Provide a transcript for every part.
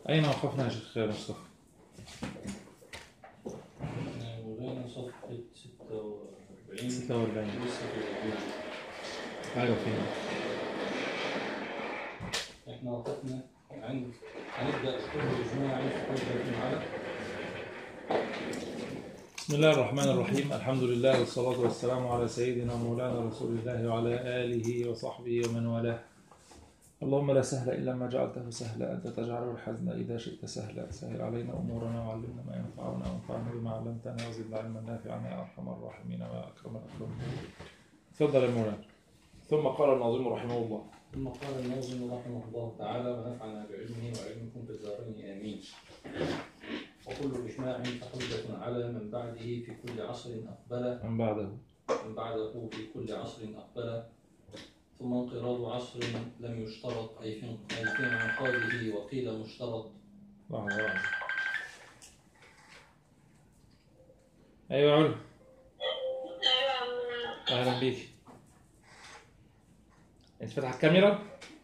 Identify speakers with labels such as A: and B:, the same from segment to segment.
A: أين وقفنا يا شيخ مصطفى؟
B: مولانا صفحة 46
A: 46
B: لسه في الوجود.
A: أيوة فين؟
B: احنا وقفنا عند هنبدأ كل إجماع في حجة على
A: بسم الله الرحمن الرحيم الحمد لله والصلاة والسلام على سيدنا مولانا رسول الله وعلى آله وصحبه ومن والاه اللهم لا سهل إلا ما جعلته سهلا أنت تجعل الحزن إذا شئت سهلا سهل علينا أمورنا وعلمنا ما ينفعنا وانفعنا بما علمتنا وزدنا علما نافعا يا أرحم الراحمين ويا أكرم الأكرمين تفضل يا مولانا ثم قال الناظم رحمه الله
B: ثم قال الناظم رحمه الله تعالى ونفعنا بعلمه وعلمكم في الدارين آمين وكل إجماع فحجة على من بعده في كل عصر أقبل
A: من بعده
B: من بعده في كل عصر أقبل ثم انقراض عصر لم يشترط أي في أي في انعقاده وقيل مشترط
A: لحظة لحظة أيوة يا علم أهلا بيك أنت فاتح الكاميرا؟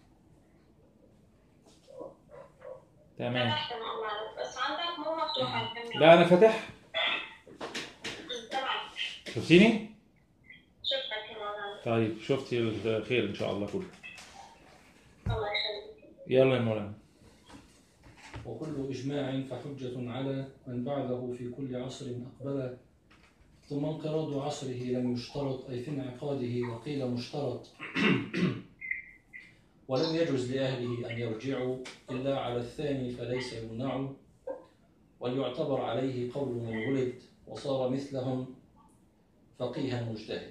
A: تمام
C: فتحت والله بس عندك مو مفتوحة الكاميرا
A: لا أنا فاتح
C: طبعا
A: شفتيني؟
C: شفتك يا مولانا
A: طيب شفتي الخير إن شاء الله كله
C: الله يخليك
A: يلا يا مولانا
B: وكل إجماع فحجة على من بعده في كل عصر أقبل ثم انقراض عصره لم يشترط أي في انعقاده وقيل مشترط ولم يجوز لأهله أن يرجعوا إلا على الثاني فليس يمنع وليعتبر عليه قول من ولد وصار مثلهم فقيها مجتهد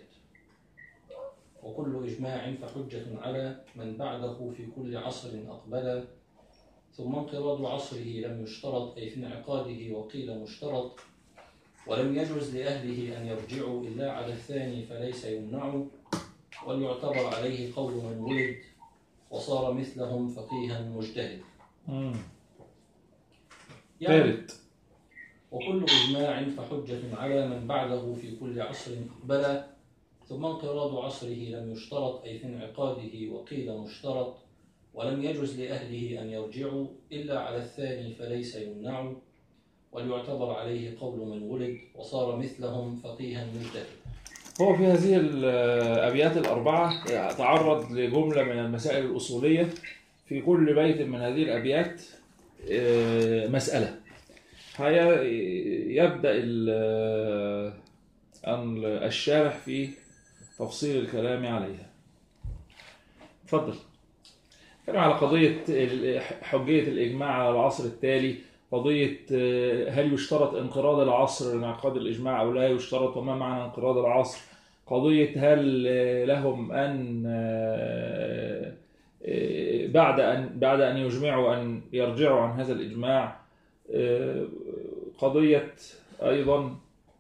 B: وكل إجماع فحجة على من بعده في كل عصر أقبل ثم انقراض عصره لم يشترط أي في انعقاده وقيل مشترط ولم يجوز لأهله أن يرجعوا إلا على الثاني فليس يمنع وليعتبر عليه قول من ولد وصار مثلهم فقيها مجتهد
A: مم.
B: يعني
A: ثالث
B: وكل إجماع فحجة على من بعده في كل عصر أقبل ثم انقراض عصره لم يشترط أي في انعقاده وقيل مشترط ولم يجوز لأهله أن يرجعوا إلا على الثاني فليس يمنع وليعتبر عليه قول من ولد وصار مثلهم فقيها مجتهد
A: هو في هذه الأبيات الأربعة تعرض لجملة من المسائل الأصولية في كل بيت من هذه الأبيات آه، مسألة هي يبدأ ال- أن الشارح في تفصيل الكلام عليها تفضل كلام على قضية ال- حجية الإجماع على العصر التالي قضية آه، هل يشترط انقراض العصر لانعقاد الإجماع أو لا يشترط وما معنى انقراض العصر قضية هل آه، لهم أن آه، آه، بعد أن بعد أن يجمعوا أن يرجعوا عن هذا الإجماع آه، قضية أيضا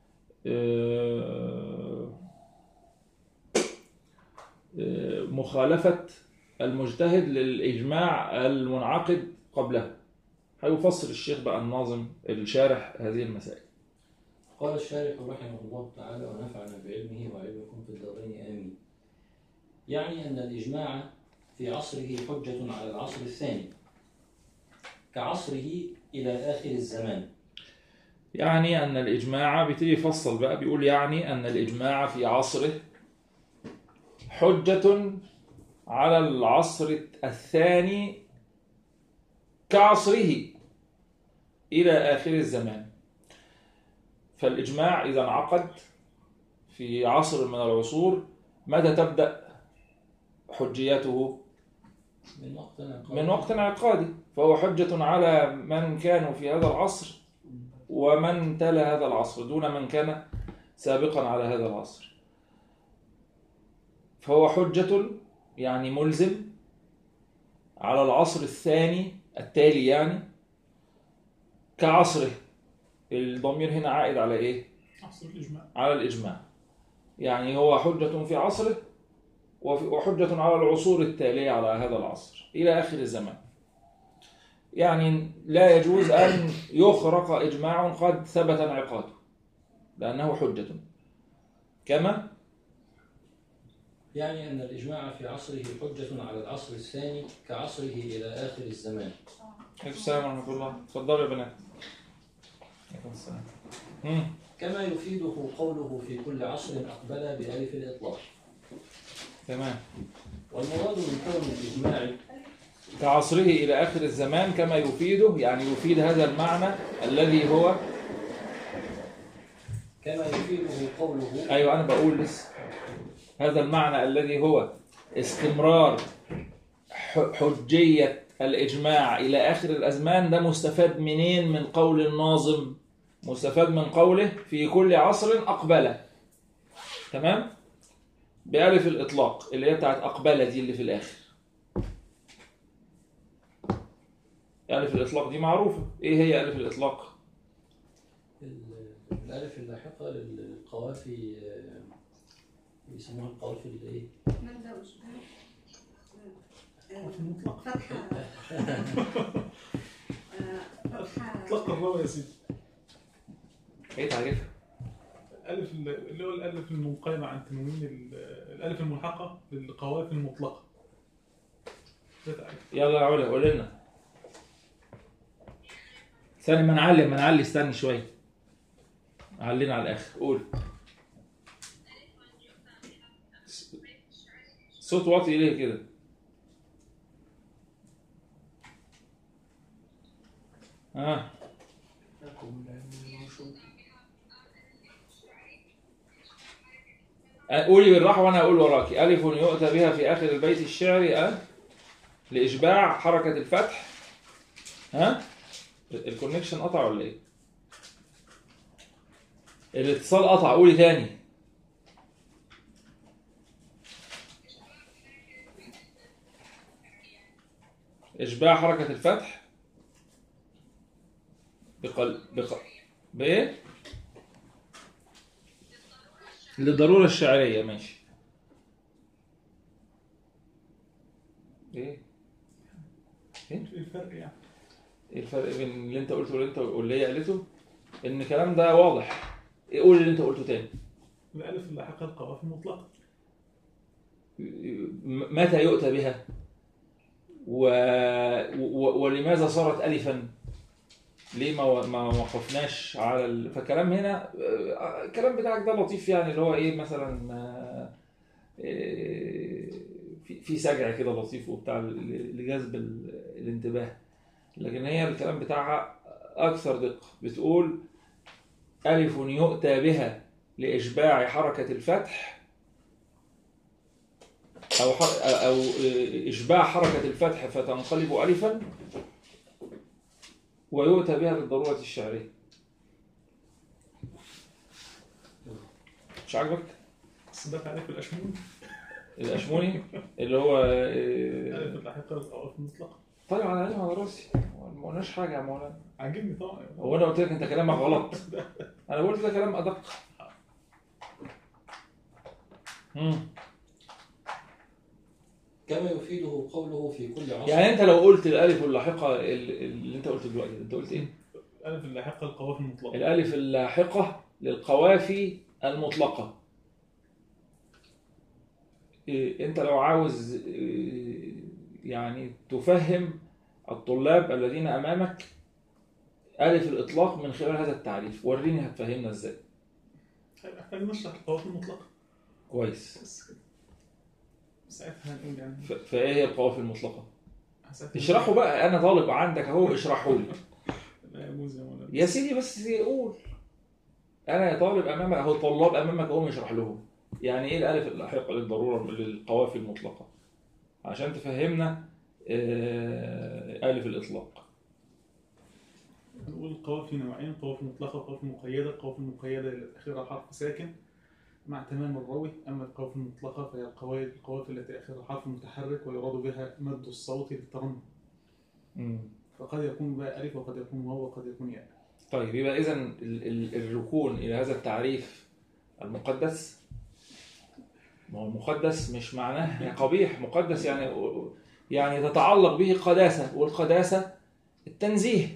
A: آه، آه، مخالفة المجتهد للإجماع المنعقد قبله هيفصل الشيخ بقى الناظم الشارح هذه المسائل
B: قال الشارح رحمه الله تعالى ونفعنا بعلمه وعلمكم في الدارين آمين يعني أن الإجماع في عصره حجة على العصر الثاني كعصره إلى آخر الزمان
A: يعني أن الإجماع بيبتدي يفصل بقى بيقول يعني أن الإجماع في عصره حجة على العصر الثاني كعصره إلى آخر الزمان فالإجماع إذا انعقد في عصر من العصور متى تبدأ حجيته
B: من وقت انعقاد-
A: من وقت انعقاده فهو حجة على من كانوا في هذا العصر ومن تلا هذا العصر دون من كان سابقا على هذا العصر فهو حجة يعني ملزم على العصر الثاني التالي يعني كعصره الضمير هنا عائد على ايه؟
D: عصر الإجماع
A: على الإجماع يعني هو حجة في عصره وفي- وحجة على العصور التالية على هذا العصر إلى آخر الزمان يعني لا يجوز أن يخرق إجماع قد ثبت انعقاده لأنه حجة كما
B: يعني أن الإجماع في عصره حجة على العصر الثاني كعصره إلى آخر الزمان
A: عليكم السلام ورحمة الله اتفضلوا يا بنات عليكم السلام مم.
B: كما يفيده قوله في كل عصر أقبل بألف الإطلاق
A: تمام
B: والمراد من كون الإجماع
A: كعصره إلى آخر الزمان كما يفيده يعني يفيد هذا المعنى الذي هو
B: كما يفيده قوله
A: أيوة أنا بقول لسه هذا المعنى الذي هو استمرار ح- حجية الإجماع إلى آخر الأزمان ده مستفاد منين من قول الناظم مستفاد من قوله في كل عصر أقبله تمام بألف الإطلاق اللي هي بتاعت أقبلة دي اللي في الآخر ألف الإطلاق دي معروفة إيه هي ألف الإطلاق
B: ال- الألف اللاحقة للقوافي آه، بيسموها القوافي الإيه؟
D: مادة وإشباه آه، فتحة آه، فتحة
E: اطلق الراوي يا سيدي
A: إيه تعريفها
E: الالف اللي هو الالف المنقلبه عن تنوين ال- الالف الملحقه بالقوافي المطلقه ده تعريف
A: يلا يا علا قول لنا استني ما نعلم ما نعلي استني شويه علينا على الاخر قول س- صوت واطي ليه كده ها قولي بالراحه وانا اقول وراكي الف يؤتى بها في اخر البيت الشعري أه؟ لإشباع حركة الفتح ها الكونكشن قطع ولا ايه؟ الاتصال قطع قولي تاني إشباع حركة الفتح بقل بق... بإيه؟ للضرورة الشعرية ماشي إيه؟
E: ايه الفرق يعني؟
A: ايه الفرق بين اللي انت قلته واللي انت واللي هي قالته ان الكلام ده واضح ايه قول اللي انت قلته تاني
E: الالف اللاحقه القوافي المطلقه
A: م- متى يؤتى بها و... و... ولماذا صارت الفا ليه ما ما وقفناش على ال... فالكلام هنا آه، الكلام بتاعك ده لطيف يعني اللي هو ايه مثلا آه، آه، في في سجع كده لطيف وبتاع ل- لجذب ال- الانتباه لكن هي الكلام بتاعها اكثر دقه بتقول الف يؤتى بها لاشباع حركه الفتح أو حر... أو إشباع حركة الفتح فتنقلب ألفا ويؤتى بها للضرورة الشعرية مش عاجبك؟
E: بس ده تعريف الاشمون
A: الأشموني اللي هو
E: الالف
A: آه،
E: اللاحقه القوافي المطلقه
A: طيب على عيني وعلى راسي ما قلناش حاجة يا مولانا
E: عاجبني طبعا
A: هو أنا قلت لك أنت كلامك غلط أنا قلت ده كلام أدق مم.
B: كما يفيده قوله في كل عصر
A: يعني أنت لو قلت الألف اللاحقة ال- اللي أنت قلته دلوقتي أنت قلت إيه؟
E: الالف اللاحقه القوافي المطلقه
A: الألف اللاحقة للقوافي المطلقة إيه، أنت لو عاوز إيه، يعني تفهم الطلاب الذين أمامك ألف الإطلاق من خلال هذا التعريف وريني هتفهمنا إزاي
E: طيب احنا نشرح القوافي المطلقه
A: كويس
E: بس كده ساعتها هنقول يعني
A: ف- فإيه هي القوافي المطلقة
E: ساعتها
A: اشرحوا بقى أنا طالب عندك أهو اشرحوا لي
E: لا يجوز يا مولانا
A: يا سيدي بس قول انا يا طالب امامك اهو الطلاب امامك اهو اشرح لهم يعني ايه الالف اللاحقه للضروره للقوافي المطلقه عشان تفهمنا آه، الف الاطلاق
E: نقول القوافي نوعين قوافي مطلقة وقوافي مقيدة القوافي المقيدة إلى آخرها حرف ساكن مع تمام الروي أما القوافي المطلقة فهي القواعد القوافي التي آخرها حرف متحرك ويراد بها مد الصوت للترنم فقد يكون بقى ألف وقد يكون واو وقد يكون ياء
A: طيب يبقى اذا ال- ال- الركون الى هذا التعريف المقدس ما هو المقدس مش معناه قبيح مقدس يعني يعني تتعلق به قداسه والقداسه التنزيه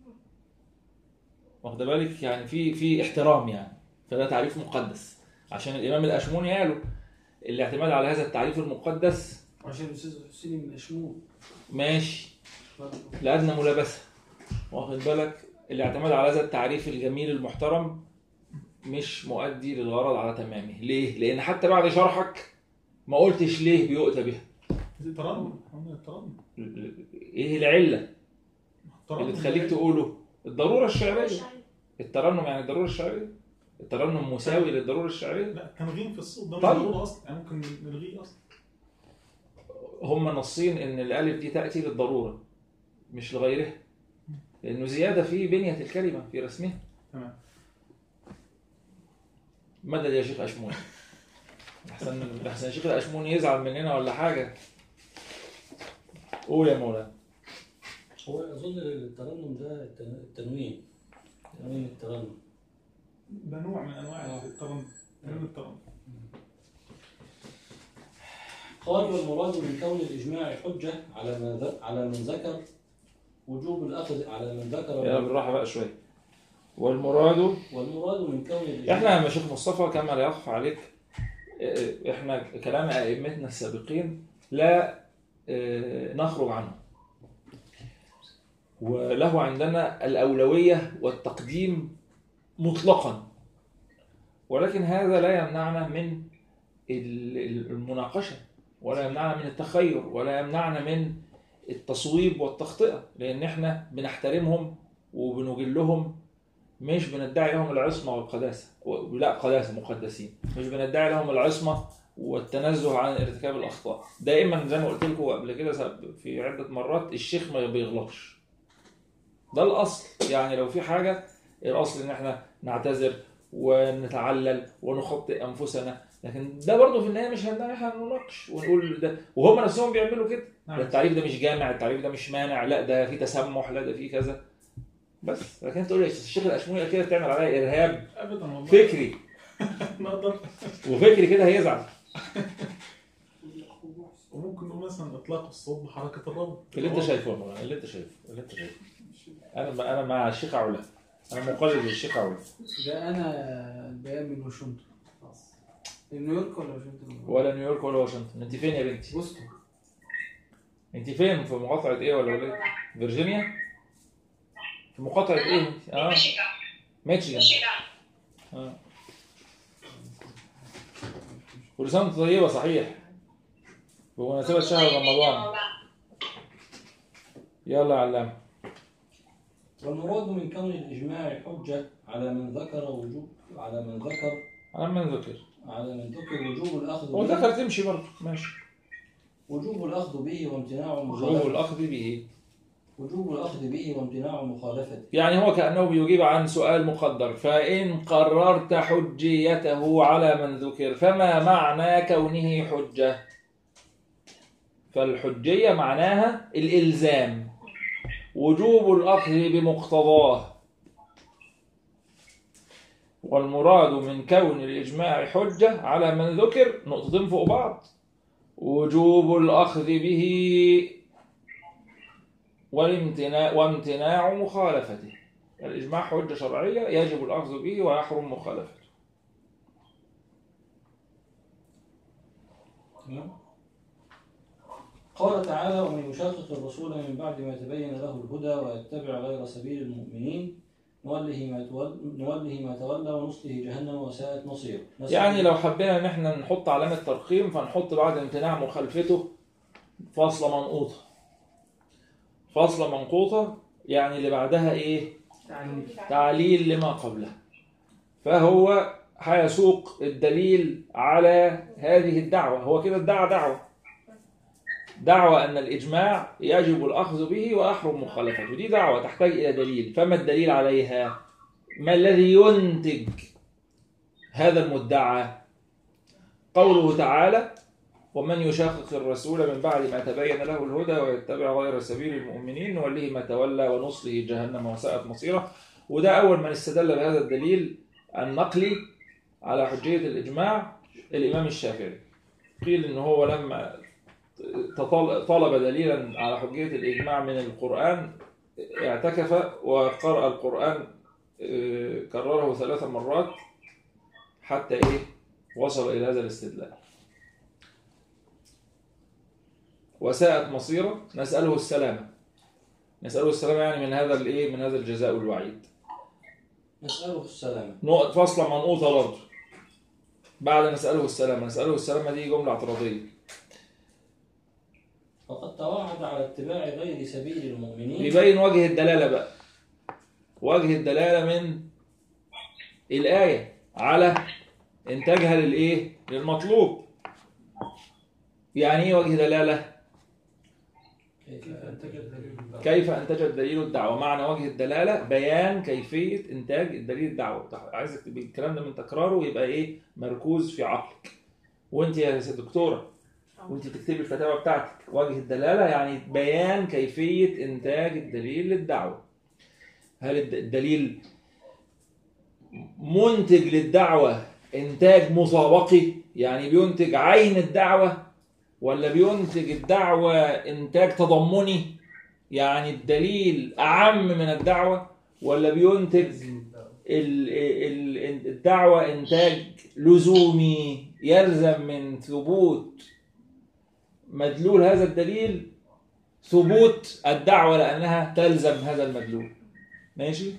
A: واخد بالك يعني في في احترام يعني فده تعريف مقدس عشان الامام الاشموني قالوا الاعتماد على هذا التعريف المقدس
F: عشان الاستاذ حسين من اشمون
A: ماشي لأدنى ملابسة واخد بالك الاعتماد على هذا التعريف الجميل المحترم مش مؤدي للغرض على تمامه ليه؟ لأن حتى بعد شرحك ما قلتش ليه بيؤتى بها
E: ترنم هم الترنم
A: ايه العلة
E: الترنم
A: اللي تخليك تقوله الضرورة الشعرية الترنم يعني الضرورة الشعرية الترنم مساوي للضرورة الشعرية
E: لا تنغيم في الصوت ده مش
A: طيب.
E: ضرورة اصلا يعني ممكن نلغيه اصلا
A: هم نصين ان الالف دي تاتي للضروره مش لغيرها لانه زياده في بنيه الكلمه في رسمها
E: تمام
A: مدد يا شيخ اشمون احسن احسن شيخ الاشمون يزعل مننا ولا حاجه قول يا مولانا
B: هو أظن الترنم ده الت- التنوين تنوين الترنم
E: ده نوع من انواع
B: آه.
E: الترنم ترنم الترنم
B: قال والمراد من كون الإجماع حجة على ما ذ- على من ذكر وجوب الأخذ على من
A: يلا
B: ذكر
A: بالراحه بقى شويه والمراد
B: والمراد من كون الإجماع
A: احنا يا شيخ مصطفى كما لا يخفى عليك اه، احنا كلام ائمتنا السابقين لا اه، نخرج عنه وله عندنا الاولويه والتقديم مطلقا ولكن هذا لا يمنعنا من ال- ال- المناقشه ولا يمنعنا من التخير ولا يمنعنا من التصويب والتخطئه لان احنا بنحترمهم وبنجلهم مش بندعي لهم العصمة والقداسة و- لا قداسة مقدسين مش بندعي لهم العصمة والتنزه عن ارتكاب الأخطاء دائما زي ما قلت لكم قبل كده سب- في عدة مرات الشيخ ما بيغلطش ده الأصل يعني لو في حاجة الأصل إن احنا نعتذر ونتعلل ونخطئ أنفسنا لكن ده برضه في النهاية مش هنلاقي احنا نناقش ونقول ده وهم نفسهم بيعملوا كده
E: نعم.
A: ده التعريف ده مش جامع التعريف ده مش مانع لا ده في تسمح لا ده في كذا بس لكن انت تقول لي الشيخ الاشموني كده تعمل عليا ارهاب
E: ابدا والله
A: فكري
E: نقدر
A: وفكري كده هيزعل
E: وممكن نقول مثلا اطلاق الصوت بحركه الرب
A: اللي انت شايفه يا مولانا اللي انت شايفه اللي انت شايفه انا انا مع الشيخ علا انا مقلد للشيخ علا
F: ده انا البيان من واشنطن خلاص نيويورك ولا واشنطن؟
A: ولا نيويورك ولا واشنطن انت فين يا بنتي
F: بوسطن
A: انت فين في مقاطعه ايه ولا ولا فيرجينيا في مقاطعه ايه انت اه
C: ميشيغان
A: ميشيغان
C: ميشيغان
A: اه كل سنه وانت طيبه صحيح بمناسبه شهر رمضان يلا يا علام
B: والمراد من كون الإجماع حجة على من ذكر وجوب على من ذكر
A: على ما نذكر
B: على من ذكر وجوب الأخذ
A: هو
B: به
A: ذكر تمشي برضه ماشي
B: وجوب الأخذ به وامتناع
A: وجوب
B: مخالفته
A: الاخذ به
B: وجوب الأخذ به وامتناع مخالفته
A: يعني هو كأنه بيجيب عن سؤال مقدر فإن قررت حجيته على من ذكر فما معنى كونه حجة فالحجية معناها الإلزام وجوب الأخذ بمقتضاه والمراد من كون الإجماع حجة على من ذكر نقطتين فوق بعض وجوب الأخذ به والامتناع وامتناع مخالفته الإجماع حجة شرعية يجب الأخذ به ويحرم مخالفته
B: تمام؟ قال تعالى ومن يشاقق الرسول من بعد ما تبين له الهدى ويتبع غير سبيل المؤمنين نوله ما تولى نوله ما تولى ونصله جهنم وساءت مصيره نسأل-
A: يعني لو حبينا ان احنا نحط علامة ترقيم فنحط بعد امتناع مخالفته فاصلة منقوطة فاصلة منقوطة يعني اللي بعدها ايه
F: تعليم
A: تعليل لما قبله فهو هيسوق الدليل على هذه الدعوة هو كده ادعى دعوة دعوة أن الإجماع يجب الأخذ به وأحرم مخالفته دي دعوة تحتاج إلى دليل فما الدليل عليها ما الذي ينتج هذا المدعى قوله تعالى ومن يشاقق الرسول من بعد ما تبين له الهدى ويتبع غير سبيل المؤمنين نوليه ما تولى ونصله جهنم وساءت مصيره وده أول من استدل بهذا الدليل النقلي على حجية الإجماع الإمام الشافعي قيل إن هو لما تطل- طلب دليلا على حجية الإجماع من القرآن اعتكف وقرأ القرآن آه، كرره ثلاث مرات حتى إيه وصل إلى هذا الاستدلال وساءت مصيره نسأله السلامة نسأله السلامة يعني من هذا الايه من هذا الجزاء والوعيد
B: نسأله السلامة
A: نقط فاصلة منقوطة برضه بعد نسأله السلامة نسأله السلامة دي جملة اعتراضية
B: فقد توعد على اتباع غير سبيل المؤمنين
A: يبين وجه الدلالة بقى وجه الدلالة من الآية على إنتاجها للإيه؟ للمطلوب يعني إيه وجه دلالة؟
B: كيف
F: أنتج الدليل الدعوة.
A: كيف أنتج الدليل الدعوة معنى وجه الدلالة بيان كيفية إنتاج الدليل الدعوة عايزك تبقى الكلام ده من تكراره يبقى إيه مركوز في عقلك وأنت يا ست دكتورة وأنت تكتبي الفتاوى بتاعتك وجه الدلالة يعني بيان كيفية إنتاج الدليل للدعوة هل الد- الدليل منتج للدعوة إنتاج مسابقي يعني بينتج عين الدعوة ولا بينتج الدعوة إنتاج تضمني يعني الدليل أعم من الدعوة ولا بينتج
F: لازم الدعوة.
A: ال- ال- الدعوة إنتاج لزومي يلزم من ثبوت مدلول هذا الدليل ثبوت الدعوة لأنها تلزم هذا المدلول ماشي؟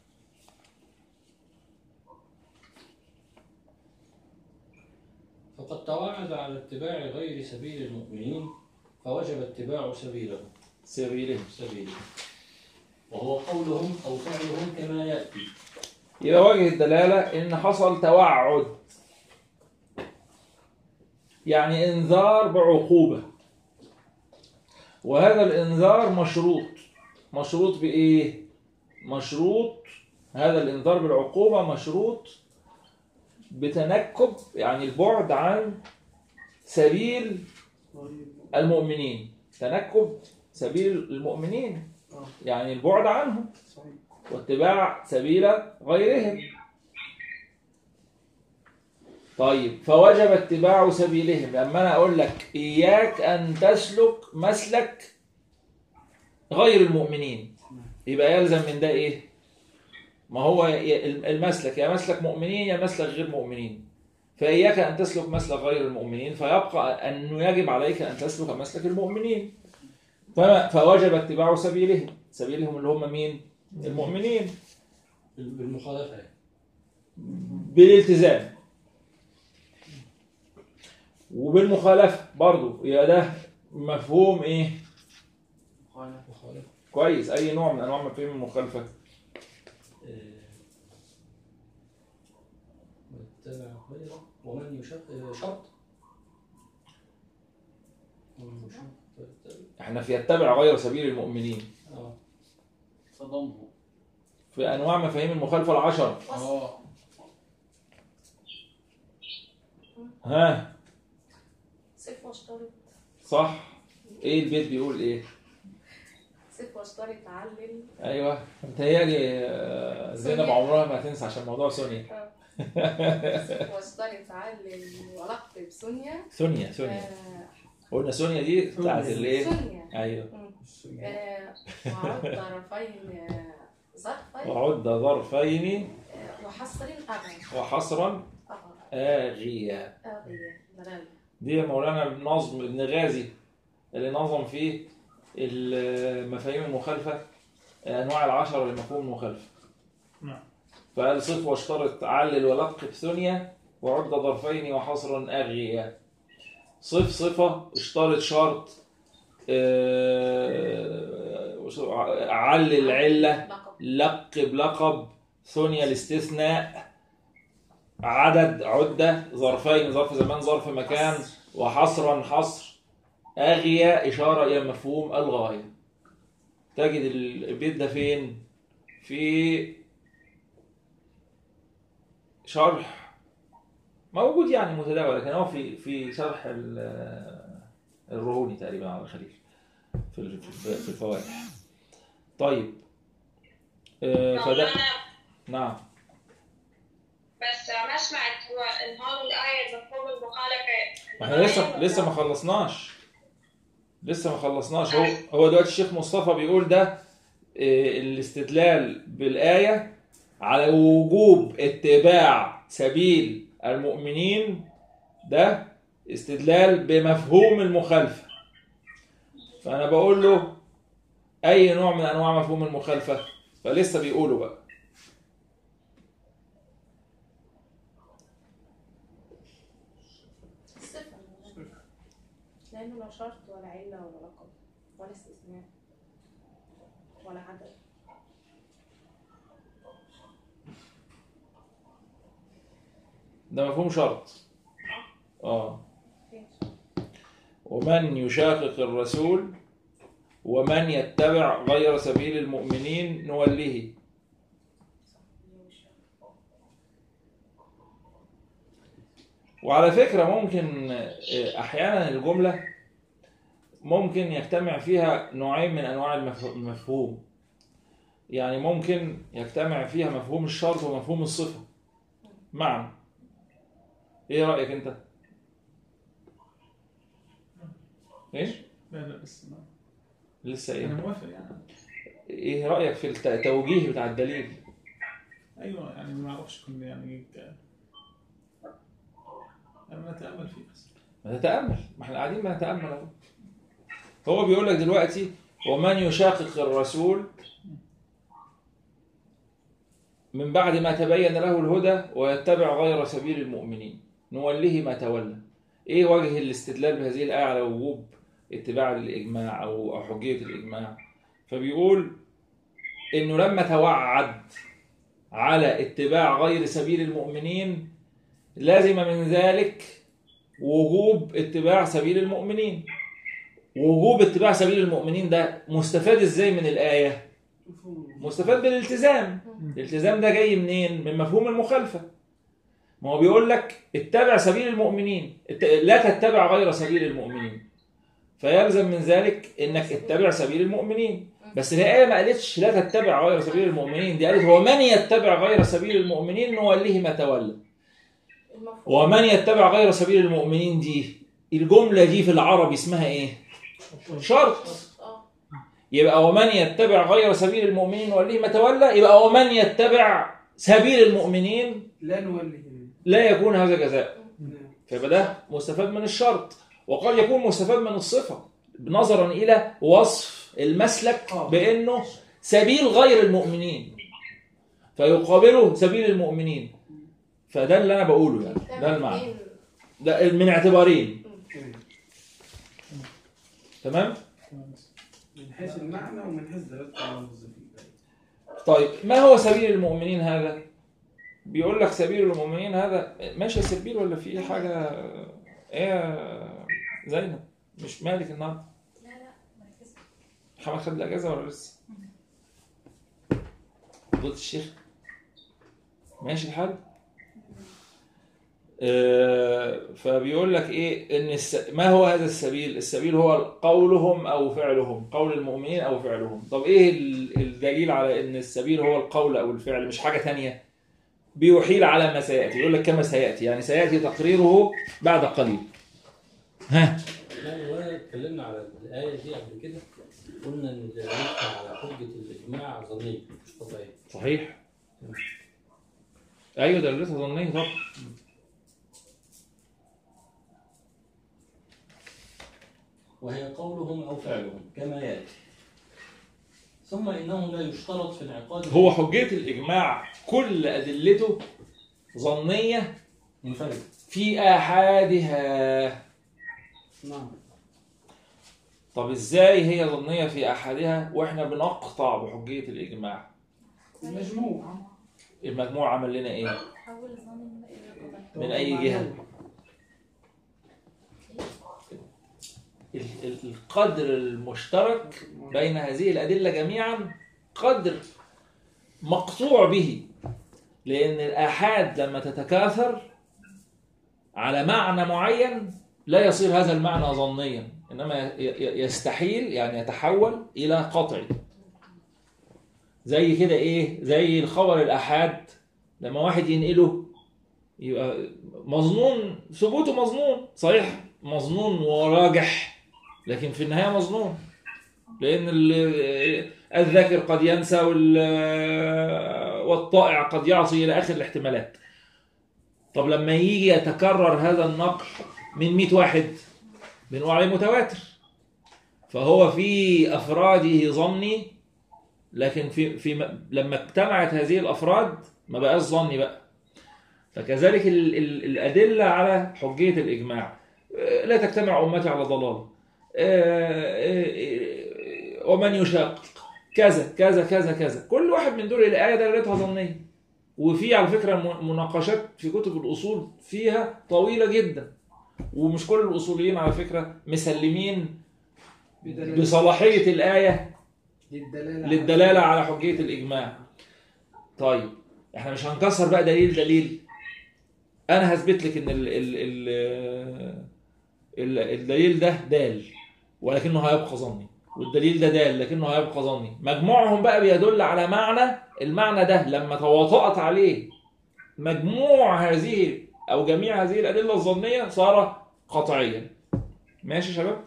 B: فقد توعد على اتباع غير سبيل المؤمنين فوجب اتباع سبيله
A: سبيله
B: سبيله وهو قولهم أو فعلهم كما يأتي
A: يبقى وجه الدلالة إن حصل توعد يعني إنذار بعقوبة وهذا الإنذار مشروط مشروط بإيه؟ مشروط هذا الإنذار بالعقوبة مشروط بتنكب يعني البعد عن سبيل المؤمنين تنكب سبيل المؤمنين
F: آه.
A: يعني البعد عنهم
F: صحيح
A: واتباع سبيل غيرهم طيب فوجب اتباع سبيلهم لما انا اقول لك اياك ان تسلك مسلك غير المؤمنين يبقى يلزم من ده ايه ما هو ي- المسلك يا مسلك مؤمنين يا مسلك غير مؤمنين فإياك أن تسلك مسلك غير المؤمنين فيبقى أنه يجب عليك أن تسلك مسلك المؤمنين فما- فوجب اتباع سبيلهم سبيلهم اللي هم مين المؤمنين
B: بالمخالفة يعني.
A: بالالتزام وبالمخالفة برضو يبقى ده مفهوم ايه
F: مخالف.
B: مخالفة
A: كويس اي نوع من انواع مفهوم المخالفة
B: آه، واتبع غيره ومن يشق آه، شرط ومن يشق
A: احنا في يتبع غير سبيل المؤمنين
B: اه
F: تضمه
A: في انواع مفاهيم المخالفة العشرة
F: اه
A: ها
D: صف واشترط
A: صح ايه البيت بيقول ايه
D: صف واشترط علل
A: ايوه متهيألي آه، زينب
D: سونيا.
A: عمرها ما هتنسى عشان موضوع سونيا
D: صف واشترط علل ولقب سونيا
A: سونيا سونيا
D: آه،
A: قلنا سونيا دي بتاعت
F: سونيا.
A: الايه
D: سونيا
A: ايوه
D: مم. آه، وعد طرفين آه، ظرفين
A: وعد ظرفين
D: آه، وحصر أغى
A: وحصرا
D: أغى
A: آغيا
D: أغية دلالة
A: دي مولانا نظم ابن غازي اللي نظم فيه المفاهيم المخالفة أنواع العشرة لمفهوم المخالفة
E: نعم
A: فقال صف واشترط علل ولقب ثنيا وعد ظرفين وحصرا أغيا صف صفة اشترط شرط آه، علل علة
D: لقب
A: لقب لقب ثنيا الاستثناء عدد عدة ظرفين ظرف زمان ظرف مكان وحصرا حصر أغية إشارة إلى مفهوم الغاية تجد البيت ده فين؟ في شرح موجود يعني متداول لكن هو في في شرح ال- الرهوني تقريبا على الخليل في ال- في في الفوائد طيب آه، فده
C: مولانا بس
A: نعم
C: ما سمعت هو انهار الآية مفهوم المخالفة
A: ما احنا لسه لسه ما خلصناش لسه ما خلصناش هو هو دلوقتي الشيخ مصطفى بيقول ده آه، الاستدلال بالآية على وجوب اتباع سبيل المؤمنين ده استدلال بمفهوم المخالفة فأنا بقول له اي نوع من انواع مفهوم المخالفه فلسه بيقولوا بقى
D: الصفة لأنه لا شرط ولا علة ولا لقب ولا استثناء ولا عدد
A: ده مفهوم شرط اه ومن يشاقق الرسول ومن يتبع غير سبيل المؤمنين نوليه وعلى فكرة ممكن آه، أحيانا الجملة ممكن يجتمع فيها نوعين من أنواع المف- المفهوم يعني ممكن يجتمع فيها مفهوم الشرط ومفهوم الصفة معا إيه رأيك أنت؟ إيش؟
E: لا لا بس ما.
A: لسه
E: انا
A: إيه؟
E: موافق يعني
A: إيه رأيك في الت- التوجيه بتاع الدليل؟
E: ايوه يعني ما اعرفش كنا يعني ك... انا نتامل فيه بس
A: ما تتأمل ما احنا قاعدين بنتأمل اهو هو بيقول لك دلوقتي ومن يشاقق الرسول من بعد ما تبين له الهدى ويتبع غير سبيل المؤمنين نوليه ما تولى ايه وجه الاستدلال بهذه الآية على وجوب اتباع الإجماع أو أو حجية الإجماع فبيقول إنه لما توعد على اتباع غير سبيل المؤمنين لازم من ذلك وجوب اتباع سبيل المؤمنين وجوب اتباع سبيل المؤمنين ده مستفاد ازاي من الآية مستفاد بالالتزام الالتزام ده جاي منين من مفهوم المخالفة ما هو بيقول لك اتبع سبيل المؤمنين ات- لا تتبع غير سبيل المؤمنين فيلزم من ذلك انك اتبع سبيل المؤمنين بس الآية ما قالتش لا تتبع غير سبيل المؤمنين دي قالت ومن يتبع غير سبيل المؤمنين نوليه ما تولى
D: المفهوم
A: ومن يتبع غير سبيل المؤمنين دي الجملة دي في العربي اسمها ايه؟ شرط
D: اه
A: يبقى ومن يتبع غير سبيل المؤمنين وليه ما تولى يبقى ومن يتبع سبيل المؤمنين
F: لا نولي
A: لا يكون هذا جزاء
F: نعم.
A: فيبقى ده مستفاد من الشرط وقد يكون مستفاد من الصفة نظرا إلى وصف المسلك
F: آه.
A: بأنه سبيل غير المؤمنين فيقابله سبيل المؤمنين فده اللي أنا بقوله يعني ده المعنى
D: اتنين.
A: ده من اعتبارين
F: تمام.
A: تمام
E: تمام.
F: من حيث المعنى ومن حيث دلالة الموظفين
A: طيب ما هو سبيل المؤمنين هذا بيقول لك سبيل المؤمنين هذا ماشي سبيل ولا في حاجة ايه يا زينب مش مالك النهارده
D: لا لا مركز
A: محمد خد الاجازة ولا لسه فضيلة الشيخ ماشي الحال آه، فبيقول لك ايه ان الس... ما هو هذا السبيل السبيل هو قولهم او فعلهم قول المؤمنين او فعلهم طب ايه ال- الدليل على ان السبيل هو القول او الفعل مش حاجة تانية بيحيل على ما سيأتي يقول لك كما سيأتي يعني سيأتي تقريره بعد قليل ها
B: لا هو اتكلمنا على الآية دي قبل كده قلنا إن دلالتها على حجة الإجماع ظنية مش قطعية
A: صحيح ايوه دلالتها ظنيه طبعا
B: وهي قولهم أو فعلهم كما يأتي ثم إنه لا يشترط في انعقاد
A: هو حجية الإجماع كل أدلته ظنية
B: منفرد
A: في آحادها
F: نعم
A: طب إزاي هي ظنية في آحادها وإحنا بنقطع بحجية الإجماع
F: المجموع
A: المجموع عمل لنا إيه؟
D: حول الظن إلى قضاء
A: من أي جهة؟ ال- ال- القدر المشترك بين هذه الأدلة جميعا قدر مقطوع به لأن الآحاد لما تتكاثر على معنى معين لا يصير هذا المعنى ظنيا إنما ي- ي- يستحيل يعني يتحول إلى قطعي زي كده إيه زي الخبر الآحاد لما واحد ينقله يبقى مظنون ثبوته مظنون صحيح مظنون وراجح لكن في النهاية مظنون لأن ال- الذاكر قد ينسى وال- والطائع قد يعصي إلى آخر الاحتمالات طب لما يجي يتكرر هذا النقل من 100 واحد بنقول عليه متواتر فهو في افراده ظني لكن في في لما اجتمعت هذه الافراد ما بقاش ظني بقى فكذلك ال ال الادله على حجيه الاجماع آه، لا تجتمع امتي على ضلال آه، آه، ومن يشاقق كذا كذا كذا كذا كل واحد من دول الايه دلالتها ظنيه وفي على فكره م- مناقشات في كتب الاصول فيها طويله جدا ومش كل الاصوليين على فكره مسلمين
F: بدلالة
A: بصلاحيه الايه
F: للدلالة
A: للدلاله على حجيه الاجماع طيب احنا مش هنكسر بقى دليل دليل انا هثبت لك ان ال ال ال ال الدليل ده دال ولكنه هيبقى ظني والدليل ده دال لكنه هيبقى ظني مجموعهم بقى بيدل على معنى المعنى ده لما تواطأت عليه مجموع هذه او جميع هذه الادله الظنيه صار قطعيا ماشي يا شباب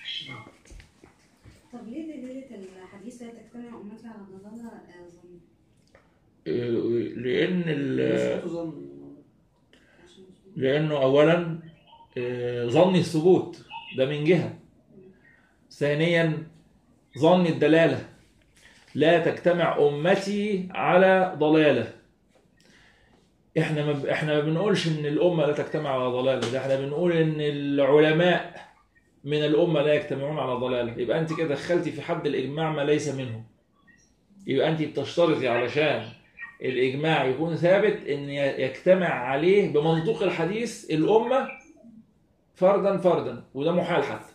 G: طب ليه دلالة الحديث لا تجتمع أمتي على ضلالة آه، ظن؟
A: إيه، لان ال-
F: مش ظن
G: عشان مش-
A: لانه اولا آه، ظني الثبوت ده من جهه ثانيا ظن الدلاله لا تجتمع امتي على ضلاله احنا ما ب- احنا ما بنقولش ان الامه لا تجتمع على ضلاله ده احنا بنقول ان العلماء من الامه لا يجتمعون على ضلاله يبقى انت كده دخلتي في حد الاجماع ما ليس منه يبقى انت بتشترطي علشان الإجماع يكون ثابت إن يجتمع عليه بمنطوق الحديث الأمة فردا فردا وده محال حتى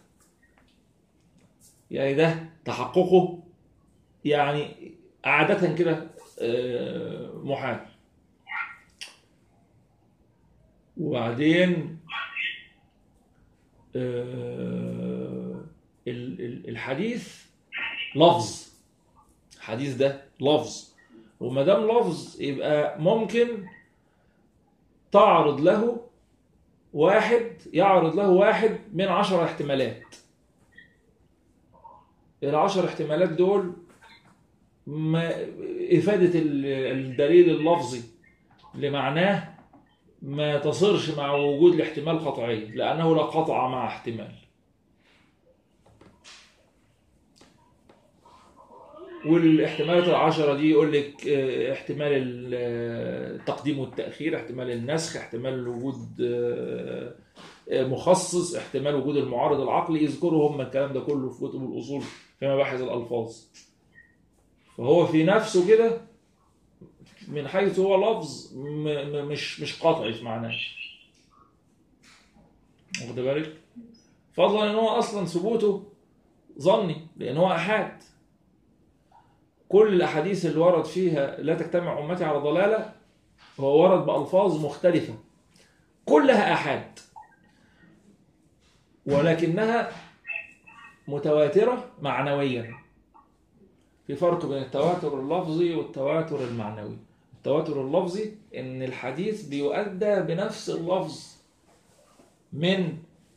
A: يعني ده تحققه يعني عادة كده آه، محال وبعدين آه، ال- ال- الحديث لفظ الحديث ده لفظ وما دام لفظ يبقى ممكن تعرض له واحد يعرض له واحد من عشر احتمالات العشر احتمالات دول ما إفادة ال- الدليل اللفظي لمعناه ما تصيرش مع وجود الاحتمال قطعي لأنه لا قطع مع احتمال والاحتمالات العشرة دي يقول لك آه، احتمال ال- آه، التقديم والتأخير احتمال النسخ احتمال وجود آه، آه، مخصص احتمال وجود المعارض العقلي يذكروا هم الكلام ده كله في كتب الأصول في مباحث الألفاظ فهو في نفسه كده من حيث هو لفظ م- م- مش مش قطعي في معناه واخد بالك فضلا ان هو اصلا ثبوته ظني لان هو احاد كل الاحاديث اللي ورد فيها لا تجتمع امتي على ضلاله هو ورد بالفاظ مختلفه كلها احاد ولكنها متواتره معنويا في فرق بين التواتر اللفظي والتواتر المعنوي التواتر اللفظي ان الحديث بيؤدى بنفس اللفظ من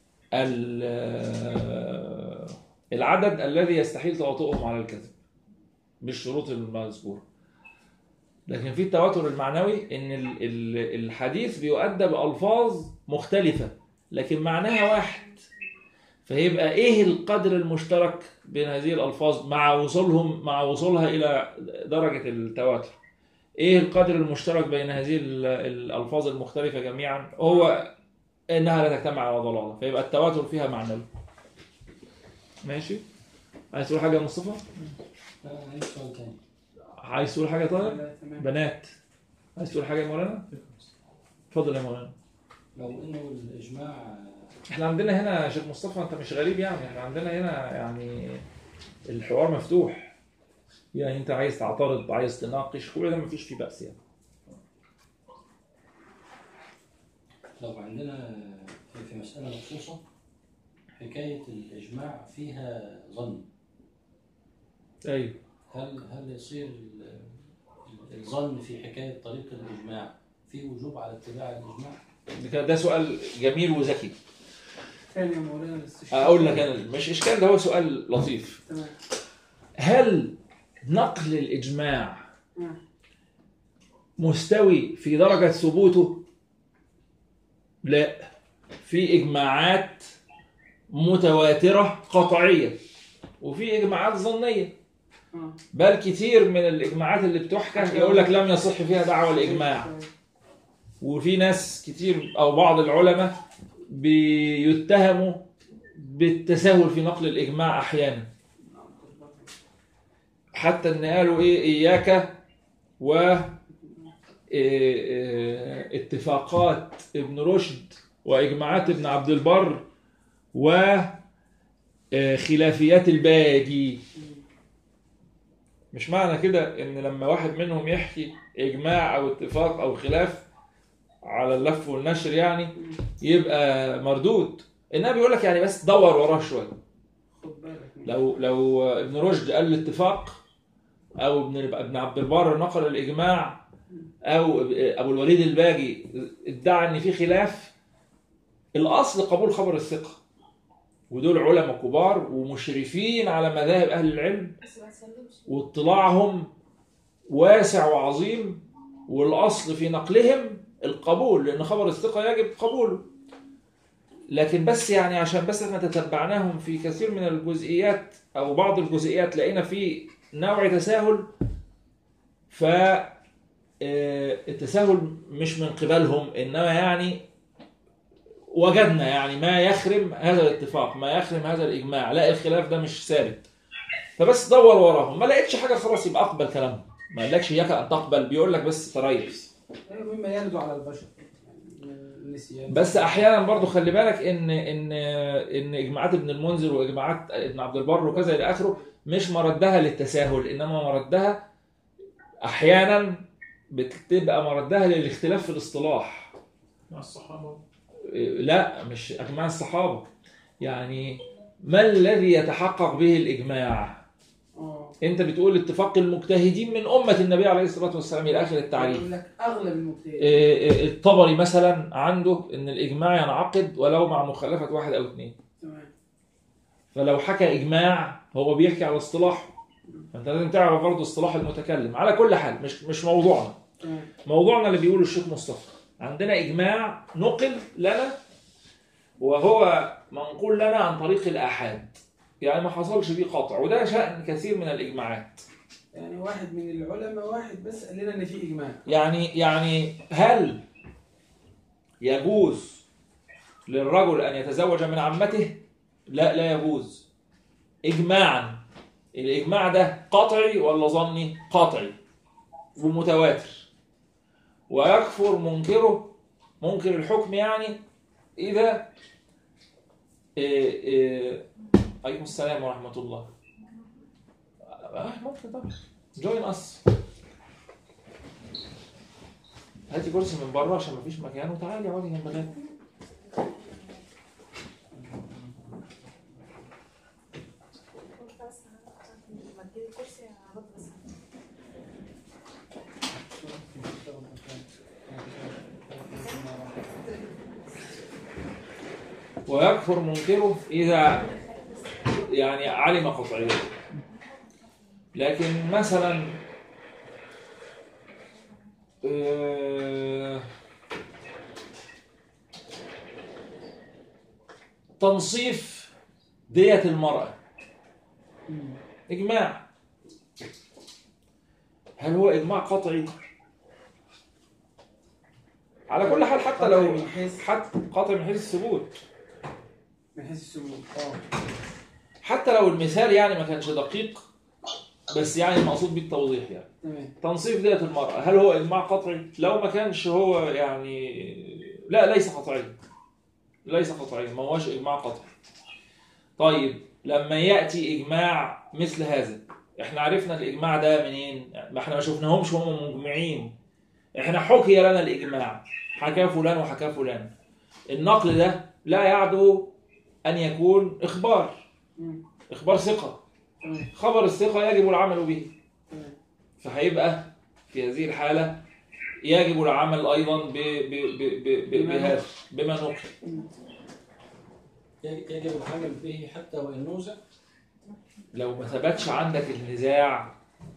A: ال- العدد الذي يستحيل تواطؤهم على الكذب بالشروط المذكورة لكن في التواتر المعنوي ان ال- ال- الحديث بيؤدى بألفاظ مختلفة لكن معناها واحد فيبقى ايه القدر المشترك بين هذه الألفاظ مع وصولهم مع وصولها إلى درجة التواتر ايه القدر المشترك بين هذه ال- الألفاظ المختلفة جميعا هو انها لا تجتمع على ضلاله فيبقى التواتر فيها معنوي ماشي عايز تقول حاجه يا مصطفى
B: لا، أنا عندي سؤال تاني
A: عايز تقول حاجه طيب
F: لا، تمام
A: بنات عايز تقول حاجه يا مولانا اتفضل يا مولانا
B: لو إنه الإجماع
A: احنا عندنا هنا يا شيخ مصطفى انت مش غريب يعني احنا عندنا هنا يعني الحوار مفتوح يعني انت عايز تعترض عايز تناقش كل ده مفيش فيه بأس يعني
B: لو عندنا في- في مسألة مخصوصة حكاية الإجماع فيها ظن
A: ايوه
B: هل هل يصير ال- ال- الظن في حكاية طريق الإجماع في وجوب على اتباع الإجماع؟
A: ده- ده سؤال جميل وذكي
F: ثاني يا مولانا الاستشهاد
A: اقول لك انا مش اشكال ده هو سؤال لطيف
F: تمام
A: هل نقل الإجماع
F: مم.
A: مستوي في درجة ثبوته؟ لا في إجماعات متواترة قطعية وفي اجماعات ظنيه
F: آه.
A: بل كتير من الاجماعات اللي بتحكى يقول لك لم يصح فيها دعوه الاجماع وفي ناس كتير او بعض العلماء بيتهموا بالتساهل في نقل الاجماع احيانا حتى ان قالوا ايه اياك و إيه، إيه، اتفاقات ابن رشد واجماعات ابن عبد البر و إيه، خلافيات الباجي مش معنى كده ان لما واحد منهم يحكي اجماع او اتفاق او خلاف على اللف والنشر يعني يبقى مردود انما بيقول لك يعني بس دور وراه شويه
F: خد بالك
A: لو لو ابن رشد قال الاتفاق او ابن ابن عبد البر نقل الاجماع او ابو الوليد الباجي ادعى ان في خلاف الاصل قبول خبر الثقه ودول علماء كبار ومشرفين على مذاهب اهل العلم
D: بس ما تسلمش
A: واطلاعهم واسع وعظيم والاصل في نقلهم القبول لان خبر الثقه يجب قبوله لكن بس يعني عشان بس احنا تتبعناهم في كثير من الجزئيات او بعض الجزئيات لقينا في نوع تساهل ف آه، التساهل مش من قبلهم انما يعني وجدنا يعني ما يخرم هذا الاتفاق ما يخرم هذا الاجماع لا الخلاف ده مش ثابت فبس دور وراهم ما لقيتش حاجه خلاص يبقى اقبل كلامهم ما قالكش اياك ان تقبل بيقول لك بس تريث
F: أيوة، مما يرد على البشر يعني النسيان
A: بس احيانا برضو خلي بالك ان ان ان اجماعات ابن المنذر واجماعات ابن عبد البر وكذا الى اخره مش مردها للتساهل انما مردها احيانا بتبقى مردها للاختلاف في الاصطلاح
E: مع الصحابة
A: لا مش اجماع الصحابه يعني ما الذي يتحقق به الاجماع
F: اه
A: انت بتقول اتفاق المجتهدين من امه النبي عليه الصلاه والسلام الى اخر التعريف
F: يقول لك اغلب المجتهدين
A: إيه، إيه، الطبري مثلا عنده ان الاجماع ينعقد ولو مع مخالفه واحد او اثنين
F: تمام
A: فلو حكى اجماع هو بيحكي على اصطلاح فانت لازم تعرف برضه اصطلاح المتكلم على كل حال مش مش موضوعنا
F: تمام
A: موضوعنا اللي بيقوله الشيخ مصطفى عندنا اجماع نقل لنا وهو منقول لنا عن طريق الاحاد يعني ما حصلش بيه قطع وده شأن كثير من الاجماعات
F: يعني واحد من العلماء واحد بس قال لنا ان في اجماع
A: يعني يعني هل يجوز للرجل ان يتزوج من عمته؟ لا لا يجوز اجماعا الاجماع ده قطعي ولا ظني؟ قطعي ومتواتر ويكفر منكره منكر الحكم يعني اذا إيه إيه عليكم السلام ورحمه الله آه، ممكن طبعا جوين اس هاتي كرسي من بره عشان مفيش مكان وتعالي اقعدي جنب غالي
D: بس لما تجيبي الكرسي هرد بس
A: ويكفر منكره اذا يعني علم قطعيته لكن مثلا آه، تنصيف دية المرأة إجماع هل هو إجماع قطعي؟ على كل حال حتى لو
F: من حيث
A: حتى قطعي من حيث الثبوت
F: من حيث السلوك اه
A: حتى لو المثال يعني ما كانش دقيق بس يعني المقصود بيه التوضيح يعني
F: تمام
A: تنصيف دية المرأة هل هو إجماع قطعي؟ لو ما كانش هو يعني لا ليس قطعيا ليس قطعيا ما هوش إجماع قطعي طيب لما يأتي إجماع مثل هذا احنا عرفنا الإجماع ده منين؟ ما احنا ما شفناهمش وهم مجمعين احنا حكي لنا الإجماع حكى فلان وحكى فلان النقل ده لا يعدو أن يكون إخبار
F: مم.
A: إخبار ثقة
F: تمام
A: خبر الثقة يجب العمل به
F: تمام
A: فهيبقى في هذه الحالة يجب العمل أيضا ب ب ب ب ب
F: بما
A: بهذا بما نقل
B: يجب العمل به حتى وإن نوزع
A: لو ما ثبتش عندك النزاع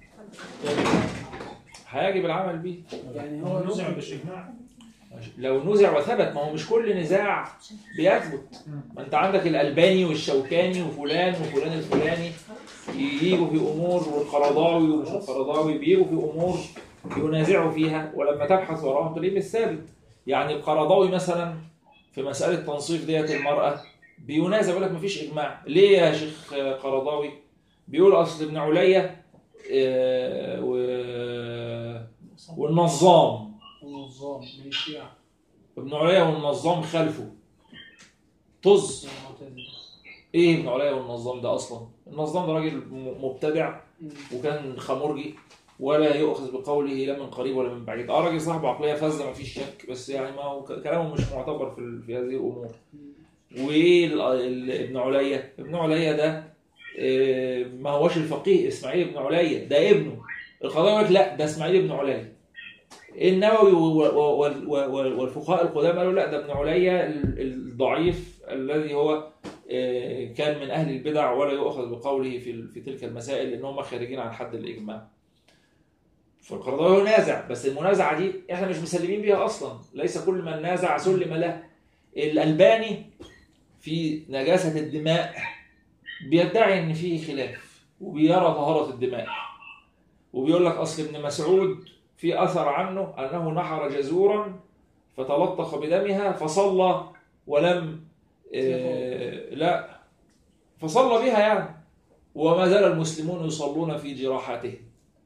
A: هيجب العمل به
F: يعني
E: هو
F: هو
E: نزع مش إجماع
A: لو نزع وثبت ما هو مش كل نزاع بيثبت ما انت عندك الألباني والشوكاني وفلان وفلان الفلاني يجيبوا في امور والقرضاوي ومش القرضاوي بيجوا في امور ينازعوا فيها ولما تبحث وراهم تلاقيه مش ثابت يعني القرضاوي مثلا في مساله تنصيف ديت المراه بينازع يقول لك مفيش اجماع ليه يا شيخ قرضاوي بيقول اصل ابن عليا آه، و- والنظام
F: النظام من الشيعة
A: ابن عليا والنظام خلفه طز
F: المعتزلة
A: ايه ابن عليا والنظام ده اصلا النظام ده راجل م- مبتدع
F: مم.
A: وكان خمرجي ولا يؤخذ بقوله لا من قريب ولا من بعيد اه راجل صاحب عقليه فاسده ما فيش شك بس يعني ما هو ك- كلامه مش معتبر في, ال- في هذه الامور وايه ال- ال- ابن عليا ابن عليا ده آه، ما هوش الفقيه اسماعيل ابن عليا ده ابنه القضاء يقول لك لا ده اسماعيل ابن عليا النووي و- و- وال- وال- والفقهاء القدامى قالوا لا ده ابن عليا ال- الضعيف الذي هو آه، كان من اهل البدع ولا يؤخذ بقوله في ال- في تلك المسائل لان هم خارجين عن حد الاجماع. فالقرضاوي ينازع بس المنازعه دي احنا مش مسلمين بيها اصلا ليس كل من نازع سلم له. الالباني في نجاسه الدماء بيدعي ان فيه خلاف وبيرى طهاره الدماء. وبيقول لك اصل ابن مسعود في اثر عنه انه نحر جزورا فتلطخ بدمها فصلى ولم آه، لا فصلى بها يعني وما زال المسلمون يصلون في جراحاتهم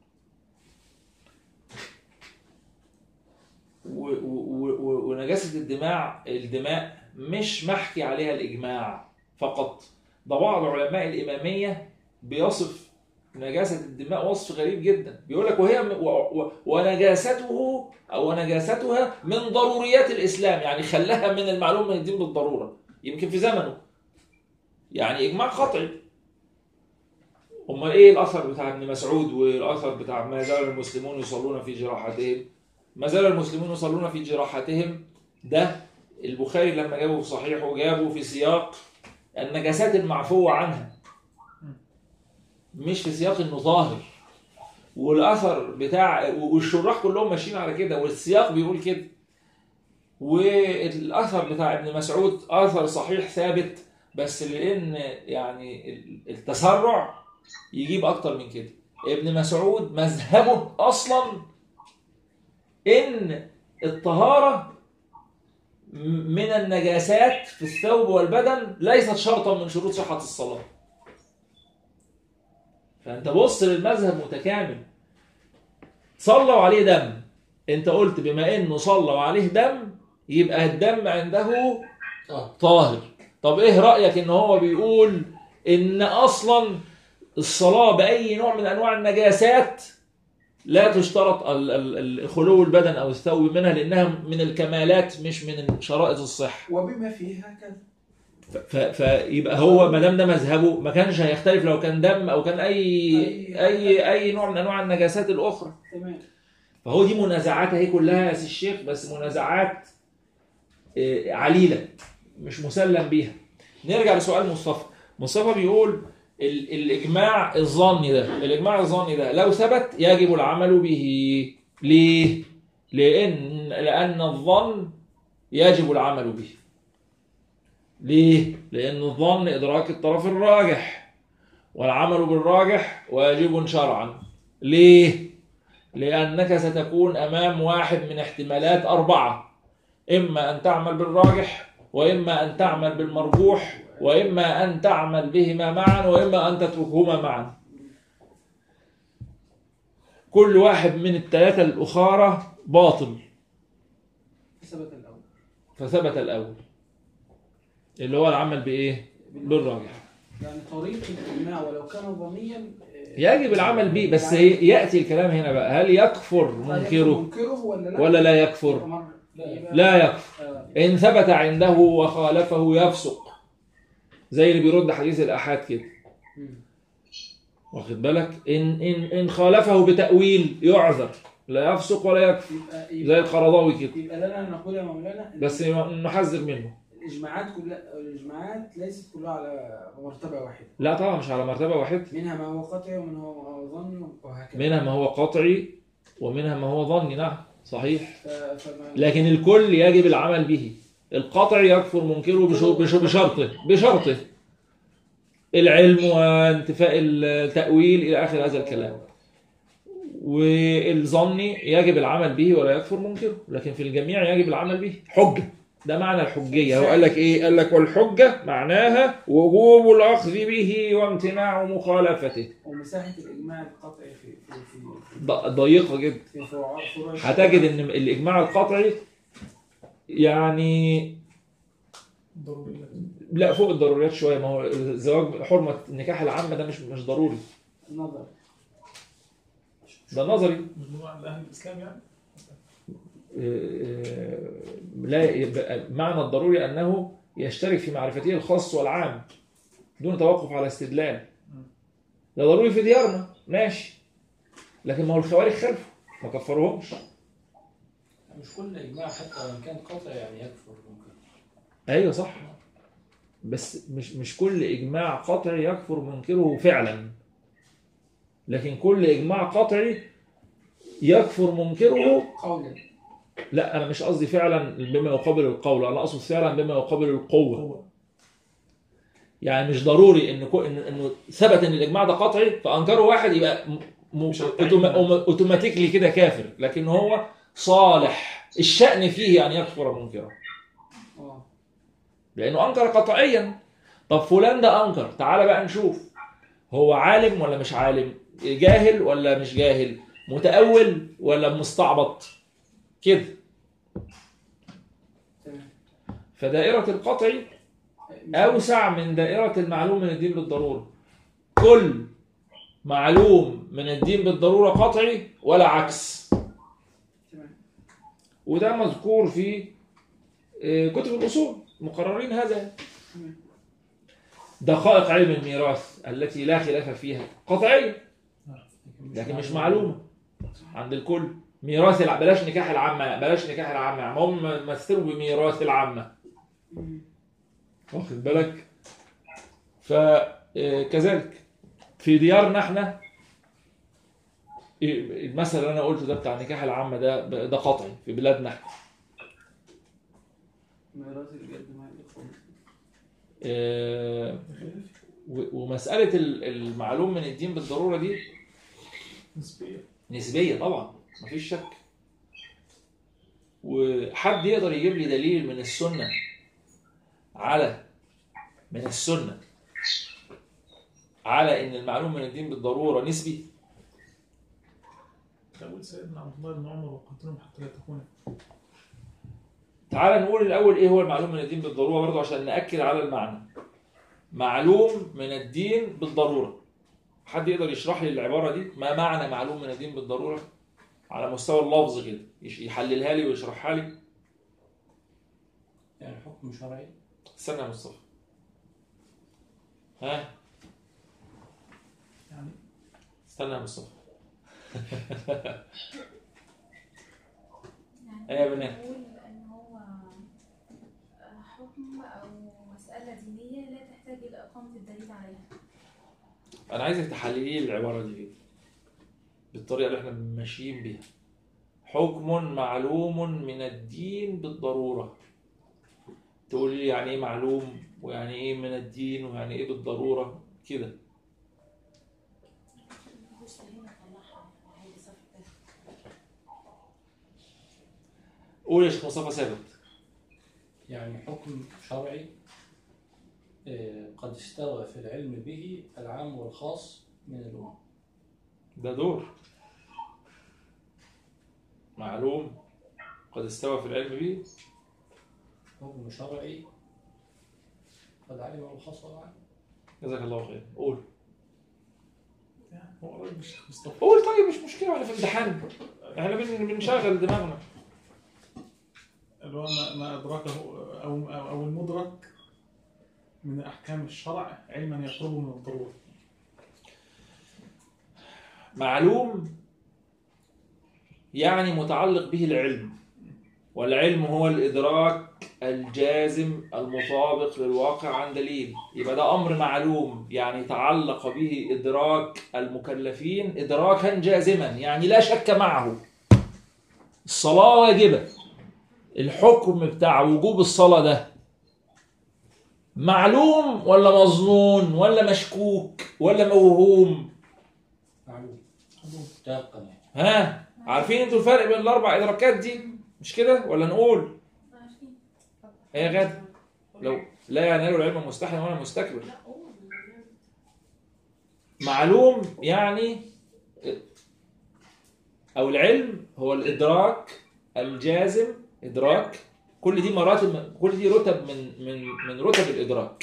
A: و- و- و- ونجاسة الدماء الدماء مش محكي عليها الإجماع فقط ده بعض علماء الإمامية بيصف نجاسة الدماء وصف غريب جدا بيقول لك وهي و- و- ونجاسته أو نجاستها من ضروريات الإسلام يعني خلاها من المعلوم من الدين بالضرورة يمكن في زمنه يعني إجماع قطعي امال ايه الاثر بتاع ابن مسعود والاثر بتاع ما زال المسلمون يصلون في جراحتهم ما زال المسلمون يصلون في جراحتهم ده البخاري لما جابه في صحيحه جابه في سياق النجاسات المعفوة عنها مش في سياق انه ظاهر والاثر بتاع والشراح كلهم ماشيين على كده والسياق بيقول كده والاثر بتاع ابن مسعود اثر صحيح ثابت بس لان يعني التسرع يجيب اكتر من كده ابن مسعود مذهبه اصلا ان الطهاره م- من النجاسات في الثوب والبدن ليست شرطا من شروط صحه الصلاه فانت بص للمذهب متكامل صلوا عليه دم انت قلت بما انه صلوا عليه دم يبقى الدم عنده
B: آه.
A: طاهر طب ايه رايك ان هو بيقول ان اصلا الصلاه باي نوع من انواع النجاسات لا تشترط ال- ال- ال- خلو البدن او الثوب منها لانها من الكمالات مش من شرائط الصحه
F: وبما فيها كذا
A: ف- ف- فيبقى هو ما دام ده مذهبه ما كانش هيختلف لو كان دم او كان اي
F: أي-
A: اي اي نوع من انواع النجاسات الاخرى
F: تمام
A: فهو دي منازعات اهي كلها يا سي الشيخ بس منازعات آه، عليله مش مسلم بيها نرجع لسؤال مصطفى مصطفى بيقول ال- الاجماع الظني ده الاجماع الظني ده لو ثبت يجب العمل به ليه لان لان الظن يجب العمل به ليه لان الظن ادراك الطرف الراجح والعمل بالراجح واجب شرعا ليه لأنك ستكون أمام واحد من احتمالات أربعة إما أن تعمل بالراجح وإما أن تعمل بالمرجوح وإما أن تعمل بهما معا وإما أن تتركهما معا كل واحد من الثلاثة الأخرى باطل
F: ثبت الاول
A: فثبت الأول اللي هو العمل بإيه؟ بالراجح
F: يعني طريق الاجماع ولو كان ظنيا آه،
A: يجب العمل به بس
F: يعني-
A: يأتي الكلام هنا بقى هل يكفر
F: طيب
A: منكره
F: منكره ولا لا
A: ولا لا يكفر؟
F: مرة. يبقى-
A: لا يكفر
F: آه،
A: إن ثبت عنده وخالفه يفسق زي اللي بيرد حديث الآحاد كده
F: مم.
A: واخد بالك إن إن إن خالفه بتأويل يعذر لا يفسق ولا يكفر
F: يبقى
A: زي
F: يبقى,
A: القرضاوي كده
F: يبقى لنا نقول يا مولانا إن
A: بس نحذر منه
F: الاجماعات كلها الاجماعات ليست كلها على مرتبه واحده
A: لا طبعا مش على مرتبة واحدة
F: منها ما هو قطعي ومنها ما هو ظني وهكذا
A: منها ما هو قطعي ومنها ما هو ظني نعم صحيح
F: ف- فما
A: لكن الكل يجب العمل به القطع يكفر منكره بشو- بشو- بشرطه بشرطه العلم وانتفاء التأويل إلى آخر هذا الكلام والظني يجب العمل به ولا يكفر منكره لكن في الجميع يجب العمل به حجة ده معنى الحجية هو قال لك إيه قال لك والحجة معناها وجوب الأخذ به وامتناع مخالفته
F: ومساحة الإجماع القطعي في في في في,
A: ض- ضيقة جدا
F: في فروع فروع
A: هتجد ان الاجماع القطعي يعني
E: ضروري
A: لا فوق الضروريات شويه ما هو الزواج حرمه النكاح العامه ده مش مش ضروري
F: النظر
A: ده نظري
E: مجموعة من أهل الإسلام يعني
A: آه، لا يبقى معنى الضروري انه يشترك في معرفته الخاص والعام دون توقف على استدلال ده ضروري في ديارنا ماشي لكن ما هو الخوارج خلفه ما كفروهمش
B: مش كل إجماع حتى وإن كان قطع يعني يكفر ممكن
A: ايوه صح بس مش مش كل اجماع قطعي يكفر منكره فعلا لكن كل اجماع قطعي يكفر منكره
F: قولا
A: لا انا مش قصدي فعلا بما يقابل القول انا اقصد فعلا بما يقابل القوه
E: هو
A: يعني مش ضروري ان كو- إن- انه ثبت ان الاجماع ده قطعي فانكره واحد يبقى م- م-
E: مش هتعين.
A: أوتوما- أوما- اوتوماتيكلي كده كافر لكن هو صالح الشأن فيه ان يكفر منكره
F: اه
A: لانه انكر قطعيا طب فلان ده انكر تعال بقى نشوف هو عالم ولا مش عالم جاهل ولا مش جاهل متأول ولا مستعبط كده
F: تمام
A: فدائرة القطع أوسع من دائرة المعلوم من الدين بالضرورة كل معلوم من الدين بالضرورة قطعي ولا عكس
F: تمام
A: وده مذكور في آه، كتب الأصول مقررين هذا
F: تمام
A: دقائق علم الميراث التي لا خلاف فيها قطعية لكن مش معلومة عند الكل ميراث الع... بلاش نكاح العامة بلاش نكاح العامة يعني هم مثلوا بميراث العامة
F: مم.
A: واخد بالك فكذلك في ديارنا احنا إيه، المثل اللي انا قلته ده بتاع نكاح العامة ده ده قطعي في بلادنا احنا
F: ميراث الجد مع الإخوة
A: آه، و- ومسألة ال- المعلوم من الدين بالضرورة دي
E: نسبيا
A: نسبية طبعا مفيش شك وحد يقدر يجيب لي دليل من السنة على من السنة على ان المعلوم من الدين بالضرورة نسبي
E: تقول سيدنا عبد الله بن عمر وقاتلهم حتى لا تكون
A: تعال نقول الاول ايه هو المعلوم من الدين بالضرورة برضه عشان نأكد على المعنى معلوم من الدين بالضرورة حد يقدر يشرح لي العبارة دي ما معنى معلوم من الدين بالضرورة على مستوى اللفظ كده يش- يحللها لي ويشرحها لي
B: يعني حكم شرعي
A: استنى يا مصطفى ها
E: يعني
A: استنى يا مصطفى
G: يعني
A: إيه يا بنات؟
G: نقول ان هو حكم او مسألة دينية لا تحتاج الى اقامة الدليل عليها
A: انا عايزك تحللي لي العباره دي كده بالطريقه اللي احنا ماشيين بيها حكم معلوم من الدين بالضروره تقول لي يعني ايه معلوم ويعني ايه من الدين ويعني ايه بالضروره كده
G: بص هنا طلعها عادي صف ده
A: قول يا شيخ مصطفى ثابت
B: يعني حكم شرعي آه، قد استوى في العلم به العام والخاص من الأمة
A: ده دور معلوم قد استوى في العلم به
B: حكم شرعي قد علمه الخاص والعام
A: جزاك الله خير قول
E: يعني هو قريب من الشيخ مصطفى
A: قول طيب مش مشكله احنا في امتحان احنا بن- بنشغل دماغنا
E: اللي هو ما, ما أدركه أو أو أو المدرك من أحكام الشرع علما يقربه من الضرورة
A: معلوم يعني متعلق به العلم والعلم هو الإدراك الجازم المطابق للواقع عن دليل يبقى ده أمر معلوم يعني تعلق به إدراك المكلفين إدراكا جازما يعني لا شك معه الصلاة واجبة الحكم بتاع وجوب الصلاة ده معلوم ولا مظنون ولا مشكوك ولا موهوم
B: معلوم تيقن يعني
A: ها عارفين انتوا الفرق بين الاربع ادراكات دي مش كده ولا نقول
D: عارفين
A: ايه يا غد لو لا ينال العلم مستحيل ولا مستكبر
D: لا قول
A: معلوم يعني او العلم هو الادراك الجازم ادراك كل دي مراتب كل دي رتب من من من رتب الادراك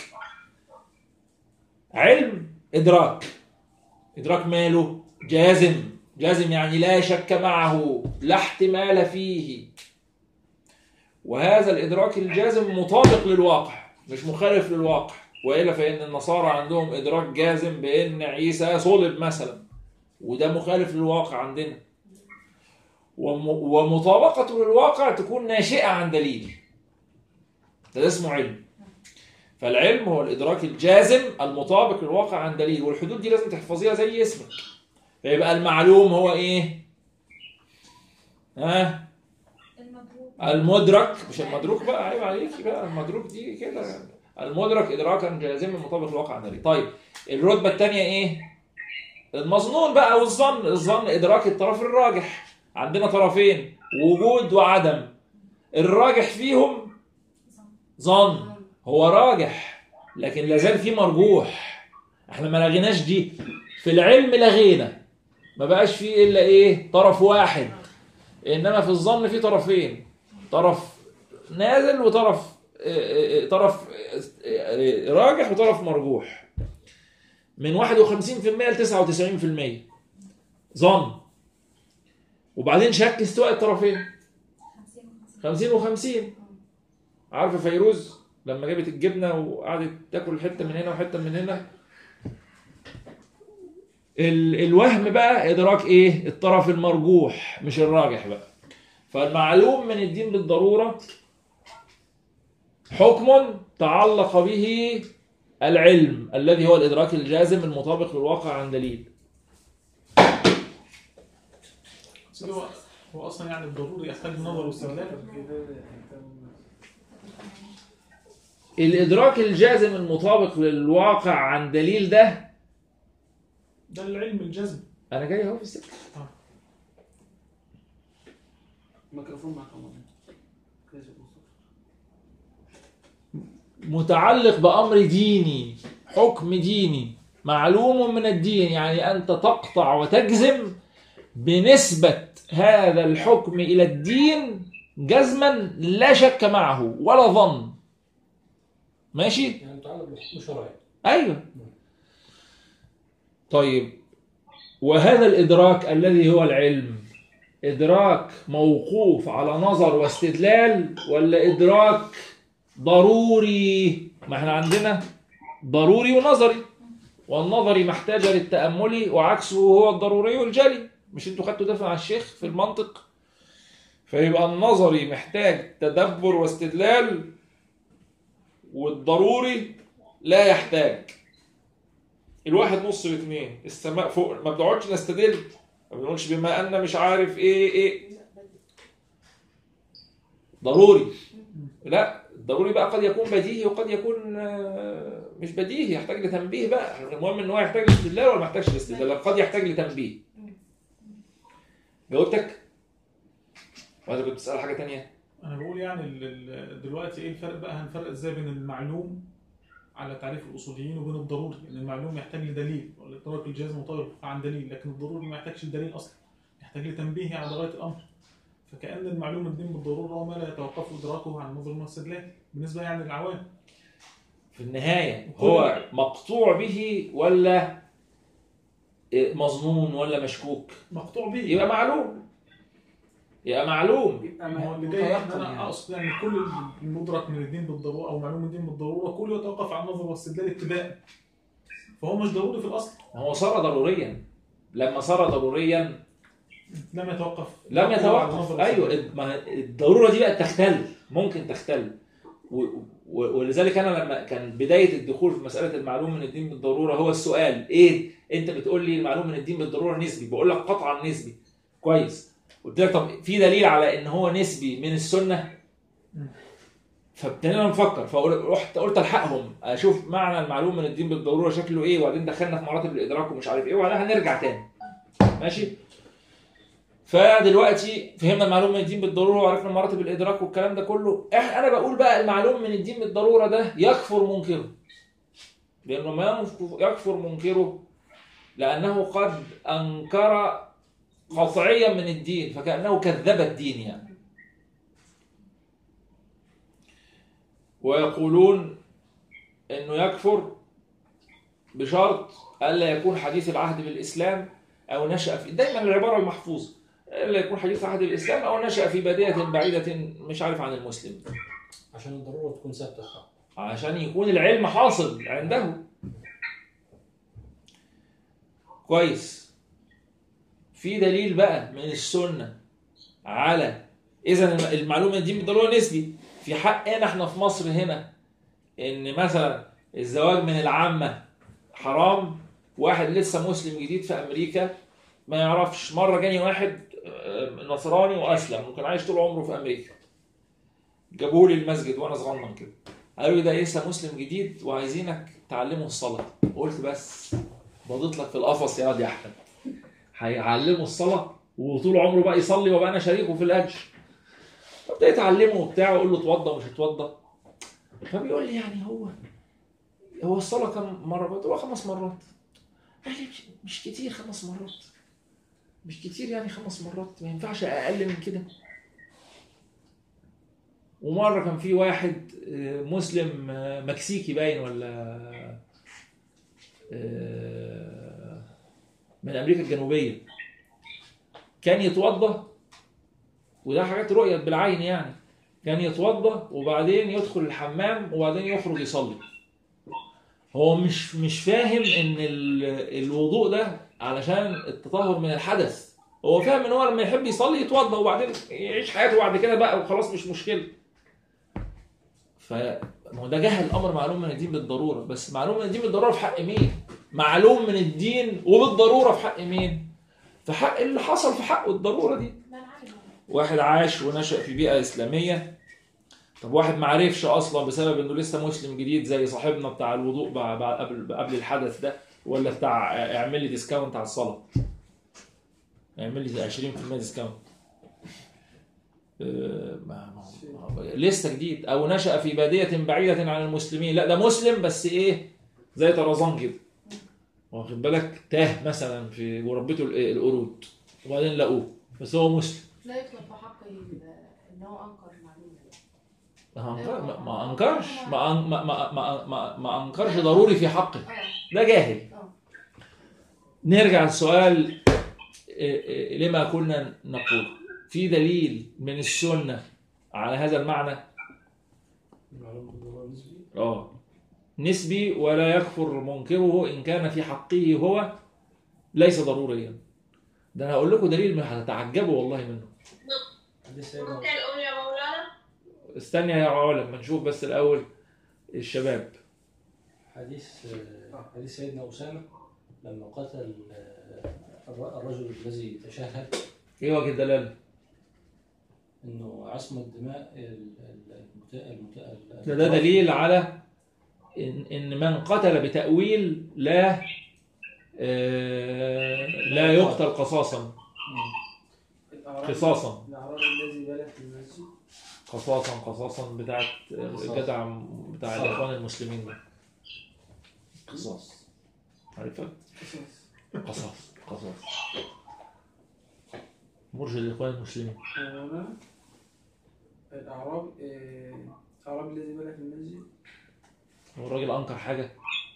A: علم ادراك ادراك ماله جازم جازم يعني لا شك معه لا احتمال فيه وهذا الادراك الجازم مطابق للواقع مش مخالف للواقع والا فان النصارى عندهم ادراك جازم بان عيسى صلب مثلا وده مخالف للواقع عندنا وم- ومطابقته للواقع تكون ناشئه عن دليل ده اسمه علم فالعلم هو الادراك الجازم المطابق للواقع عن دليل والحدود دي لازم تحفظيها زي اسمك فيبقى المعلوم هو ايه ها
D: المجهول
A: المدرك مش المدروك بقى عيب عليكي بقى المدروك دي كده يعني. المدرك ادراكا جازما مطابق للواقع عن دليل طيب الرتبه الثانيه ايه المظنون بقى والظن الظن ادراك الطرف الراجح عندنا طرفين وجود وعدم الراجح فيهم ظن هو راجح لكن لازال في مرجوح احنا ما لغيناش دي في العلم لغينا ما بقاش فيه الا ايه طرف واحد انما في الظن في طرفين طرف نازل وطرف آه، آه، طرف آه، آه، راجح وطرف مرجوح من 51% ل 99% ظن وبعدين شك استواء الطرفين 50 و50 عارفه فيروز لما جابت الجبنه وقعدت تاكل حته من هنا وحته من هنا ال- الوهم بقى ادراك ايه الطرف المرجوح مش الراجح بقى فالمعلوم من الدين بالضروره حكم تعلق به العلم الذي هو الادراك الجازم المطابق للواقع عن دليل
E: بس هو هو اصلا يعني الضروري يحتاج نظر واستدلال
A: الادراك الجازم المطابق للواقع عن دليل ده
E: ده العلم الجزم
A: انا جاي اهو في السكه
F: الميكروفون معك يا مولانا. كويس يا مصطفى.
A: متعلق بأمر ديني حكم ديني معلوم من الدين يعني أنت تقطع وتجزم بنسبة هذا الحكم إلى الدين جزما لا شك معه ولا ظن ماشي
B: يعني متعلق بحكم شرعي
A: أيوه طيب وهذا الإدراك الذي هو العلم إدراك موقوف على نظر واستدلال ولا إدراك ضروري ما احنا عندنا ضروري ونظري والنظري محتاج للتأمل وعكسه هو الضروري الجلي مش انتوا خدتوا ده مع الشيخ في المنطق فيبقى النظري محتاج تدبر واستدلال والضروري لا يحتاج الواحد نص الاثنين السماء فوق ما بنقعدش نستدل ما بنقولش بما ان مش عارف ايه ايه ضروري لا الضروري بقى قد يكون بديهي وقد يكون آه، مش بديهي يحتاج لتنبيه بقى المهم ان هو يحتاج لاستدلال ولا ما يحتاجش لاستدلال قد يحتاج لتنبيه جاوبتك ولا كنت بتسأل حاجة تانية
E: انا بقول يعني ال- ال- دلوقتي ايه الفرق بقى هنفرق ازاي بين المعلوم على تعريف الاصوليين وبين الضروري لان المعلوم يحتاج لدليل والادراك الجازم مطابق عن دليل لكن الضروري ما يحتاجش لدليل اصلا يحتاج لتنبيه على غايه الامر فكأن المعلوم الدين بالضروره هو ما لا يتوقف ادراكه عن نظر واستدلال بالنسبه يعني للعوام
A: في النهاية هو مقطوع به ولا آه، مظنون ولا مشكوك
E: مقطوع به
A: يبقى معلوم يبقى معلوم
F: يبقى
E: ما هو
F: ما-
E: اللي جاي ان
F: متيقن
E: انا
F: يعني.
E: اقصد يعني كل المدرك من الدين بالضروره او معلوم الدين بالضروره كله يتوقف عن النظر والاستدلال ابتداء فهو مش ضروري في الاصل
A: هو صار ضروريا لما صار ضروريا
E: لم يتوقف
A: لم
E: على
A: يتوقف
E: النظر
A: ايوه
E: والاستدلال.
A: ما الضروره دي بقت تختل ممكن تختل و- و- ولذلك انا لما كان بدايه الدخول في مساله المعلوم من الدين بالضروره هو السؤال ايه انت بتقول لي المعلوم من الدين بالضروره نسبي بقول لك قطعا نسبي كويس قلت لك طب في دليل على ان هو نسبي من السنه
E: مم.
A: فابتدينا نفكر فرحت قلت الحقهم اشوف معنى المعلوم من الدين بالضروره شكله ايه وبعدين دخلنا في مراتب الادراك ومش عارف ايه وبعدين هنرجع تاني ماشي فدلوقتي فهمنا المعلوم من الدين بالضروره وعرفنا مراتب الادراك والكلام ده كله إح- انا بقول بقى المعلوم من الدين بالضروره ده يكفر منكره لانه ما ينف- يكفر منكره لانه قد انكر قطعيا من الدين فكانه كذب الدين يعني ويقولون انه يكفر بشرط الا يكون حديث العهد بالاسلام او نشا في دايما العباره المحفوظه الا يكون حديث العهد بالاسلام او نشا في باديه بعيده مش عارف عن المسلم
B: عشان الضروره تكون ثابته صح
A: عشان يكون العلم حاصل عنده كويس في دليل بقى من السنة على إذا المعلومة دي بالضرورة نسبي في حقنا احنا في مصر هنا إن مثلا الزواج من العامة حرام واحد لسه مسلم جديد في أمريكا ما يعرفش مرة جاني واحد آه، نصراني وأسلم وكان عايش طول عمره في أمريكا جابوه لي المسجد وأنا صغنن كده قالوا لي ده لسه مسلم جديد وعايزينك تعلمه الصلاة قلت بس بضيت لك في القفص يا واد يا احمد هيعلمه الصلاة وطول عمره بقى يصلي وبقى انا شريكه في الاجر فابتديت اعلمه وبتاع واقول له اتوضى ومش اتوضى فبيقول لي يعني هو هو الصلاة كم مرة؟ قلت له خمس مرات قال لي مش, مش كتير خمس مرات مش كتير يعني خمس مرات ما ينفعش اقل من كده ومره كان في واحد آه، مسلم آه، مكسيكي باين ولا آه، من امريكا الجنوبيه كان يتوضا وده حاجات رؤيت بالعين يعني كان يتوضا وبعدين يدخل الحمام وبعدين يخرج يصلي هو مش مش فاهم ان ال- الوضوء ده علشان التطهر من الحدث هو فاهم ان هو لما يحب يصلي يتوضا وبعدين يعيش حياته بعد كده بقى وخلاص مش مشكله ف ما هو ده جهل الامر معلوم من الدين بالضروره بس معلوم من الدين بالضروره في حق مين؟ معلوم من الدين وبالضروره في حق مين؟ في حق اللي حصل في حقه الضروره دي
D: ده العالم
A: واحد عاش ونشأ في بيئة إسلامية طب واحد ما عرفش أصلا بسبب إنه لسه مسلم جديد زي صاحبنا بتاع الوضوء بعد بعد- قبل قبل الحدث ده ولا بتاع اعمل لي ديسكاونت على الصلاة اعمل لي 20% ديسكاونت آه، ما ما ما- لسه جديد او نشأ في بادية بعيدة عن المسلمين لا ده مسلم بس ايه زي طرزان كده واخد بالك تاه مثلا في وربته ال- القرود وبعدين لقوه بس هو مسلم
D: لا يطلب في حقه ال- ان هو انكر المعلومه دي
A: ما أنكر- ما- ما انكرش ما أن- ما ما ما, ما, ما انكرش ضروري في حقه
D: اه
A: ده جاهل
D: اه
A: نرجع للسؤال إيه، إيه، لما كنا نقول في دليل من السنة على هذا المعنى
B: المعلومة بالضرورة نسبي
A: اه نسبي ولا يكفر منكره إن كان في حقه هو ليس ضروريا ده أنا هقول لكم دليل من هتتعجبوا والله منه
B: حديث سيدنا
C: ممكن أقول يا مولانا
A: استنى يا عالم ما نشوف بس الأول الشباب
B: حديث حديث سيدنا أسامة لما قتل الر- الرجل الذي تشهد
A: إيه وجه الدلالة؟
B: انه عصم الدماء ال- ال- المت... المت...
A: ده, ده دليل على إن, إن من قتل بتأويل لا آه لا يقتل قصاصا
B: مم.
F: الأعرابي-
A: قصاصا
F: الأعرابي الذي بال في المسجد
A: قصاصا قصاصا بتاعت الجدع بتاع
B: قصاص.
A: الاخوان المسلمين ده قصاص عارفها
F: قصاص
A: قصاص قصاص مرشد الاخوان المسلمين
F: هنا الأعراب آه، الأعرابي الذي بال في المسجد
A: هو الراجل انكر حاجه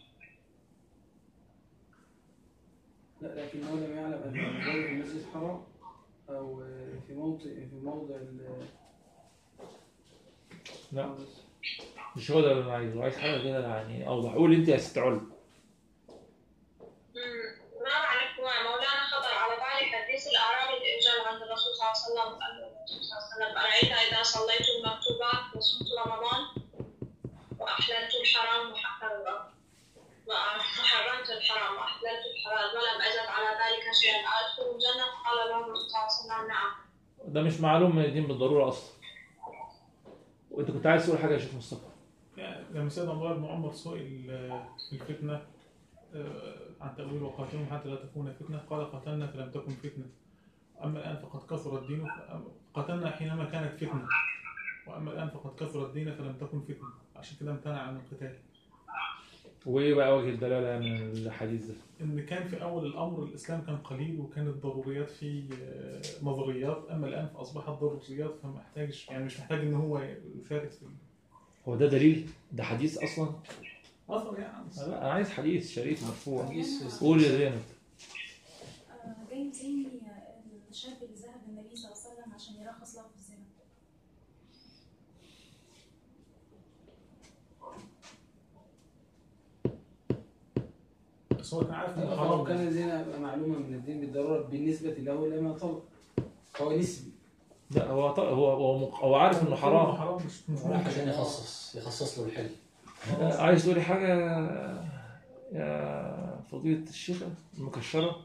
F: لا لكنه لم يعلم أن البال في المسجد حرام أو آه، في موضع في موضع ال-
A: لا مش هو ده اللي انا عايزه عايز حاجه كده يعني اوضح قول انت يا ست علا
C: مم. ما أعرف مولانا خطر على بالي حديث الأعرابي اللي إجا عند الرسول صلى الله عليه وسلم وقال له الرسول صلى الله عليه وسلم أرأيت إذا صليت المكتوبات وصمت رمضان وأحللت الحرام وحرمت وحرمت الحرام وأحللت الحلال ولم أزد على ذلك شيئا أدخل الجنة قال له الرسول صلى الله عليه وسلم نعم
A: ده مش معلوم من الدين بالضروره اصلا وانت كنت عايز تقول حاجه يا شيخ مصطفى
E: يعني لما سيدنا عبد الله بن عمر سئل آه، في الفتنة آه، عن تأويل وقاتلهم حتى لا تكون فتنة قال قتلنا فلم تكن فتنة أما الآن فقد كثر الدين ف- قتلنا حينما كانت فتنة وأما الآن فقد كثر الدين فلم تكن فتنة عشان كده امتنع عن القتال
A: وايه بقى وجه الدلاله من الحديث ده
E: إن كان في أول الأمر الإسلام كان قليل وكانت ضروريات فيه آه، نظريات أما الآن فأصبحت ضروريات فما محتاجش يعني مش محتاج إن هو يشارك في
A: هو ده دليل ده حديث اصلا
E: أصلا يعني
A: لا انا عايز حديث شريف مرفوع
B: حديث
A: قول يا زينب
H: آه، جاي زي الشاب اللي ذهب النبي صلى الله عليه وسلم عشان يرخص له في الزنا
E: بس هو كان عارف إن
F: لو
E: حرام
F: كان الزنا معلومة من الدين بالضرورة بالنسبة له لما طلب هو نسبي
A: لا هو ط- هو هو, مق- هو عارف انه حرام
E: حرام مش مش
B: راح
E: ممكن.
B: عشان يخصص يخصص له الحل
A: عايز تقولي حاجه يا فضيله الشيخه المكشره
D: انا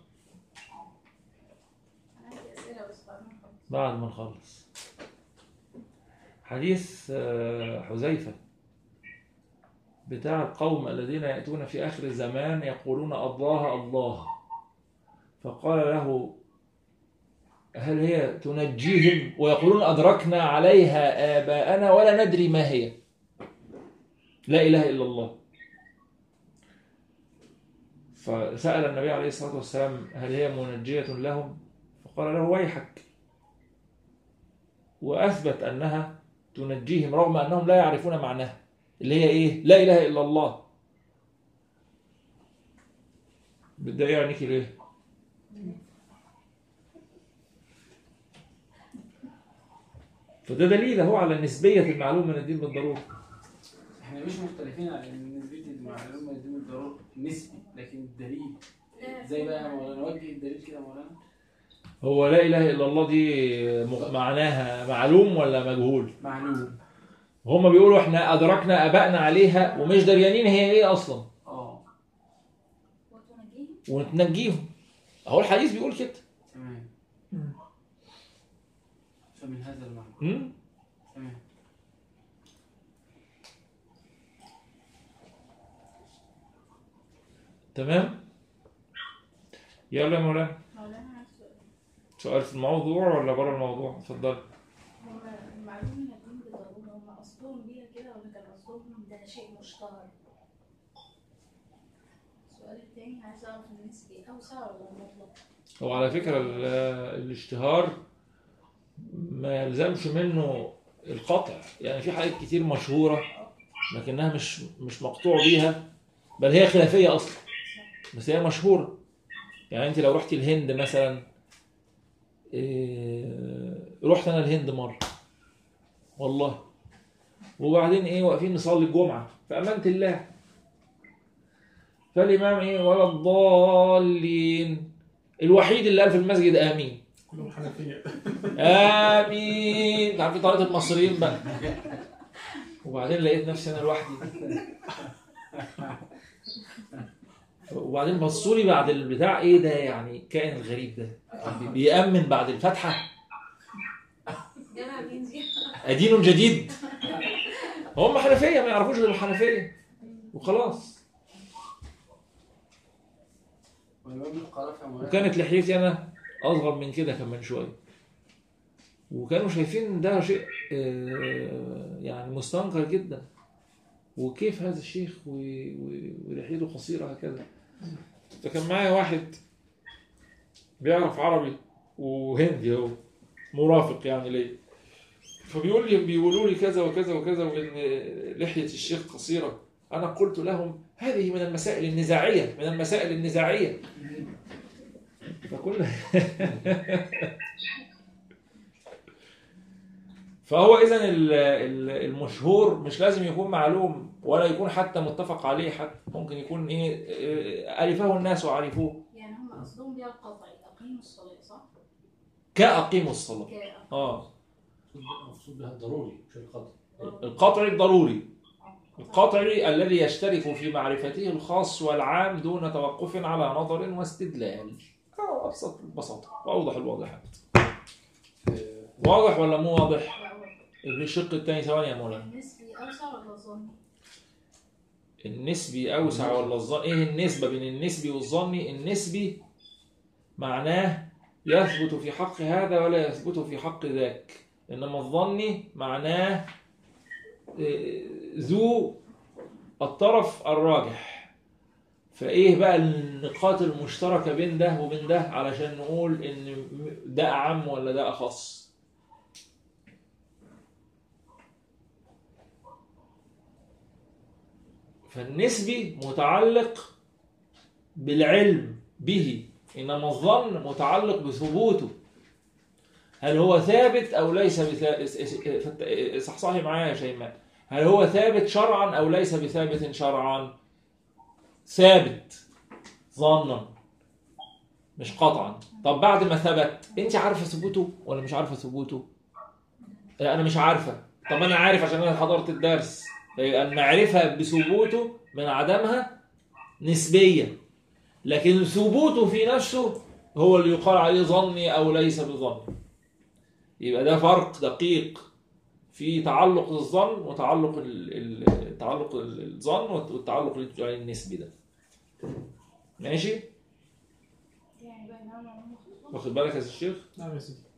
D: عندي اسئله بس بعد ما نخلص.
A: بعد ما نخلص حديث آه، حذيفة بتاع القوم الذين يأتون في آخر الزمان يقولون الله الله فقال له هل هي تنجيهم ويقولون أدركنا عليها آباءنا ولا ندري ما هي لا إله إلا الله فسأل النبي عليه الصلاة والسلام هل هي منجية لهم فقال له ويحك وأثبت أنها تنجيهم رغم أنهم لا يعرفون معناها اللي هي إيه لا إله إلا الله بتضايق عينيك ليه فده دليل اهو على نسبية المعلوم من الدين بالضرورة
F: احنا مش مختلفين على ان نسبة المعلومة دي بالضرورة نسبي لكن الدليل زي بقى يا مولانا نوجه الدليل كده يا مولانا
A: هو لا إله إلا الله دي م- معناها معلوم ولا مجهول
F: معلوم
A: هم بيقولوا احنا أدركنا آبائنا عليها ومش دريانين هي إيه أصلا
F: اه
H: وتنجيهم
A: ونتنجيهم اهو الحديث بيقول كده
F: تمام
E: مم.
F: فمن هذا المعنى
A: مم؟
F: تمام
A: تمام يلا يا مولانا
D: مولانا عايز سؤال
A: سؤال في الموضوع ولا بره الموضوع اتفضل
D: هما المعلومة من الدين بالضرورة هما قصدهم بيها كده ولا كان قصدهم ده شيء مشتهر؟ السؤال التاني عايز أعرف النسبي أوسع ولا مطلق؟
A: هو على فكرة ال- الاشتهار ما يلزمش منه القطع يعني في حاجات كتير مشهورة لكنها مش مش مقطوع بيها بل هي خلافية أصلا بس هي مشهورة يعني أنت لو رحت الهند مثلا إيه، رحت أنا الهند مرة والله وبعدين إيه واقفين نصلي الجمعة في أمانة الله فالإمام إيه ولا الضالين الوحيد اللي قال في المسجد آمين
E: كلهم حنفية
A: امين عارفين طريقه المصريين بقى وبعدين لقيت نفسي انا لوحدي وبعدين بصوا لي بعد البتاع ايه ده يعني الكائن الغريب ده بيأمن بعد الفتحه
D: جمع بينزل
A: أدين جديد هم حنفيه ما يعرفوش غير الحنفيه وخلاص
F: والإمام القرافة يا مولانا
A: وكانت لحيتي انا اصغر من كده كمان شويه وكانوا شايفين ده شيء آه، يعني مستنكر جدا وكيف هذا الشيخ و- و- ولحيته قصيره هكذا فكان معايا واحد بيعرف عربي وهندي هو مرافق يعني ليا فبيقول لي بيقولوا لي كذا وكذا وكذا وان لحيه الشيخ قصيره انا قلت لهم هذه من المسائل النزاعيه من المسائل النزاعيه فكل فهو اذا ال- ال- المشهور مش لازم يكون معلوم ولا يكون حتى متفق عليه حتى ممكن يكون ايه إيه، الفه الناس وعرفوه
H: يعني هم قصدهم بيها القطع أقيموا الصلاة صح؟
A: كاقيموا الصلاه
H: ك-
A: اه
B: المقصود بها الضروري مش القدر
A: القطعي الضروري القطعي الذي يشترك في معرفته الخاص والعام دون توقف على نظر واستدلال آه، ابسط البساطه واوضح الواضحات واضح ولا مو واضح
H: لا، هو-
A: الشق الثاني ثواني يا مولانا
H: النسبي أوسع ولا الظني؟
A: النسبي اوسع ولا الظن ايه النسبه بين النسبي والظني النسبي معناه يثبت في حق هذا ولا يثبت في حق ذاك انما الظني معناه إيه، ذو الطرف الراجح فايه بقى النقاط المشتركه بين ده وبين ده علشان نقول ان ده اعم ولا ده اخص فالنسبي متعلق بالعلم به انما الظن متعلق بثبوته هل هو ثابت او ليس بثابت صحصحي معايا يا شيماء هل هو ثابت شرعا او ليس بثابت شرعا ثابت ظنا مش قطعا طب بعد ما ثبت انت عارفه ثبوته ولا مش عارفه ثبوته لا انا مش عارفه طب انا عارف عشان انا حضرت الدرس يبقى المعرفه بثبوته من عدمها نسبيه لكن ثبوته في نفسه هو اللي يقال عليه ظني او ليس بظني يبقى ده فرق دقيق في تعلق الظن وتعلق ال- ال- تعلق الظن والتعلق اللي بتقول عليه النسبي ده ماشي
H: يعني بقى نعمل عموم وخصوص
A: واخد بالك يا سيد الشيخ
E: نعم يا سيدي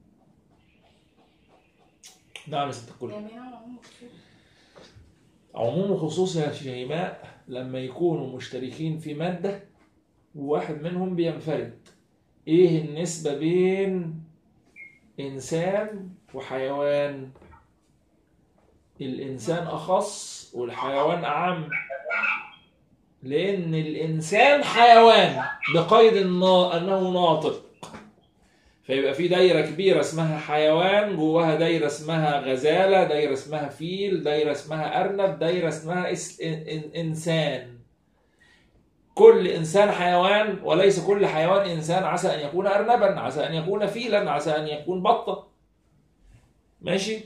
A: نعم يا ست الكل
H: يعني نعمل عموم وخصوص
A: عموم وخصوص يا شيماء لما يكونوا مشتركين في مادة وواحد منهم بينفرد ايه النسبة بين انسان وحيوان الانسان اخص والحيوان اعم لان الانسان حيوان بقيد النا- انه ناطق فيبقى في دايرة كبيرة اسمها حيوان جواها دايرة اسمها غزالة دايرة اسمها فيل دايرة اسمها أرنب دايرة اسمها إس... إن... إن... إنسان كل إنسان حيوان وليس كل حيوان إنسان عسى أن يكون أرنبا عسى أن يكون فيلا عسى أن يكون بطة ماشي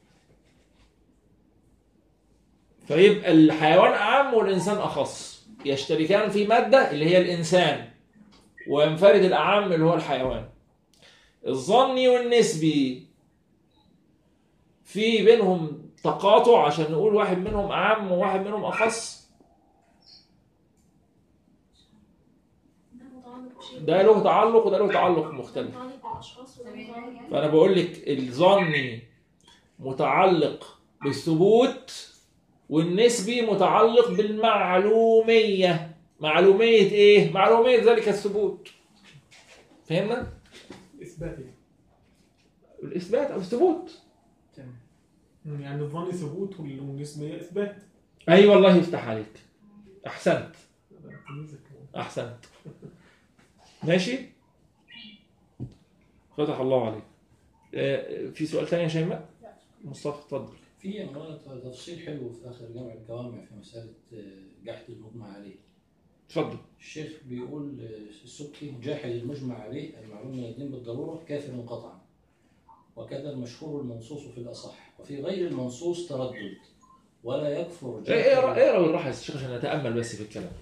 A: فيبقى الحيوان أعم والإنسان أخص يشتركان في مادة اللي هي الإنسان وينفرد الأعم اللي هو الحيوان الظني والنسبي في بينهم تقاطع عشان نقول واحد منهم أعم وواحد منهم أخص
H: ده متعلق بشيء
A: ده له تعلق وده له تعلق مختلف
H: متعلق بالأشخاص وده متعلق
A: فأنا بقول لك الظني متعلق بالثبوت والنسبي متعلق بالمعلومية معلومية إيه؟ معلومية ذلك الثبوت فهمنا؟
E: اثبات يعني.
A: الإثبات أو الثبوت
E: مم، يعني الظن ثبوت وال- والنسبية اثبات
A: أيوة الله يفتح عليك أحسنت
E: تمييزك.
A: أحسنت ماشي فتح الله عليك آه، في سؤال ثاني يا شيماء مصطفى اتفضل
B: في أمانة تفصيل حلو في آخر جامع الجوامع في مسألة آه، جحد المجمع عليه
A: اتفضل
B: الشيخ بيقول آه، السبكي جاحد المجمع عليه المعلوم من الدين بالضرورة كافر قطعا وكذا المشهور المنصوص في الأصح وفي غير المنصوص تردد ولا يكفر
A: إيه-
B: جاحد
A: اقرا اقرا بالراحه يا شيخ عشان نتامل بس في الكلام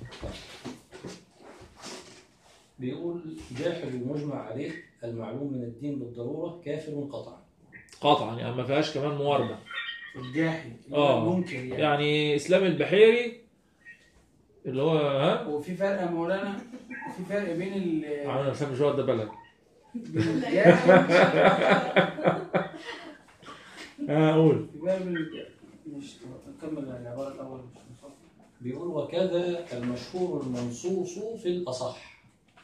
B: بيقول جاحد المجمع عليه المعلوم من الدين بالضرورة كافر قطعا
A: قطعا يعني ما فيهاش كمان مواربه
F: الجاحد
A: آه.
F: ممكن يعني.
A: يعني اسلام البحيري اللي هو ها
F: وفي فرق يا مولانا في فرق بين ال
A: انا سامي مش ده بلد
F: بين الجاحد
A: اه قول
F: في فرق بين الج- مش نكمل العبارة الأول مش نصف.
B: بيقول وكذا المشهور المنصوص في الأصح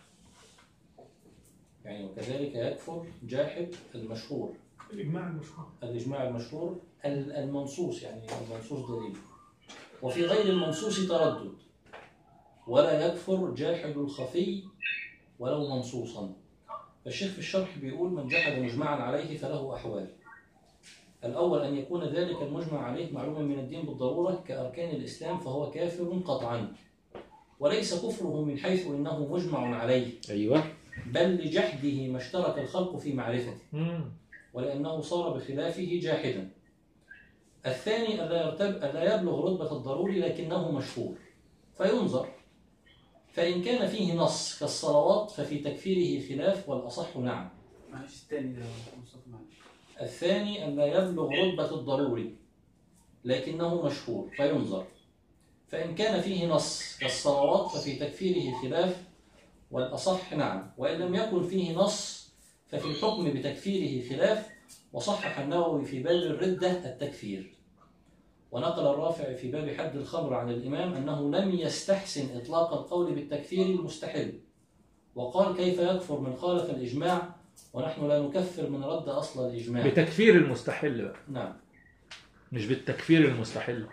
B: يعني وكذلك يكفر جاحد المشهور
E: الإجماع المشهور
B: الإجماع المشهور ال- المنصوص يعني المنصوص دليل وفي غير المنصوص تردد ولا يكفر جاحد الخفي ولو منصوصا فالشيخ في الشرح بيقول من جحد مجمعا عليه فله أحوال الأول أن يكون ذلك المجمع عليه معلوما من الدين بالضرورة كأركان الإسلام فهو كافر قطعا وليس كفره من حيث إنه مجمع عليه
A: ايوه
B: بل لجحده ما اشترك الخلق في معرفته
A: مم.
B: ولأنه صار بخلافه جاحدا الثاني ألا, يرتب ألا يبلغ رتبة الضروري لكنه مشهور فينظر فإن كان فيه نص كالصلوات ففي تكفيره خلاف والأصح نعم
F: معلش التاني ده مصطفى معلش
B: الثاني أن لا يبلغ رتبة الضروري لكنه مشهور فينظر فإن كان فيه نص كالصلوات ففي تكفيره خلاف والأصح نعم وإن لم يكن فيه نص ففي الحكم بتكفيره خلاف وصحح النووي في باب الردة التكفير ونقل الرافع في باب حد الخمر عن الإمام أنه لم يستحسن إطلاق القول بالتكفير المستحل وقال كيف يكفر من خالف الإجماع ونحن لا نكفر من رد أصل الإجماع
A: بتكفير المستحل بقى
B: نعم
A: مش بالتكفير المستحل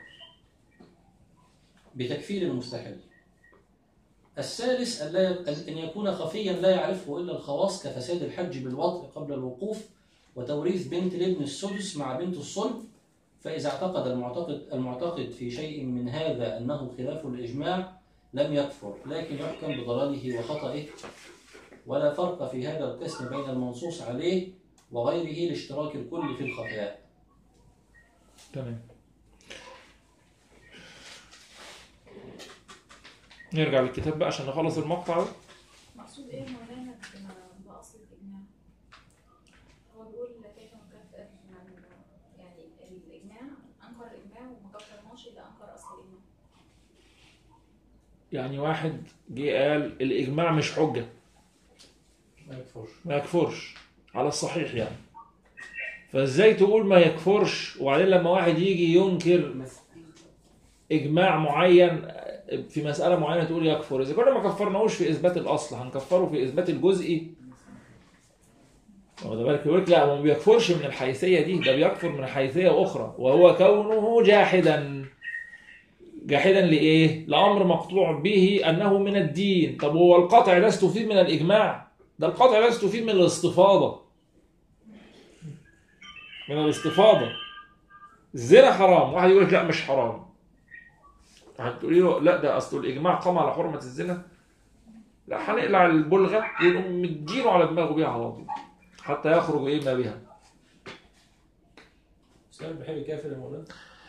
B: بتكفير المستحيل الثالث أن لا ي- أن يكون خفيا لا يعرفه إلا الخواص كفساد الحج بالوطء قبل الوقوف وتوريث بنت الابن السدس مع بنت الصلب فإذا اعتقد المعتقد المعتقد في شيء من هذا أنه خلاف الإجماع لم يكفر لكن يحكم بضلاله وخطئه ولا فرق في هذا القسم بين المنصوص عليه وغيره لاشتراك الكل في الخفاء
A: تمام نرجع للكتاب بقى عشان نخلص المقطع ده
H: مقصود ايه مولانا ب- باصل الاجماع؟ هو بيقول كيف نكفر من يعني الاجماع انكر الاجماع وما كفرناش اذا انكر اصل الاجماع
A: يعني واحد جه قال الإجماع مش حجة
B: ما يكفرش
A: ما يكفرش على الصحيح يعني فازاي تقول ما يكفرش وبعدين لما واحد يجي ينكر
F: مثلا
A: اجماع معين في مساله معينه تقول يكفر اذا كنا ما كفرناهوش في اثبات الاصل هنكفره في اثبات الجزئي واخد بالك يقول لك لا هو ما بيكفرش من الحيثيه دي ده بيكفر من حيثيه اخرى وهو كونه جاحدا جاحدا لايه؟ لامر مقطوع به انه من الدين طب هو القطع ده استفيد من الاجماع ده القطع ده استفيد من الاستفاضه من الاستفاضه الزنا حرام واحد يقول لك لا مش حرام هتقولي له لا ده اصل الاجماع قام على حرمه الزنا لا هنقلع البلغه ونقوم مدينه على دماغه بيها على طول حتى يخرج ايه ما بها
B: سؤال بحب كافر يا مولانا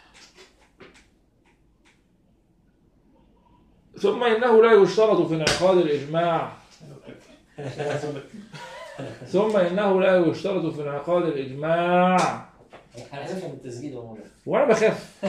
A: ثم انه لا يشترط في انعقاد الاجماع ثم انه لا يشترط في انعقاد الاجماع
B: هنحذفها من التسجيل يا مولانا
A: وانا بخاف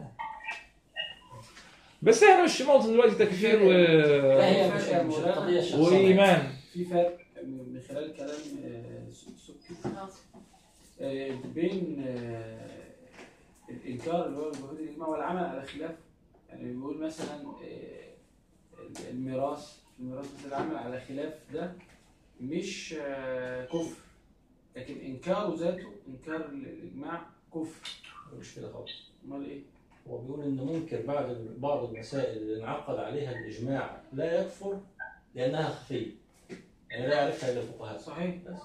A: بس احنا مش نقطه دلوقتي تكفير و...
B: لا هي مش مش القضيه الشخصيه
A: وايمان
F: في فرق من خلال كلام آه، سبكي آه، بين آه، الانكار اللي هو جهود الاجماع والعمل على خلاف يعني بيقول مثلا آه، الميراث الميراث مثلا العمل على خلاف ده مش آه، كفر لكن انكاره ذاته انكار الاجماع كفر
B: مش كده خالص
F: امال ايه؟
B: هو بيقول ان منكر بعض بعض المسائل اللي انعقد عليها الاجماع لا يكفر لانها خفيه يعني لا يعرفها الا الفقهاء
F: صحيح
B: بس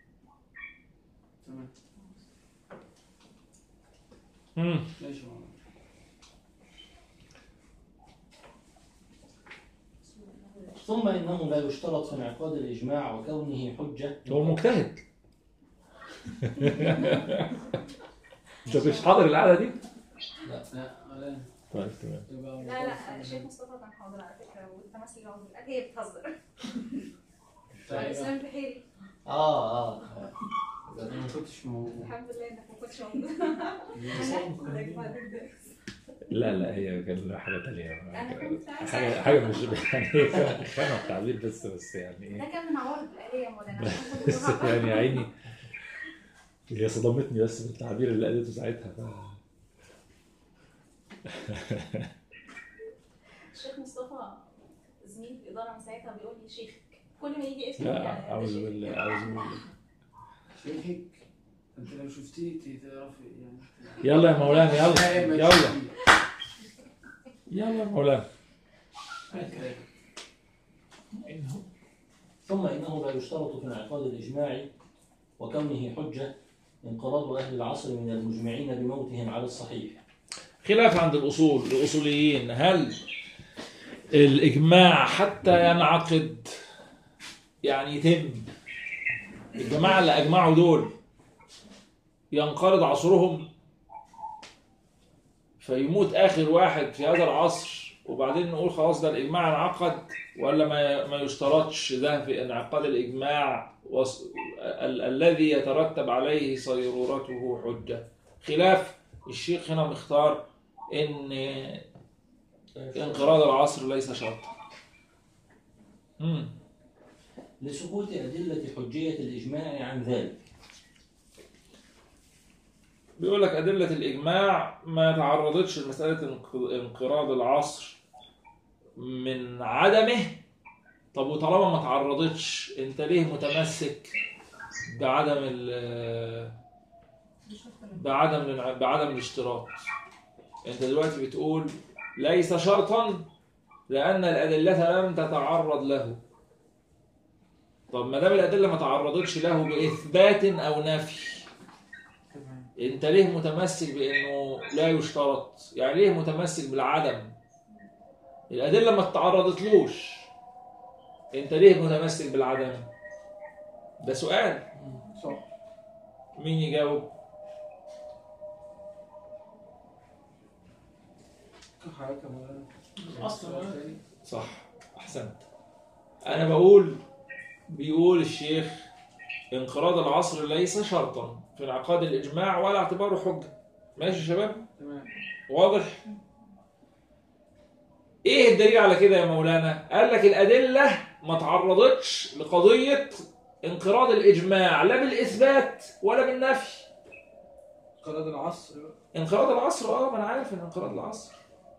F: تمام
A: مم.
F: ماشي يا مولانا.
B: ثم انه لا يشترط في انعقاد الاجماع وكونه حجه
A: هو مجتهد انت مش حاضر القعده دي؟
F: لا لا
A: طيب تمام
F: يبقى
H: لا لا الشيخ مصطفى كان حاضر على فكره والتمثيل عضو الاكل هي بتهزر الاسلام بحيري
B: اه اه
F: انا ما كنتش موجود
H: الحمد لله انك ما كنتش موجود حضرتك بعد الدرس
A: لا لا هي كان حاجه تانية
H: انا كنت عايزه
A: حاجه حاجه مش يعني هي خانه التعبير بس بس يعني
H: ده
A: ايه
H: كان من عوارض الآلية يا مولانا عشان كنت
A: بس
H: بروح-
A: يعني يا عيني هي صدمتني بس بالتعبير اللي قالته ساعتها ف...
H: الشيخ مصطفى زميل الإدارة من ساعتها بيقول لي شيخك كل ما يجي اسمه
A: لا
H: يعني ده
A: اعوذ
H: شيخ.
A: بالله اعوذ بالله
F: شيخك انت لو شفتيه تعرفي يعني
A: يلا يا مولانا يلا
F: لا، ما
A: يلا
F: تشوفيه.
A: يلا يا مولانا
F: هكذا.
B: ثم انه لا يشترط في انعقاد الاجماع وكونه حجه انقراض اهل العصر من المجمعين بموتهم على الصحيح
A: خلاف عند الأصول الأصوليين هل الإجماع حتى ينعقد يعني يتم الجماعة اللي أجمعوا دول ينقرض عصرهم فيموت آخر واحد في هذا العصر وبعدين نقول خلاص ده الإجماع انعقد ولا ما ما يشترطش ده في انعقاد الإجماع وص... ال... الذي يترتب عليه صيرورته حجة خلاف الشيخ هنا مختار إن انقراض العصر ليس شرطا مم.
B: لسقوط أدلة حجية الإجماع عن ذلك
A: بيقول لك أدلة الإجماع ما تعرضتش لمسألة انق- انقراض العصر من عدمه طب وطالما ما تعرضتش أنت ليه متمسك بعدم ال بعدم الانع- بعدم الاشتراط أنت دلوقتي بتقول ليس شرطا لأن الأدلة لم تتعرض له طب ما دام الأدلة ما تعرضتش له بإثبات أو نفي
E: تمام
A: انت ليه متمسك بانه لا يشترط يعني ليه متمسك بالعدم الادله ما تعرضتلوش انت ليه متمسك بالعدم ده سؤال
F: صح
A: مين يجاوب
F: حضرتك يا مولانا
E: أصلاً
F: سؤال
E: بقى.
F: تاني؟
A: صح احسنت انا بقول بيقول الشيخ انقراض العصر ليس شرطا في انعقاد الاجماع ولا اعتباره حجه ماشي يا شباب
F: تمام
A: واضح ايه الدليل على كده يا مولانا قال لك الادله ما تعرضتش لقضيه انقراض الاجماع لا بالاثبات ولا بالنفي
F: قرار العصر بقى
A: انقراض العصر اه ما انا عارف ان انقراض العصر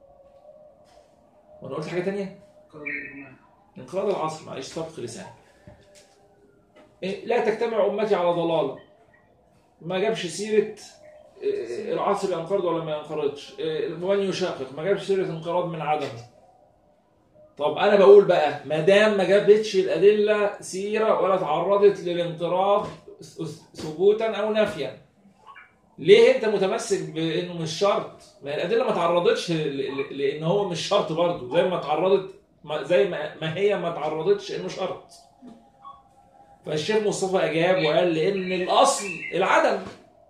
A: وانا قلت حاجه تانية
F: قرار الإجماع
A: انقراض العصر معلش سبق لسان إيه، لا تجتمع امتي على ضلاله ما جابش سيره إيه، العصر ينقرض ولا ما ينقرضش إيه، من يشاقق ما جابش سيره انقراض من عدمه طب انا بقول بقى ما دام ما جابتش الادله سيره ولا تعرضت للانقراض ثبوتا او نفيا ليه انت متمسك بانه مش شرط ما هي الادله ما تعرضتش ل- ل- لان هو مش شرط برضه زي ما تعرضت ما- زي ما ما هي ما تعرضتش انه شرط فالشيخ مصطفى اجاب وقال لان الاصل العدم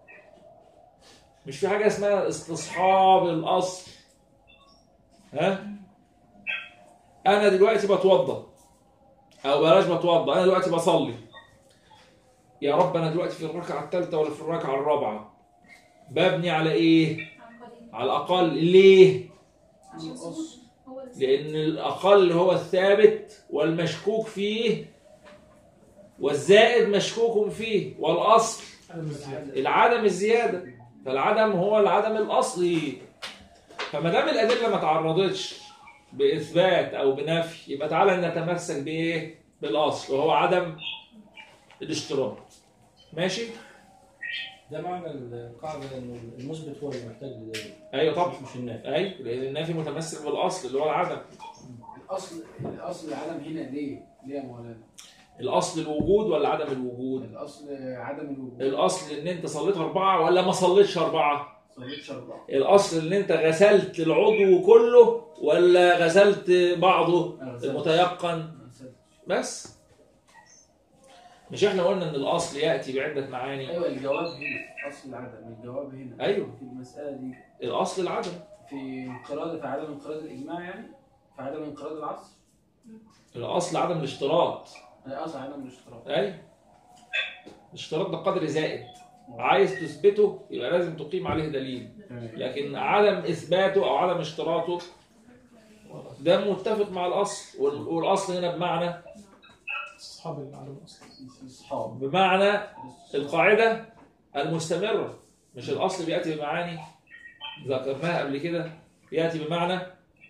A: مش في حاجه اسمها استصحاب الاصل ها انا دلوقتي بتوضى او بلاش بتوضى انا دلوقتي بصلي يا رب انا دلوقتي في الركعه الثالثه ولا في الركعه الرابعه ببني على ايه
H: عن قليل
A: على الاقل ليه
H: عشان
F: الأصل.
H: ثبوت هو اللي
A: لأن الأقل هو الثابت والمشكوك فيه والزائد مشكوك فيه والأصل
E: عدم الزيادة
A: العدم الزيادة فالعدم هو العدم الأصلي فما دام الأدلة ما تعرضتش بإثبات أو بنفي يبقى تعالى نتمسك بإيه؟ بالأصل وهو عدم الاشتراط ماشي؟
B: ده معنى القاعدة إنه المثبت هو اللي محتاج لدليل
A: أيوه طبعا
B: مش النافي
A: أيوه لأن النافي متمسك بالأصل اللي هو العدم
F: الأصل الأصل العدم هنا ليه؟ ليه يا مولانا؟
A: الأصل الوجود ولا عدم الوجود؟
F: الأصل عدم الوجود
A: الأصل إن أنت صليت أربعة ولا ما صليتش أربعة؟
F: صليت شربة
A: الاصل ان انت غسلت العضو كله ولا غسلت بعضه المتيقن بس مش احنا قلنا ان الاصل ياتي بعده معاني
F: أيوه الجواب هنا أصل العدم الجواب هنا
A: أيوه.
F: في المسألة دي
A: الاصل العدم
F: في انقراض في عدم انقراض الإجماع يعني في عدم انقراض العصر
A: الاصل عدم الاشتراط
F: أي أصل عدم الاشتراك
A: ايوه الاشتراط ده قدر زائد عايز تثبته يبقى لازم تقيم عليه دليل
F: تمام
A: لكن عدم اثباته او عدم اشتراطه ده متفق مع الاصل وال- والاصل هنا بمعنى
E: أصحاب العدم أصلا
F: الصحاب
A: بمعنى القاعدة المستمرة مش الأصل بيأتي بمعاني ذكرناها قبل كده يأتي بمعنى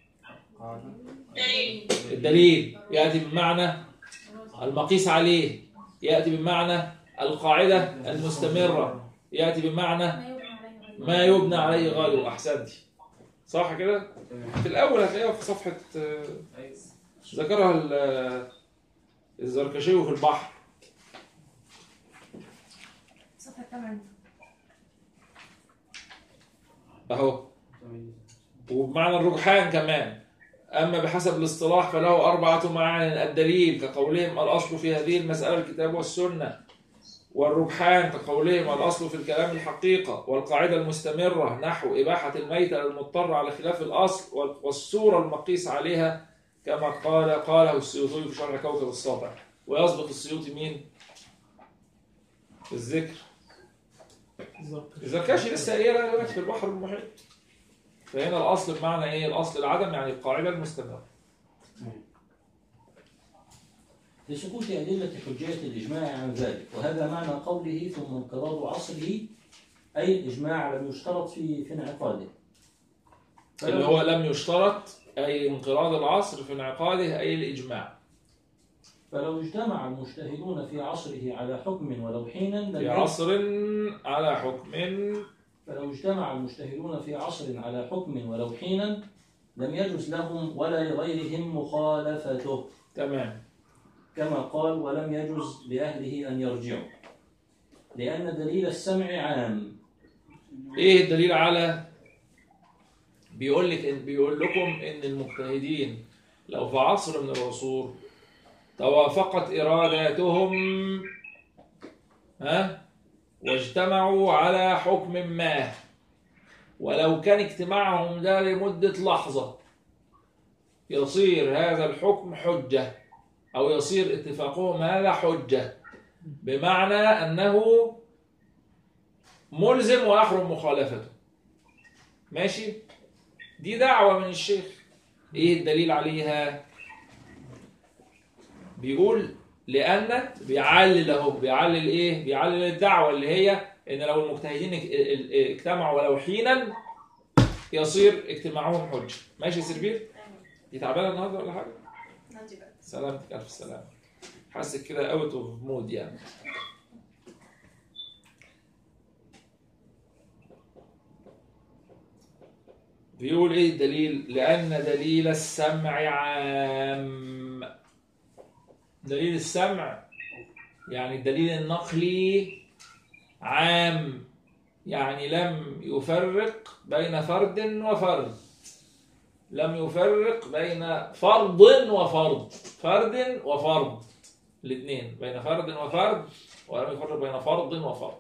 C: دليل
A: الدليل يأتي بمعنى المقيس عليه يأتي بمعنى القاعدة المستمرة يأتي بمعنى
H: ما يبنى عليه غيره
A: ما يبنى عليه غيره أحسنتي صح كده؟
F: تمام
A: في الأول هتلاقيها في صفحة آه،
F: أيوه
A: ذكرها ال- الزركشي في البحر
G: صفحة 8
A: أهو
F: تمام
A: وبمعنى الرجحان كمان أما بحسب الاصطلاح فله أربعة معان الدليل كقولهم الأصل في هذه المسألة الكتاب والسنة والربحان كقولهم الأصل في الكلام الحقيقة والقاعدة المستمرة نحو إباحة الميتة للمضطر على خلاف الأصل وال- والصورة المقيس عليها كما قال قاله السيوطي في شرح كوكب الساطع ويسبق السيوطي مين؟ في الذكر
E: بالظبط
A: الزركشي لسه قايلها دلوقتي في البحر المحيط فهنا الأصل بمعنى إيه؟ الأصل العدم يعني القاعدة المستمرة
B: لسقوط أدلة حجية الإجماع عن ذلك وهذا معنى قوله ثم انقراض عصره أي الإجماع لم يشترط في في انعقاده
A: اللي هو لم يشترط أي انقراض العصر في انعقاده أي الإجماع
B: فلو اجتمع المجتهدون في عصره على حكم ولو حينا لم
A: في
B: يجز-
A: عصر على حكم
B: فلو اجتمع المجتهدون في عصر على حكم ولو حينا لم يجوز لهم ولا لغيرهم مخالفته
A: تمام
B: كما قال ولم يجوز لأهله أن يرجعوا لأن دليل السمع عام
A: ايه الدليل على بيقول لك إن بيقول لكم ان المجتهدين لو في عصر من العصور توافقت اراداتهم ها واجتمعوا على حكم ما ولو كان اجتماعهم ده لمدة لحظة يصير هذا الحكم حجة أو يصير اتفاقهم هذا حجة بمعنى أنه ملزم ويحرم مخالفته ماشي دي دعوة من الشيخ ايه الدليل عليها بيقول لأن بيعلل اهو بيعلل ايه بيعلل الدعوة اللي هي ان لو المجتهدين اك- ال- ال- اجتمعوا ولو حينا يصير اجتماعهم حجة ماشي يا سربير
D: آمين.
A: دي تعبانة النهارده ولا حاجة
D: نجي بقى
A: سلامتك ألف سلامة حاسك كده اوت اوف مود يعني بيقول ايه الدليل لان دليل السمع عام دليل السمع يعني الدليل النقلي عام يعني لم يفرق بين فرد وفرد لم يفرق بين فرض وفرض فرد وفرض الاثنين بين فرد وفرد ولم يفرق بين فرض وفرض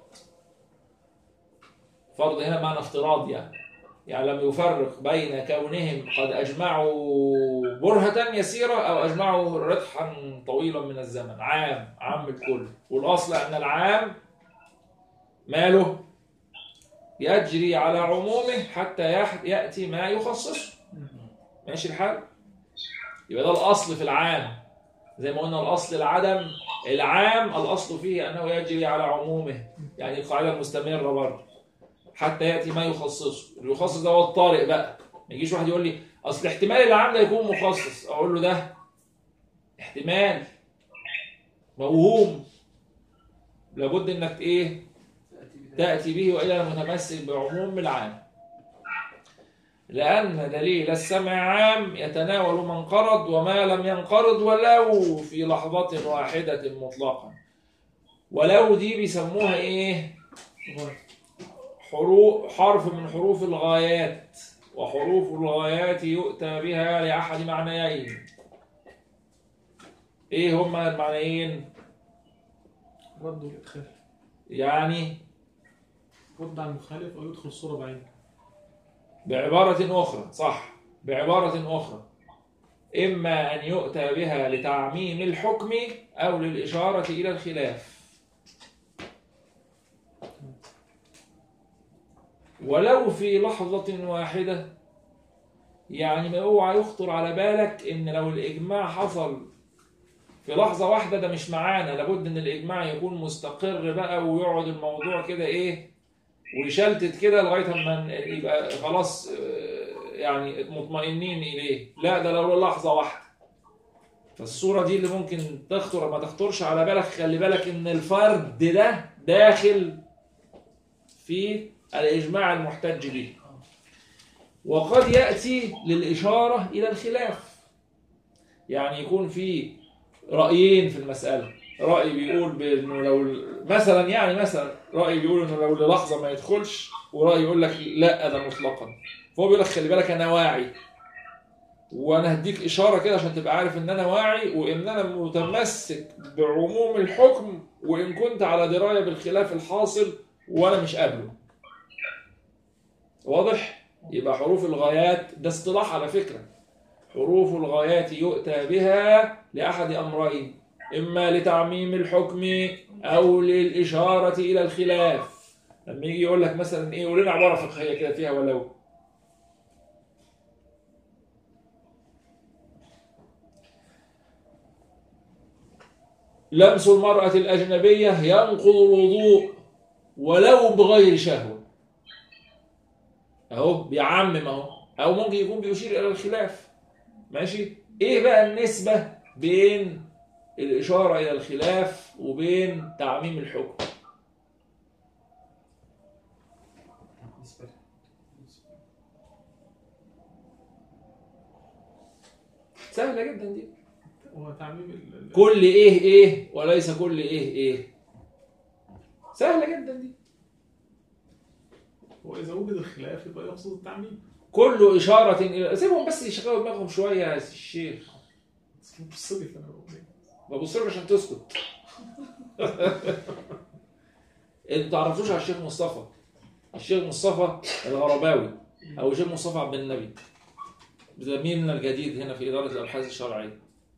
A: فرض هنا معنى افتراض يعني يعني لم يفرق بين كونهم قد أجمعوا برهة يسيرة أو أجمعوا رتحا طويلا من الزمن عام عام الكل والأصل أن العام ماله يجري على عمومه حتى يح- يأتي ما يخصصه ماشي الحال يبقى ده الأصل في العام زي ما قلنا الأصل العدم العام الأصل فيه أنه يجري على عمومه يعني القاعدة المستمرة برضه حتى يأتي ما يخصصه اللي يخصص ده هو الطارئ بقى ما يجيش واحد يقول لي أصل احتمال العام ده يكون مخصص أقول له ده احتمال موهوم لابد انك ايه تأتي به وإلى المتمسك بعموم العام لأن دليل السمع عام يتناول ما انقرض وما لم ينقرض ولو في لحظة واحدة مطلقا ولو دي بيسموها ايه حروف حرف من حروف الغايات وحروف الغايات يؤتى بها لأحد معنيين ايه هما المعنيين
E: رد والإدخال
A: يعني
E: رد على المخالف أو يدخل الصورة بعينه
A: بعبارة أخرى صح بعبارة أخرى إما أن يؤتى بها لتعميم الحكم أو للإشارة إلى الخلاف ولو في لحظة واحدة يعني ما اوعى يخطر على بالك إن لو الإجماع حصل في لحظة واحدة ده مش معانا لابد إن الإجماع يكون مستقر بقى ويقعد الموضوع كده إيه ويشلتت كده لغايه اما يبقى خلاص آه، يعني مطمئنين اليه لا ده لو لحظه واحده فالصوره دي اللي ممكن تخطر ما تخطرش على بالك خلي بالك ان الفرد ده داخل في الاجماع المحتج به وقد ياتي للاشاره الى الخلاف يعني يكون في رايين في المساله راي بيقول بانه لو مثلا يعني مثلا راي بيقول انه لو للحظه ما يدخلش وراي يقول لك لا ده مطلقا فهو بيقول لك خلي بالك انا واعي وانا هديك اشاره كده عشان تبقى عارف ان انا واعي وان انا متمسك بعموم الحكم وان كنت على درايه بالخلاف الحاصل وانا مش قابله واضح يبقى حروف الغايات ده اصطلاح على فكره حروف الغايات يؤتى بها لاحد امرين اما لتعميم الحكم او للاشاره الى الخلاف لما يجي يقول لك مثلا ايه قول لنا عباره فقهيه كده فيها ولو لمس المرأة الأجنبية ينقض الوضوء ولو بغير شهوة أهو بيعمم أهو أو ممكن يكون بيشير إلى الخلاف ماشي إيه بقى النسبة بين الإشارة إلى الخلاف وبين تعميم الحكم سهلة جدا دي
E: هو تعميم ال- ال-
A: كل ايه ايه وليس كل ايه ايه سهله جدا دي
E: هو اذا وجد الخلاف يبقى يقصد التعميم
A: كل اشاره الى سيبهم بس يشغلوا دماغهم شويه يا سي الشيخ
E: بس بص لي فانا بقول ايه
A: ببص لك عشان تسكت انتوا ما تعرفوش على الشيخ مصطفى الشيخ مصطفى الغرباوي او الشيخ مصطفى عبد النبي زميلنا الجديد هنا في اداره الابحاث الشرعيه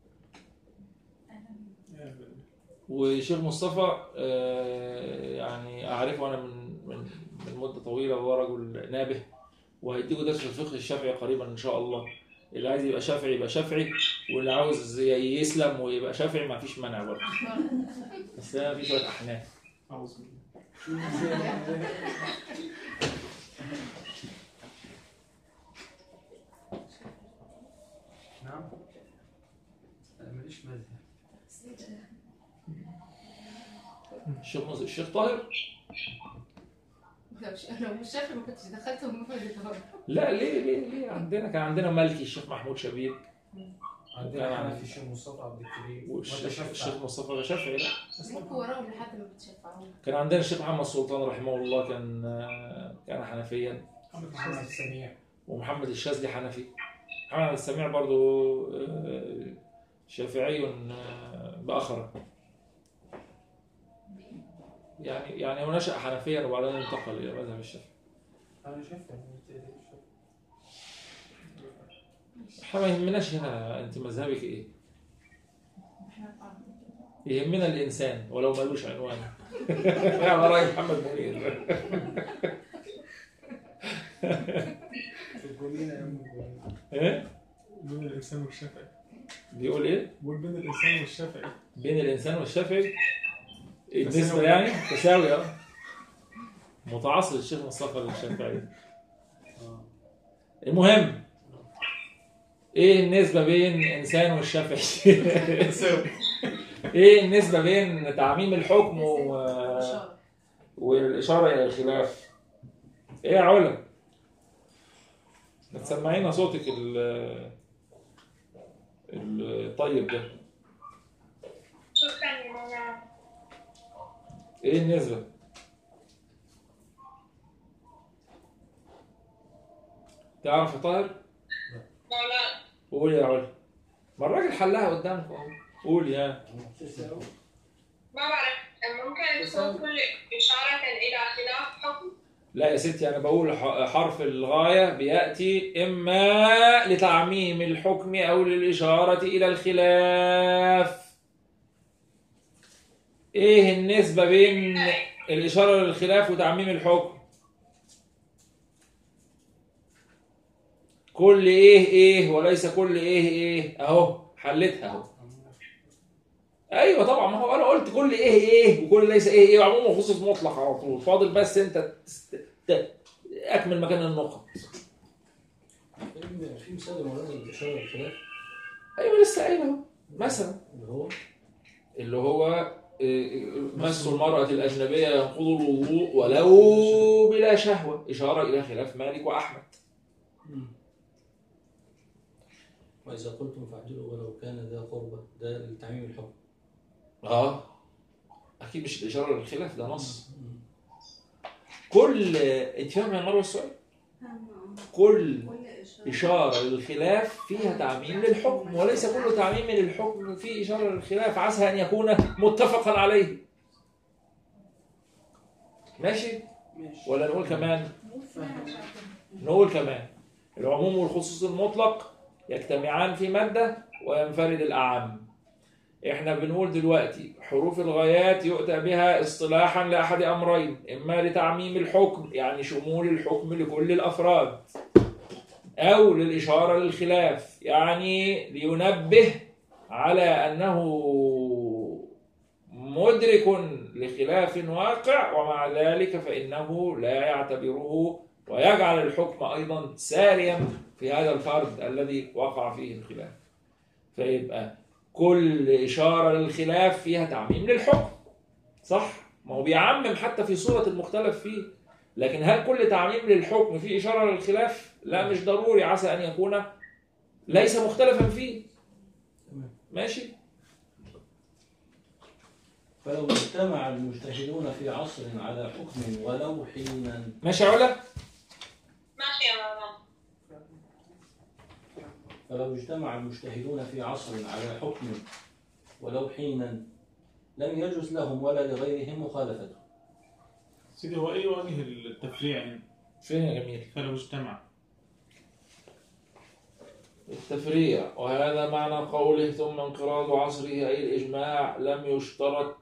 A: والشيخ مصطفى آه، يعني اعرفه انا من من من مده طويله وهو رجل نابه وهيديكوا درس في الفقه الشافعي قريبا ان شاء الله اللي عايز يبقى شافعي يبقى شافعي واللي عاوز يسلم ويبقى شافعي ما فيش مانع برضه بس انا في شويه احناف
E: اعوذ بالله
F: نعم انا ماليش مذهب
A: الشيخ مص- الشيخ طاهر
D: لو ش- لو مش شافعي ما كنتش دخلت المفرد النهارده
A: لا ليه ليه ليه عندنا كان عندنا مالكي الشيخ محمود شبيب
F: عندنا حنفي الشيخ مصطفى عبد الكريم
A: والشيخ
F: ومتشفع.
A: الشيخ مصطفى ده شافعي لا
D: لفوا وراهم لحد ما بتشفعهم
A: كان عندنا الشيخ محمد سلطان رحمه الله كان كان حنفيا
F: محمد السميع
A: ومحمد الشاذلي حنفي محمد السميع برضو آه، شافعي آه، بأخرة يعني يعني هو نشأ حنفيا وبعدين انتقل إلى مذهب الشافعي
F: انا شايف
A: احنا ما يهمناش هنا انت مذهبك ايه يهمنا الانسان ولو ملوش عنوان على راي محمد منير
F: في الجميلة يا ام الجميلة.
A: ايه
E: بين الانسان والشافعي
A: بيقول ايه
E: بقول بين الانسان والشافعي
A: بين الانسان والشافعي النسبه
E: تساوي.
A: يعني تساوي اه متعصب الشيخ مصطفى للشافعي
F: اه
A: المهم ايه النسبه بين انسان والشافعي ايه النسبه بين تعميم الحكم و...
D: إشارة.
A: والاشاره الى الخلاف ايه يا علا ما تسمعينا صوتك ال الطيب ده
C: شكرا يا مولانا
A: ايه النسبه تعرف يا طاهر
C: مولانا
A: قول يا علا ما الراجل حلها قدامك اهو قول يا
C: ما بعرف ممكن تكون كل إشارة إلى خلاف حكم
A: لا يا ستي انا بقول ح- حرف الغايه بياتي اما لتعميم الحكم او للاشاره الى الخلاف ايه النسبه بين الاشاره للخلاف وتعميم الحكم كل ايه ايه وليس كل ايه ايه اهو حلتها اهو ايوه طبعا ما هو انا قلت كل ايه ايه وكل ليس ايه ايه وعموم وخصوص مطلق على طول فاضل بس انت تست... ت... اكمل مكان النقط
B: في مثال يا مولانا الإشارة للخلاف
A: ايوه لسه قايل اهو مثلا
B: اللي هو
A: اللي هو إيه، مس المرأة الأجنبية ينقض الوضوء ولو بلا شهوة إشارة إلى خلاف مالك وأحمد
B: وإذا قلتم فاعدلوا ولو كان ذا قربة ده لتعميم الحكم
A: آه أكيد مش الإشارة للخلاف ده نص كل أنت فاهم يا مروة السؤال؟
G: فاهمة اه
A: كل
G: كل
A: إشارة للخلاف فيها تعميم للحكم وليس كل تعميم للحكم فيه إشارة للخلاف عسى أن يكون متفقا عليه ماشي
F: ماشي
A: ولا نقول كمان
F: فاهم.
A: نقول كمان العموم والخصوص المطلق يجتمعان في مادة وينفرد الأعم احنا بنقول دلوقتي حروف الغايات يؤتى بها اصطلاحا لأحد أمرين إما لتعميم الحكم يعني شمول الحكم لكل الأفراد أو للإشارة للخلاف يعني لينبه على أنه مدرك لخلاف واقع ومع ذلك فإنه لا يعتبره ويجعل الحكم أيضا ساريا في هذا الفرد الذي وقع فيه الخلاف فيبقى كل إشارة للخلاف فيها تعميم للحكم صح؟ ما هو بيعمم حتى في صورة المختلف فيه لكن هل كل تعميم للحكم فيه إشارة للخلاف؟ لا مش ضروري عسى أن يكون ليس مختلفا فيه
B: تمام.
A: ماشي؟
B: فلو اجتمع المجتهدون في عصر على حكم ولو حينا
A: ماشي يا علا؟
C: ماشي يا مولانا
B: فلو اجتمع المجتهدون في عصر على حكم ولو حينا لم يجوز لهم ولا لغيرهم مخالفته
E: سيدي هو ايه وجه التفريع يعني
A: فين يا جميل؟
E: فلو اجتمع
A: التفريع وهذا معنى قوله ثم انقراض عصره أي الإجماع لم يشترط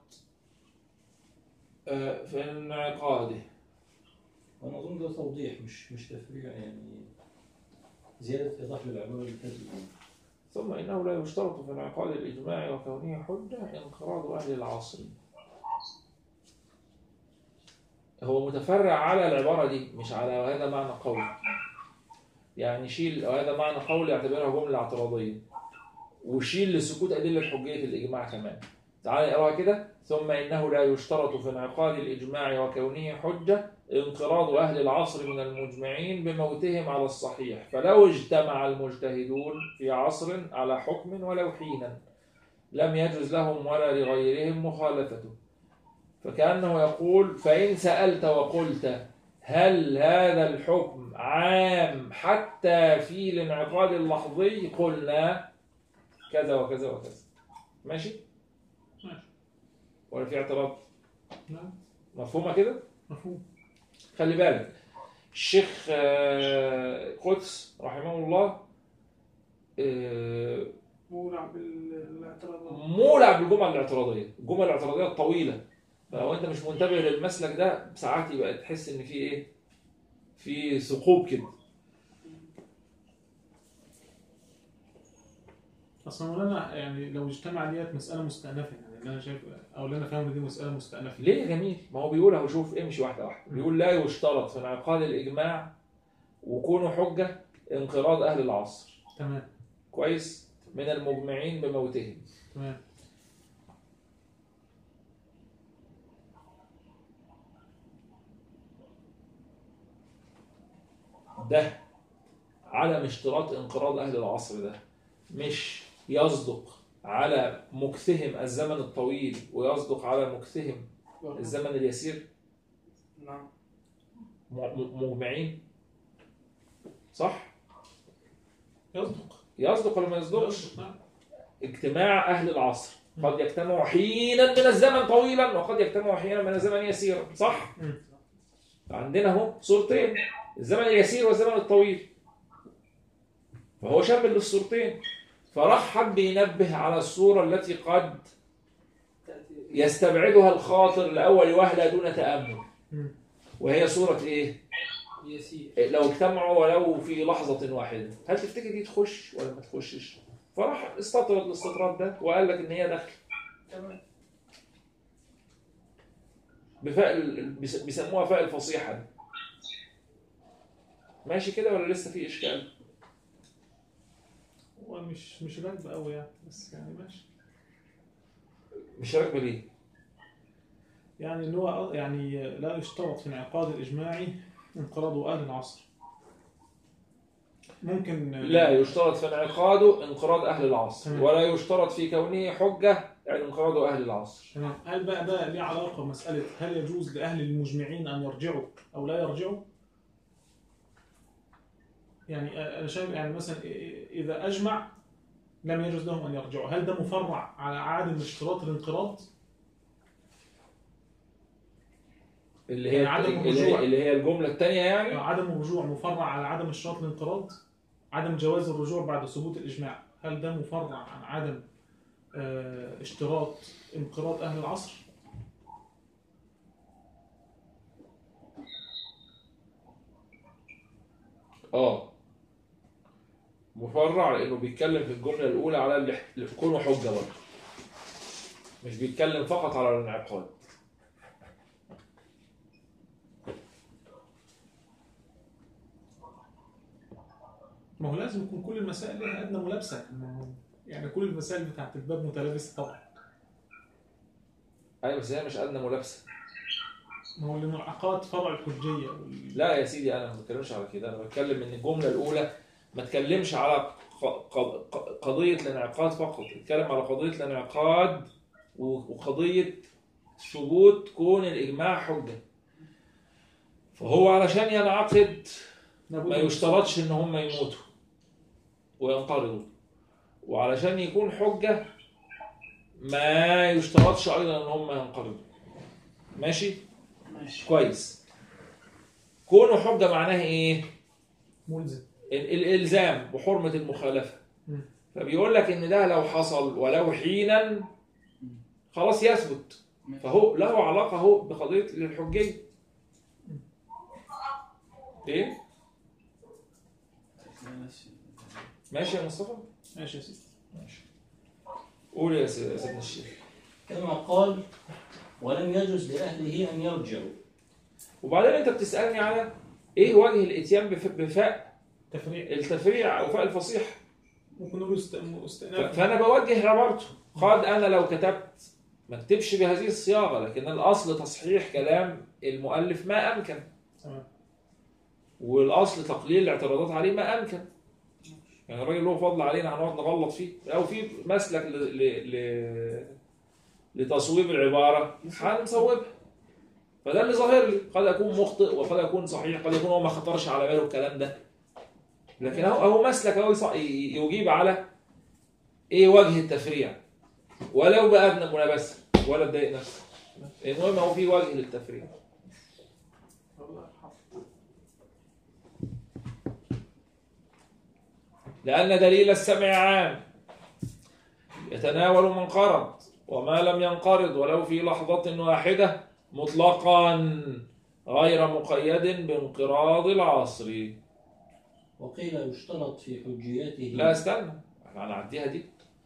A: آه، في انعقاده
B: وانا اظن ده توضيح مش مش تفريع يعني زياده ايضاح للعباره اللي فاتت
A: ثم إنه لا يشترط في انعقاد الإجماع وكونه حجة انقراض أهل العصر هو متفرع على العبارة دي مش على هذا معنى قول يعني شيل وهذا معنى قول يعتبرها جملة اعتراضية وشيل لسكوت أدلة حجية الإجماع كمان تعالى نقراها كده ثم إنه لا يشترط في انعقاد الإجماع وكونه حجة انقراض أهل العصر من المجمعين بموتهم على الصحيح فلو اجتمع المجتهدون في عصر على حكم ولو حينا لم يجوز لهم ولا لغيرهم مخالفته فكأنه يقول فإن سألت وقلت هل هذا الحكم عام حتى في الانعقاد اللحظي قلنا كذا وكذا وكذا ماشي
E: ماشي.
A: ولا في اعتراض
E: نعم
A: مفهومة كده
E: مفهوم
A: خلي بالك الشيخ آه، قدس رحمه الله آه،
F: مولع بالاعتراضات
A: مولع بالجمل الاعتراضيه الجمل الاعتراضيه الطويله فلو انت مش منتبه للمسلك ده ساعات يبقى تحس ان في ايه في ثقوب كده
E: اصلا مولانا يعني لو اجتمع ديت مساله مستأنفه يعني اللي انا شايف او اللي انا فاهمه دي مساله مستأنفه
A: ليه يا جميل ما هو بيقول اهو شوف امشي واحده واحده بيقول لا يشترط في انعقاد الاجماع وكونه حجه انقراض اهل العصر
E: تمام
A: كويس من المجمعين بموتهم
E: تمام
A: ده عدم اشتراط انقراض اهل العصر ده مش يصدق على مكثهم الزمن الطويل ويصدق على مكثهم الزمن اليسير
F: نعم
A: م- م- مجمعين صح
E: يصدق
A: يصدق ولا ما يصدقش
E: يصدق نعم
A: اجتماع اهل العصر قد يجتمع حينا من الزمن طويلا وقد يجتمع حينا من الزمن يسيرا صح
E: مم.
A: عندنا اهو صورتين الزمن اليسير والزمن الطويل فهو شامل للصورتين فراح حب ينبه على الصورة التي قد
F: تأتي
A: يستبعدها الخاطر لأول وهلة دون تأمل
E: مم.
A: وهي صورة إيه؟
F: يسير
A: لو اجتمعوا ولو في لحظة واحدة هل تفتكر دي تخش ولا ما تخشش؟ فراح استطرد الاستطراد ده وقال لك إن هي داخل
F: تمام
A: بفاء ال- بيس- بيسموها فاء الفصيحة دي. ماشي كده ولا لسه في إشكال؟
E: هو مش مش راكبه قوي يعني بس يعني ماشي
A: مش راكبة ليه؟
E: يعني ان هو يعني لا يشترط في انعقاد الاجماعي انقراض اهل العصر ممكن
A: لا يشترط في انعقاده انقراض أهل العصر
E: تمام.
A: ولا يشترط في كونه حجة يعني انقراض أهل العصر
E: تمام هل بقى ده ليه علاقه بمساله هل يجوز لاهل المجمعين ان يرجعوا او لا يرجعوا؟ يعني انا شايف يعني مثلا اذا اجمع لم يجوز لهم ان يرجعوا هل ده مفرع على عدم اشتراط الانقراض
A: اللي هي
E: يعني عدم
A: اللي
E: الرجوع.
A: هي, اللي هي الجمله الثانيه يعني
E: عدم الرجوع مفرع على عدم اشتراط الانقراض عدم جواز الرجوع بعد ثبوت الاجماع هل ده مفرع عن عدم آه، اشتراط انقراض اهل العصر
A: اه مفرع لانه بيتكلم في الجمله الاولى على اللي اللي كونه حجه برضه مش بيتكلم فقط على الانعقاد
E: ما هو لازم يكون كل المسائل لها ادنى ملابسه ما هو- يعني كل المسائل بتاعت الباب متلابسه طبعا
A: ايوه بس هي مش ادنى ملابسه
E: ما هو الانعقاد فرع الحجيه وال-
A: لا يا سيدي انا ما بتكلمش على كده انا بتكلم ان الجمله الاولى ما تكلمش على ق- ق- ق- قضيه الانعقاد فقط اتكلم على قضيه الانعقاد و- وقضيه ثبوت كون الاجماع حجه فهو علشان ينعقد
E: لابد
A: ما
E: من-
A: يشترطش ان هم يموتوا وينقرضوا وعلشان يكون حجه ما يشترطش ايضا ان هم ينقرضوا ماشي
F: ماشي
A: كويس كونه حجه معناه ايه
E: ملزم
A: ال- الالزام بحرمه المخالفه
E: مم.
A: فبيقول لك ان ده لو حصل ولو حينا خلاص يثبت فهو له علاقه هو بقضيه الحجيه ايه ماشي يا مصطفى
E: ماشي يا سيدي
A: ماشي قول يا سي- يا سيدنا الشيخ
B: كما قال ولم يجوز لأهله أن يرجعوا
A: وبعدين انت بتسالني على ايه وجه الاتيان بف- بفاء
E: تفريع
A: التفريع او فاء الفصيح
E: ممكن نقول است-
A: ف-
E: استئناف
A: فانا بوجه عبارته قال انا لو كتبت ما اكتبش بهذه الصياغه لكن الاصل تصحيح كلام المؤلف ما امكن
E: تمام
A: والاصل تقليل الاعتراضات عليه ما امكن يعني الراجل له فضل علينا هنقعد نغلط فيه لو في مسلك ل... ل... ل... لتصويب العباره هنصوبها فده اللي ظاهر لي قد اكون مخطئ وقد اكون صحيح قد يكون هو ما خطرش على باله الكلام ده لكن اهو اهو مسلك اهو يص- ي- يجيب على ايه وجه التفريع ولو بأدنى ملابسه ولا تضايق نفسك المهم هو في وجه للتفريع لأن دليل السمع عام يتناول من قرض وما لم ينقرض ولو في لحظة واحدة مطلقا غير مقيد بانقراض العصر
B: وقيل يشترط في حجيته
A: لا استنى احنا هنعديها دي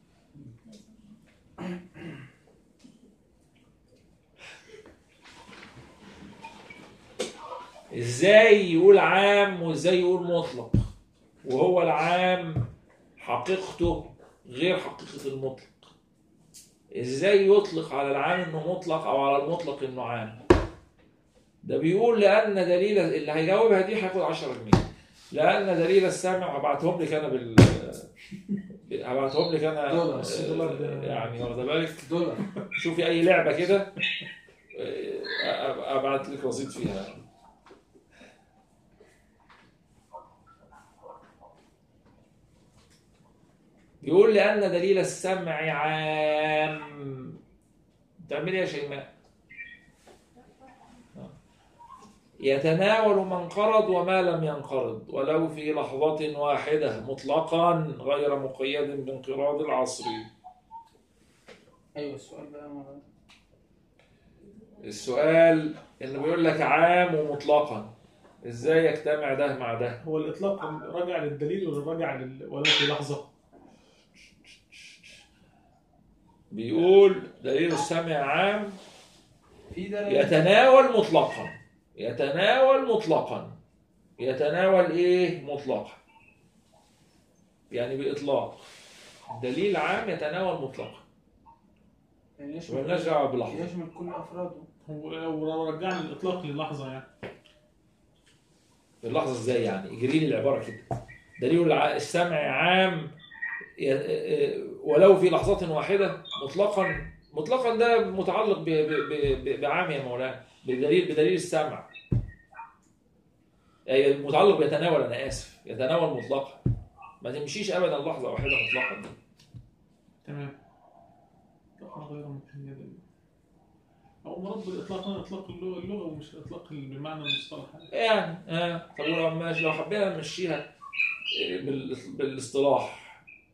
A: ازاي يقول عام وازاي يقول مطلق وهو العام حقيقته غير حقيقة المطلق ازاي يطلق على العام انه مطلق او على المطلق انه عام ده بيقول لان دليل اللي هيجاوبها دي هياخد 10 جنيه لان دليل السامع هبعتهم لك انا بال هبعتهم لك انا
F: دولار.
E: بس الدولار ده-
A: يعني واخد بالك
F: دولار
A: شوفي اي لعبه كده آه، ابعت لك رصيد فيها يقول لأن دليل السمع عام تعملي يا شيماء يتناول من انقرض وما لم ينقرض ولو في لحظة واحدة مطلقا غير مقيد بانقراض العصر
F: ايوه السؤال بقى مرة.
A: السؤال انه بيقول لك عام ومطلقا ازاي يجتمع ده مع ده
E: هو الاطلاق راجع للدليل ولا راجع لل... ولو في لحظه
A: بيقول دليل السمع عام
F: في ده
A: يتناول مطلقا يتناول مطلقا يتناول ايه مطلقا يعني باطلاق دليل عام يتناول مطلقا
F: يعني يشمل
A: مالناش دعوه بلحظه
F: يشمل كل افراده
E: هو لو رجعنا الاطلاق للحظه يعني
A: اللحظه ازاي يعني اجري لي العباره كده دليل الع- السمع عام ي- ولو في لحظة واحدة مطلقا مطلقا ده متعلق ب- ب- ب- بعام يا مولانا بدليل بدليل السمع يعني المتعلق يتناول انا اسف يتناول مطلقا ما تمشيش ابدا لحظه واحده مطلقا دي
E: تمام طبعا غير مقيدة أو مراد بالإطلاق هنا إطلاق اللغة اللغة ومش إطلاق بالمعنى المصطلح
A: يعني اه طب ولو ماشي لو حبينا نمشيها إيه، بال- بالاصطلاح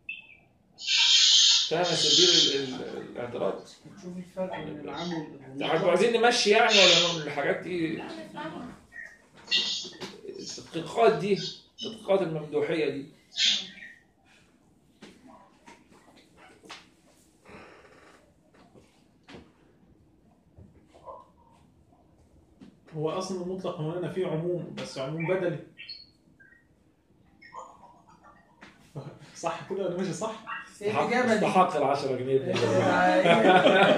A: كان سبيل ال- ال- الاعتراض
F: شوف الفرق بين العام
A: انتوا عارفين عايزين نمشي يعني ولا من الحاجات دي
H: لا نفهمها
A: التدقيقات دي التدقيقات الممدوحيه دي
E: هو أصلا المطلق هنا فيه عموم بس عموم بدلي صح كده ولا ماشي صح؟
A: استحق
F: الإجابة دي
A: استحق ال 10 جنيه دي.
F: أيوة.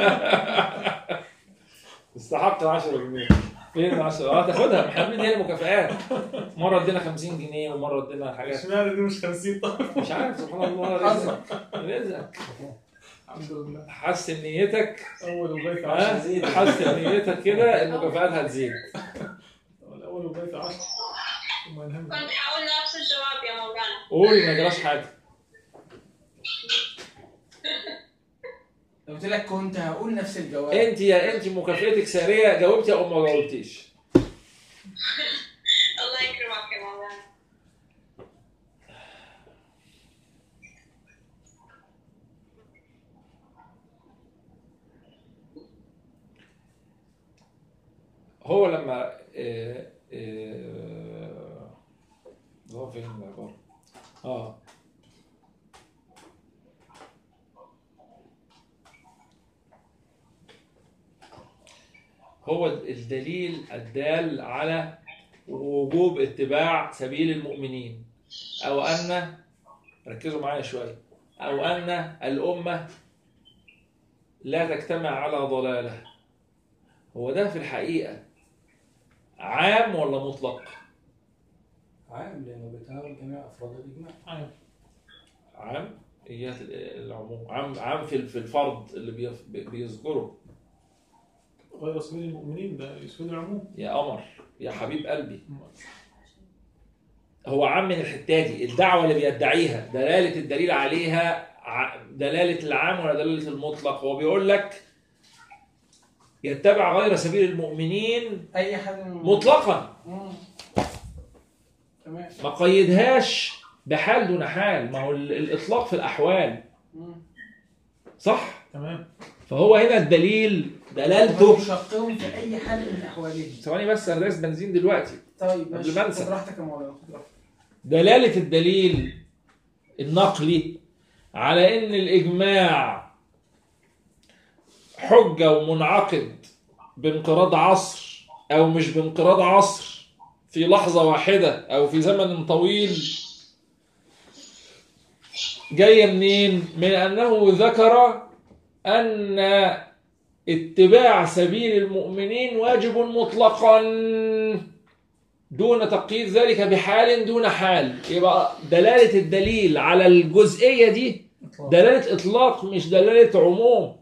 A: استحق ال 10 جنيه فين ال 10 اه تاخدها احنا بندي المكافآت مره ادينا 50 جنيه ومره ادينا حاجات
E: اشمعنى دي مش 50 طب
A: مش عارف سبحان الله رزق رزق
E: الحمد لله
A: حسن نيتك
E: أول وبيت
A: ها
E: 10
A: حسن نيتك كده المكافآت هتزيد
E: الأول وبيت 10 ثم ينهم
C: كنت حاول نفس الجواب يا مولانا
A: قولي ما يجراش حاجه
F: لو قلت لك كنت هقول نفس الجواب
A: انت يا انت مكافاتك ساريه جاوبتي او ما جاوبتيش
C: الله يكرمك يا مولانا
A: هو لما آه، آه، هو فين العبارة؟ اه هو الدليل الدال على وجوب اتباع سبيل المؤمنين او ان ركزوا معايا شويه او ان الامه لا تجتمع على ضلاله هو ده في الحقيقه عام ولا مطلق
B: عام لأنه بيتناول جميع أفراد الإجماع
E: أيوة.
A: عام ايات العموم عام عام في في الفرض اللي بيف- بيذكره
E: غير سبيل المؤمنين ده يسود العموم
A: يا قمر يا حبيب قلبي هو عام من الحته دي الدعوه اللي بيدعيها دلاله الدليل عليها ع- دلاله العام ولا دلاله المطلق هو بيقول لك يتبع غير سبيل المؤمنين
F: اي حد من-
A: مطلقا
F: مم. تمام
A: ما قيدهاش بحال دون حال ما هو ال- الاطلاق في الاحوال
F: مم.
A: صح
E: تمام
A: فهو هنا الدليل دلالته
F: شقهم في اي حال من احوالهم
A: ثواني بس انا دايس بنزين دلوقتي
F: طيب
A: قبل
F: ماشي
A: ما أنسى.
F: خد راحتك يا مولانا خد راحتك
A: دلالة الدليل النقلي على ان الاجماع حجة ومنعقد بانقراض عصر او مش بانقراض عصر في لحظة واحدة او في زمن طويل جاية منين؟ من انه ذكر ان اتباع سبيل المؤمنين واجب مطلقا دون تقييد ذلك بحال دون حال يبقى دلالة الدليل على الجزئية دي دلالة إطلاق مش دلالة عموم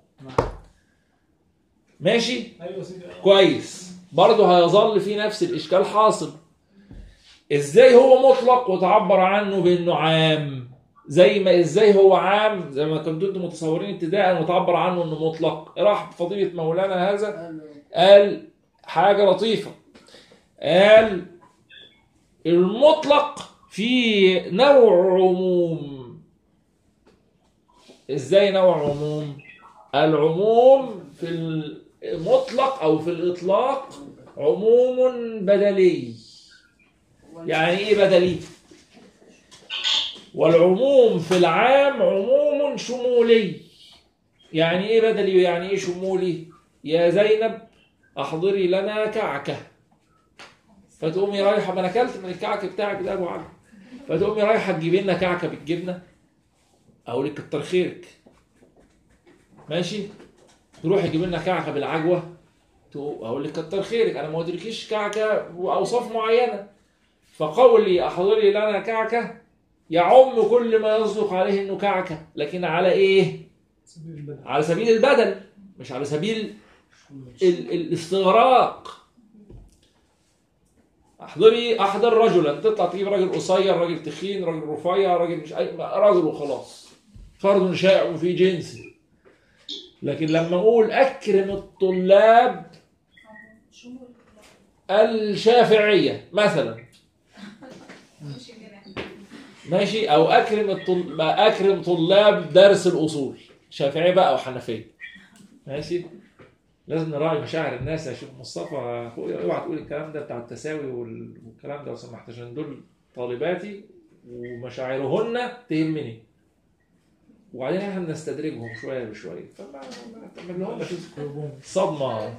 A: ماشي
E: ايوه سيدي
A: كويس برضه هيظل في نفس الإشكال حاصل إزاي هو مطلق وتعبر عنه بأنه عام زي ما إزاي هو عام زي ما كنتوا انتم متصورين ابتداء وتعبر عنه أنه مطلق راح فضيلة مولانا هذا قال حاجة لطيفة قال المطلق في نوع عموم ازاي نوع عموم العموم في المطلق او في الاطلاق عموم بدلي يعني ايه بدلي والعموم في العام عموم شمولي يعني ايه بدلي يعني ايه شمولي يا زينب احضري لنا كعكه فتقومي رايحه ما انا اكلت من الكعك بتاعك ده ابو علي فتقومي رايحه تجيبي لنا كعكه بالجبنه اقول لك كتر خيرك ماشي تروحي تجيبي لنا كعكه بالعجوه تقو- اقول لك كتر خيرك انا ما قلتلكيش كعكه واوصاف معينه فقولي احضري لنا كعكه يعم كل ما يصدق عليه انه كعكه لكن على ايه
E: سبيل البدن
A: على سبيل البدل مش على سبيل ال- ال- الاستغراق احضري احضر رجلا تطلع تجيب راجل قصير راجل تخين راجل رفيع راجل مش اي راجل وخلاص فرد شائع في جنسه لكن لما اقول اكرم الطلاب
H: شمول
A: الشافعيه مثلا
H: مش الجناح
A: ماشي او اكرم الطل... ما اكرم طلاب درس الاصول شافعيه بقى او حنفيه ماشي لازم نراعي مشاعر الناس يا شيخ مصطفى اخويا اوعى تقول الكلام ده بتاع التساوي وال- والكلام ده لو سمحت عشان دول طالباتي ومشاعرهن تهمني وبعدين احنا بنستدرجهم شويه بشويه فما ما تعملهمش صدمه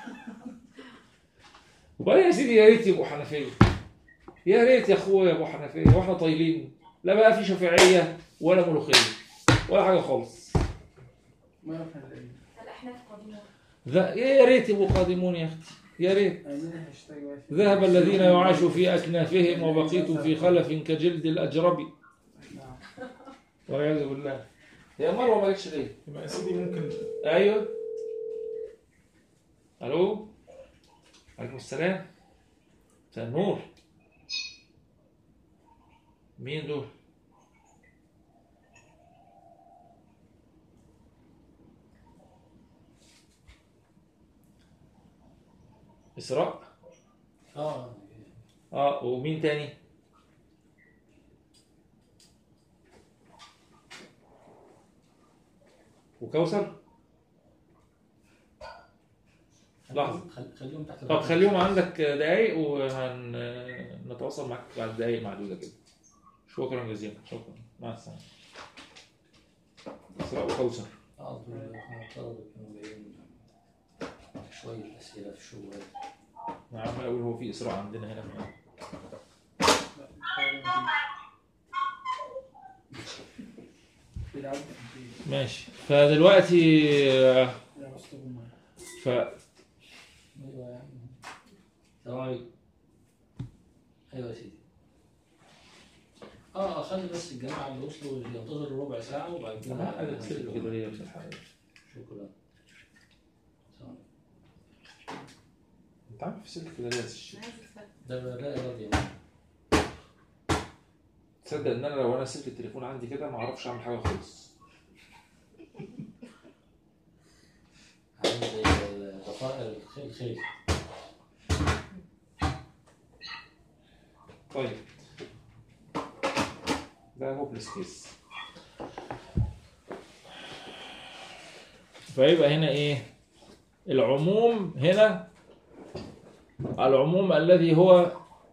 A: وبعدين يا سيدي يا ريت يبقوا حنفيه يا ريت يا اخويا يبقوا حنفيه واحنا طايلين لا بقى في شافعيه ولا ملوخيه ولا حاجه خالص
F: ما يعرف هنلاقيه
H: الأحناف قادمون
A: ذا- يا ريت يبقوا قادمون يا اختي يا ريت
F: عايزين هاشتاج بقى في-
A: ذهب الذين يعاشوا في أكنافهم وبقيت في خلف كجلد الأجرب
F: نعم.
A: والعياذ بالله يا مروة ما جتش ليه؟
E: يبقى يا سيدي ممكن
A: أيوه ألو عليكم السلام مساء النور مين دول؟ إسراء؟
B: اه
A: اه ومين تاني؟ وكوثر؟ لحظة
B: خل- خليهم تحت
A: طب خليهم عندك دقايق وهنتواصل معاك بعد دقايق معدودة كده شكرا جزيلا شكرا مع السلامة إسراء وكوثر
B: اه دول احنا الطلبة كانوا جايين شوية أسئلة في الشغل
A: أنا عمال أقول هو في إسراء عندنا هنا في
F: بيلعبوا في البيت.
A: ماشي فدلوقتي آه،
F: لا، بس طبعاً ما-
A: ف
B: ايوه يا عم السلام عليكم ايوه يا سيدي اه اخلي بس الجماعه اللي وصلوا ينتظروا ربع ساعه وبعد كده
A: ما حاجة تصير كده ليه يا أستاذ حبيبي؟
B: شكرا سلام.
A: أنت عارف في سلك كده ليه يا أستاذ الشيخ؟
H: عايز أتفرج.
B: ده لا راضي
A: تصدق ان انا لو انا سلك التليفون عندي كده ما اعرفش اعمل حاجه خالص
B: عامل زي الضفائر الخيل الخيل
A: طيب ده هوبلس كيس فيبقى هنا ايه العموم هنا العموم الذي هو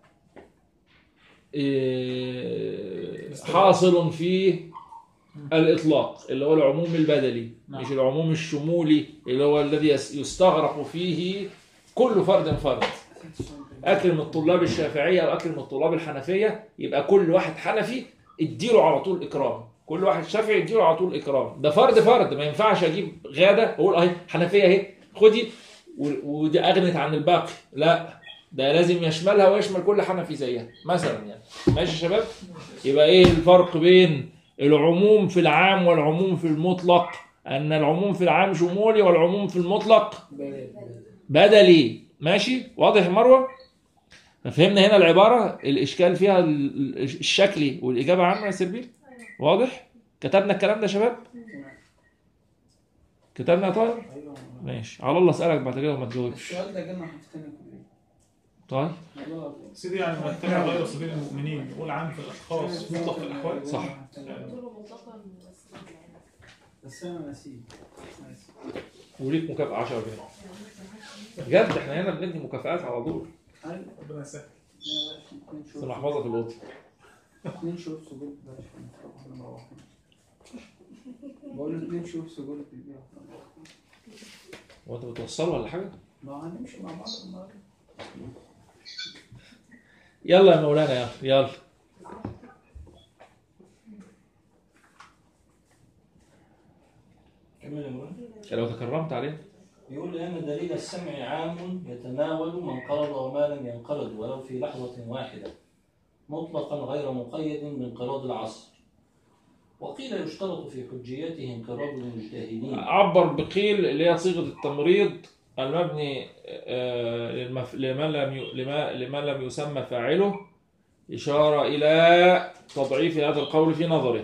A: إيه، حاصل في الإطلاق اللي هو العموم البدلي
E: نعم.
A: مش العموم الشمولي اللي هو الذي يس- يستغرق فيه كل فرد فرد اكرم الطلاب الشافعيه او اكرم الطلاب الحنفيه يبقى كل واحد حنفي اديله على طول اكرام كل واحد شافعي اديله على طول اكرام ده فرد فرد ما ينفعش اجيب غاده واقول اهي حنفيه اهي خدي و- ودي اغنت عن الباقي لا ده لازم يشملها ويشمل كل حنفي زيها مثلا يعني ماشي يا شباب يبقى ايه الفرق بين العموم في العام والعموم في المطلق ان العموم في العام شمولي والعموم في المطلق بدلي ماشي واضح يا مروه فهمنا هنا العباره الاشكال فيها ال- ال- الشكلي والاجابه عامه يا سيربي واضح كتبنا الكلام ده يا شباب كتبنا يا طاهر
F: ايوه
A: ماشي على الله اسالك بعد كده وما تجاوبش
F: السؤال ده جالنا في تاني كلية
A: طيب
F: والله
E: سيدي يعني ما اتبع غير سبيل المؤمنين يقول عام في الاشخاص مطلق في الاحوال
A: صح.
D: قلت له مطلقا بس ما يعني.
F: بس انا نسيت ناسي.
A: وليك مكافاه 10 جنيه بجد احنا هنا بندي مكافآت على طول
F: عارف؟
E: ربنا يسهل
F: يا باشا، اتنين
A: في
F: شوط
A: المحفظه في الاوضه
F: اتنين شوط سجود باشا نروح احنا مروحين بقول له اتنين شوط سجود في البيت واحنا مروحين.
A: هو انت بتوصله ولا حاجه
F: ما هنمشي مع بعض النهارده
A: يلا يا مولانا يلا يلا
B: كمل يا مولانا.
A: لو تكرمت عليه
B: يقول لأن دليل السمع عام يتناول من قرض وما لم ينقرض ولو في لحظة واحدة مطلقا غير مقيد بانقراض العصر وقيل يشترط في حجيته انقراض المجتهدين
A: عبر بقيل اللي هي صيغه التمريض المبني آه، للمف... لمن لم ي... لما... لمن لم يسمى فاعله إشارة إلى تضعيف هذا القول في نظره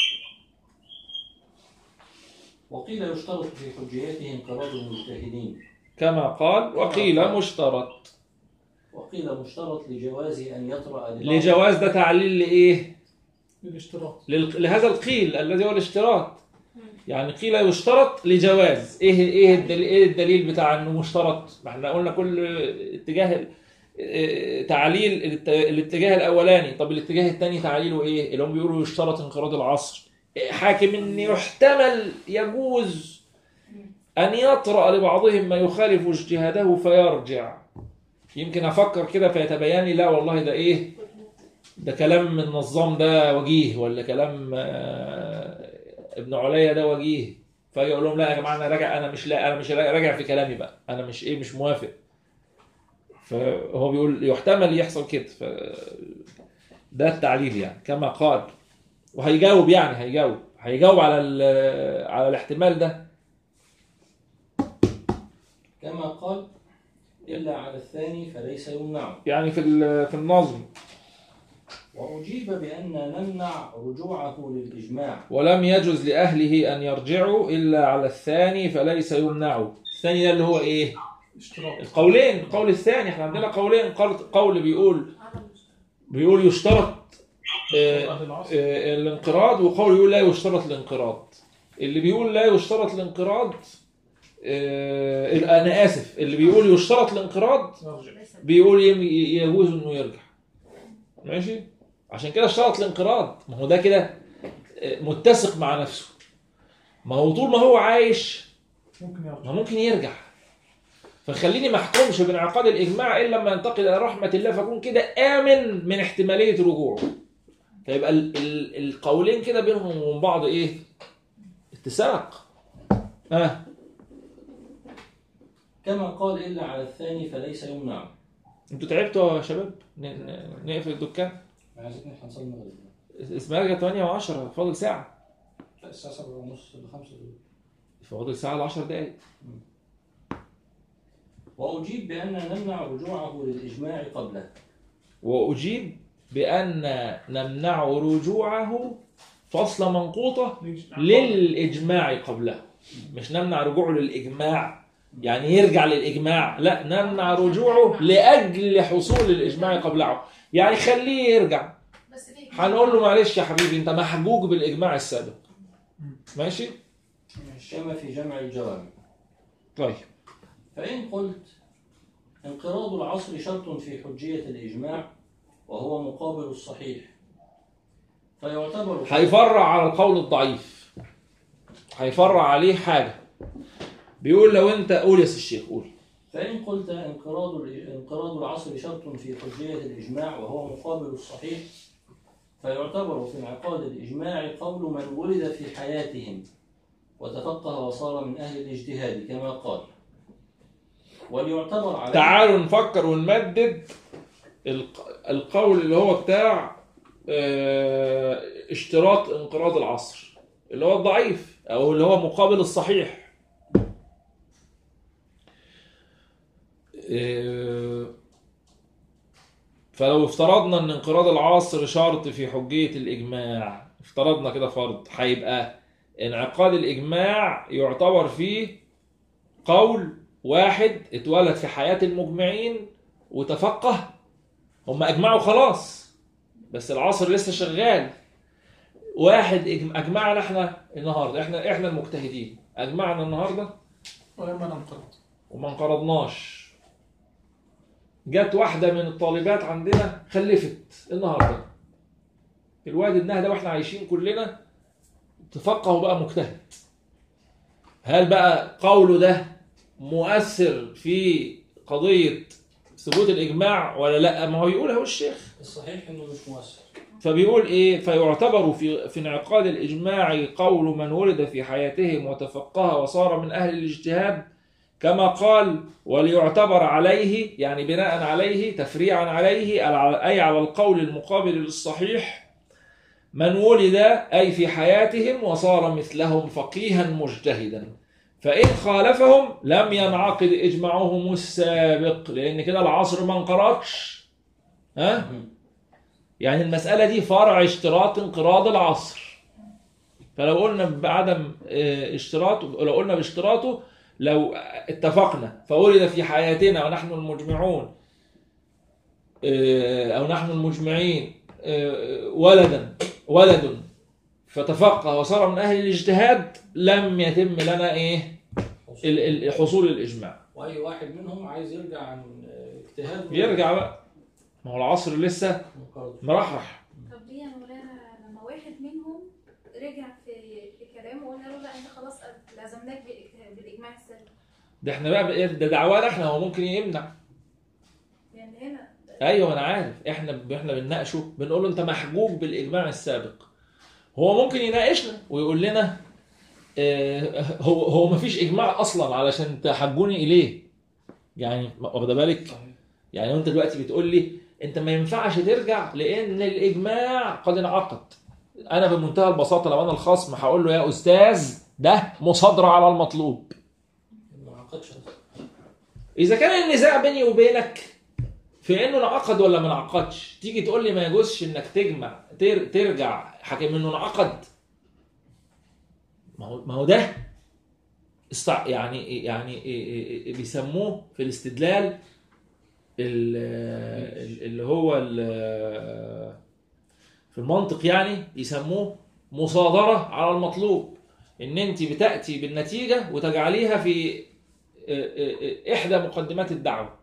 B: وقيل يشترط في حجيته انقراض المجتهدين
A: كما قال وقيل مشترط
B: وقيل مشترط لجواز أن يطرأ لبعض-
A: لجواز ده تعليل لإيه؟
E: الاشتراط
A: لل... لهذا القيل الذي هو الاشتراط يعني قيل يشترط لجواز ايه ايه الدليل, إيه الدليل بتاع انه مشترط ما احنا قلنا كل اتجاه ال- اه، تعليل الات- الاتجاه الاولاني طب الاتجاه الثاني تعليله ايه اللي هم بيقولوا يشترط انقراض العصر إيه، حاكم ان يحتمل يجوز ان يطرأ لبعضهم ما يخالف اجتهاده فيرجع يمكن افكر كده فيتبين لي لا والله ده ايه ده كلام النظام ده وجيه ولا كلام آه، ابن عليا ده وجيه فاجي اقول لهم لا يا جماعه انا راجع انا مش لا انا مش راجع في كلامي بقى انا مش ايه مش موافق فهو بيقول يحتمل يحصل كده ف ده التعليل يعني كما قال وهيجاوب يعني هيجاوب هيجاوب على ال- على الاحتمال ده
B: كما قال إلا على الثاني فليس يمنع
A: يعني في ال- في النظم
B: وأجيب بأن نمنع رجوعه للإجماع
A: ولم يجوز لأهله أن يرجعوا إلا على الثاني فليس يمنعوا الثاني ده اللي هو إيه
E: اشتراط
A: القولين القول الثاني احنا عندنا قولين قول, قول بيقول بيقول يشترط آه،
E: أهل العصر
A: آه، الانقراض وقول يقول لا يشترط الانقراض اللي بيقول لا يشترط الانقراض آه، انا اسف اللي بيقول يشترط الانقراض
E: يرجع
A: بيقول يم- يجوز انه يرجع ماشي عشان كده اشترط الانقراض ما هو ده كده آه، متسق مع نفسه ما هو طول ما هو عايش
E: ممكن يرجع
A: ما ممكن يرجع فخليني ما احكمش بانعقاد الاجماع الا لما ينتقل الى رحمه الله فاكون كده امن من احتماليه رجوعه فيبقى ال ال القولين كده بينهم وبين بعض ايه اتساق اه
B: كما قال إلا على الثاني فليس يمنع
A: انتوا تعبتوا يا شباب ن- ن- نقفل الدكان
B: عايزين احنا نصلي المغرب
A: اسمها 8 و10 فاضل ساعه
B: لا الساعة 7 ونص ل 5 دول
A: فاضل ساعه ل 10 دقائق
B: وأجيب بأن نمنع رجوعه للإجماع قبله
A: واجيب بان نمنع رجوعه فصل منقوطه للإجماع قبله مش نمنع رجوعه للإجماع يعني يرجع للإجماع لا نمنع رجوعه لأجل حصول الإجماع قبله يعني خليه يرجع
H: بس في
A: هنقول له معلش يا حبيبي أنت محجوج بالإجماع السابق ماشي
B: كما في جمع الجوامع
A: طيب
B: فإن قلت انقراض العصر شرط في حجية الإجماع وهو مقابل الصحيح فيعتبر
A: هيفرع على القول الضعيف هيفرع عليه حاجة بيقول لو أنت قول يا سي الشيخ قول
B: فإن قلت انقراض ال- انقراض العصر شرط في حجية الإجماع وهو مقابل الصحيح فيعتبر في انعقاد الإجماع قول من ولد في حياتهم وتفقه وصار من أهل الاجتهاد كما قال وليعتبر عليه
A: تعالوا نفكر ونمدد الق- القول اللي هو بتاع آه، اشتراط انقراض العصر اللي هو الضعيف او اللي هو مقابل الصحيح آه، فلو افترضنا ان انقراض العصر شرط في حجية الاجماع افترضنا كده فرض هيبقى انعقاد الاجماع يعتبر فيه قول واحد اتولد في حياة المجمعين وتفقه هم اجمعوا خلاص بس العصر لسه شغال واحد إجم- اجمعنا احنا النهارده احنا احنا المجتهدين اجمعنا النهارده
E: ولما ننقرض
A: وما انقرضناش جت واحده من الطالبات عندنا خلفت النهارده الواد ابنها ده واحنا عايشين كلنا تفقه وبقى مجتهد هل بقى قوله ده مؤثر في قضيه ثبوت الاجماع ولا لا ما هو يقول اهو الشيخ
B: الصحيح انه مش مؤثر
A: فبيقول ايه فيعتبر في في انعقاد الاجماع قول من ولد في حياتهم وتفقه وصار من اهل الاجتهاد كما قال وليعتبر عليه يعني بناء عليه تفريعا عليه اي على القول المقابل للصحيح من ولد اي في حياتهم وصار مثلهم فقيها مجتهدا فإن خالفهم لم ينعقد إجماعهم السابق لأن كده العصر ما انقرضش ها يعني المسألة دي فرع اشتراط انقراض العصر فلو قلنا بعدم اه، اشتراطه لو قلنا باشتراطه لو اتفقنا فولد في حياتنا ونحن المجمعون اه، أو نحن المجمعين اه، ولدا ولد فتفقه وصار من أهل الاجتهاد لم يتم لنا إيه ال- ال- حصول الإجماع
B: واي واحد منهم عايز يرجع عن اجتهاد
A: يرجع بقى ما هو العصر لسه
B: منقرض.
A: مرحرح
H: طب ليه يا مولانا لما واحد منهم رجع في في كلامه وقلنا له لا انت خلاص لزمناك بالإج- بالاجماع السلبي
A: ده احنا بقى بقى- ده دعوانا احنا هو ممكن يمنع
H: يعني هنا
A: ايوه انا عارف احنا ب- احنا بنناقشه بنقول له انت محجوج بالاجماع السابق هو ممكن يناقشنا ويقول لنا اه هو هو ما فيش اجماع اصلا علشان تحجوني اليه يعني واخد بالك
B: صحيح.
A: يعني انت دلوقتي بتقول لي انت ما ينفعش ترجع لان الاجماع قد انعقد انا بمنتهى البساطه لو انا الخصم هقول له يا استاذ ده مصادره على المطلوب
B: ما عقدش
A: اذا كان النزاع بيني وبينك في انه انعقد ولا ما انعقدش تيجي تقول لي ما يجوزش انك تجمع تر ترجع حكم انه انعقد ما هو ما هو ده استع... يعني يعني إيه- إيه- بيسموه في الاستدلال ال- اللي هو ال- في المنطق يعني يسموه مصادرة على المطلوب ان انت بتأتي بالنتيجة وتجعليها في احدى مقدمات الدعوه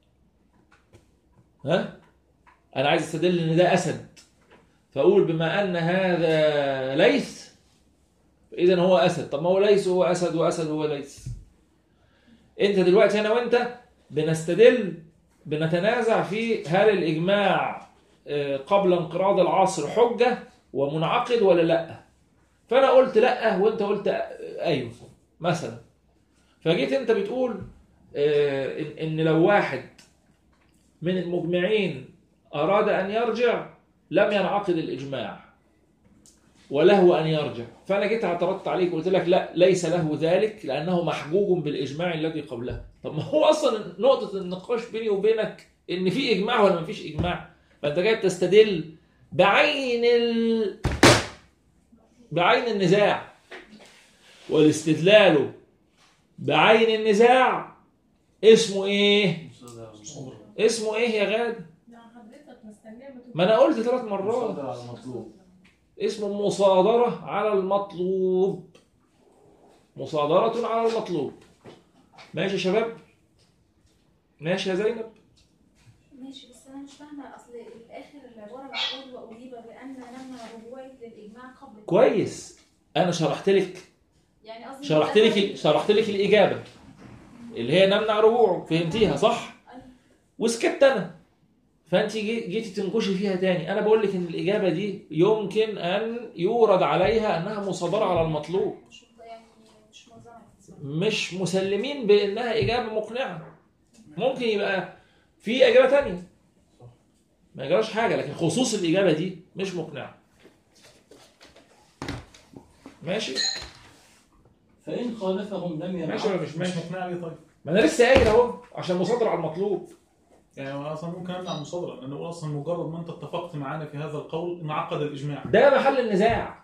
A: ها انا عايز استدل ان ده اسد فاقول بما ان هذا ليث اذا هو اسد طب ما هو ليث هو اسد واسد هو ليث انت دلوقتي انا وانت بنستدل بنتنازع في هل الاجماع آه، قبل انقراض العصر حجه ومنعقد ولا لا فانا قلت لا وانت قلت ايوه مثلا فجيت انت بتقول آه، ان إن لو واحد من المجمعين اراد ان يرجع لم ينعقد الاجماع وله ان يرجع فانا جيت اعترضت عليك وقلت لك لا ليس له ذلك لانه محجوج بالاجماع الذي قبله طب ما هو اصلا نقطه النقاش بيني وبينك ان في اجماع ولا ما فيش اجماع فانت جاي تستدل بعين ال... بعين النزاع والاستدلال بعين النزاع اسمه ايه؟ اسمه ايه يا غاد؟
D: لا حضرتك مستنيه بتقول
A: ما انا قلت ثلاث مرات
F: مصادر على المطلوب
A: اسمه مصادرة على المطلوب مصادرة على المطلوب ماشي يا شباب؟ ماشي يا زينب؟
H: ماشي بس انا مش فاهمه اصل الاخر العباره بتقول واجيب بان نمنع رجوعك للاجماع قبل
A: كويس انا شرحت لك
H: يعني قصدي
A: شرحت لك شرحت لك الاجابه اللي هي نمنع رجوعه فهمتيها صح؟ وسكت انا فانت جي- جيتي تنكشي فيها تاني انا بقول لك ان الاجابه دي يمكن ان يورد عليها انها مصادره على المطلوب
H: مش يعني مش منظمه
A: مش مسلمين بانها اجابه مقنعه ممكن يبقى في اجابه تانية ما يجراش حاجه لكن خصوص الاجابه دي مش مقنعه ماشي
B: فإن خالفهم لم
A: ماشي ولا
B: ينعقد
A: مش
E: مش
A: ماشي
E: مقنع لي طيب
A: ما انا لسه قايل اهو عشان مصادره على المطلوب
E: يعني انا اصلا ممكن امنع المصادره لان هو اصلا مجرد ما انت اتفقت معانا في هذا القول انعقد الاجماع
A: ده محل النزاع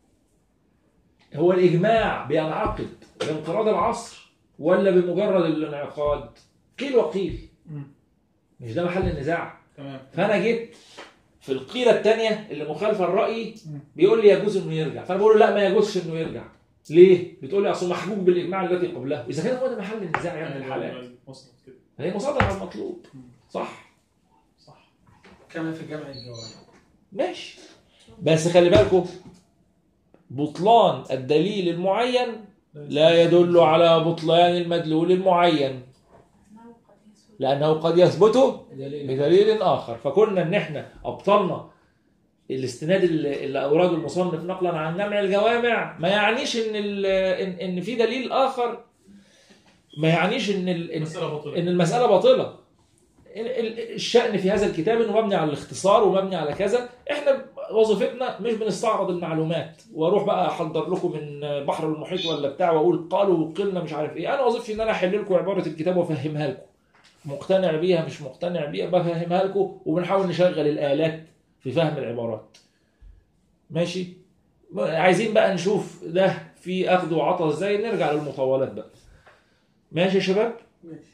A: هو الاجماع بينعقد بانقراض العصر ولا بمجرد الانعقاد قيل وقيل
E: مم.
A: مش ده محل النزاع
E: تمام
A: فانا جيت في القيله الثانيه اللي مخالفه لرايي
E: مم.
A: بيقول لي يجوز انه يرجع فانا بقول له لا ما يجوزش انه يرجع ليه؟ بتقول لي اصل محجوج بالاجماع الذي قبله اذا كان هو ده محل النزاع يا ابن الحلال
E: وصلت كده
A: فهي مصادره على المطلوب صح
E: صح
F: كما في جمع الجواب
A: ماشي بس خلي بالكم بطلان الدليل المعين لا يدل على بطلان المدلول المعين
H: انه قد يسود
A: لانه قد يثبت
B: دليل
A: بدليل اخر فكنا ان احنا ابطلنا الاستناد اللي اللي اورده المصنف نقلا عن جمع الجوامع ما يعنيش ان ال- ان ان في دليل اخر ما يعنيش ان ال- ان
E: مسألة بطيئة
A: ان المساله باطله ال- ال- الشان في هذا الكتاب انه مبني على الاختصار ومبني على كذا احنا وظيفتنا مش بنستعرض المعلومات واروح بقى احضر لكم من بحر المحيط ولا بتاع واقول قالوا وقلنا مش عارف ايه انا وظيفتي ان انا احل لكم عباره الكتاب وافهمها لكم مقتنع بيها مش مقتنع بيها بفهمها لكم وبنحاول نشغل الالات في فهم العبارات ماشي عايزين بقى نشوف ده في اخذ وعطاء ازاي نرجع للمطولات بقى ماشي يا شباب
F: ماشي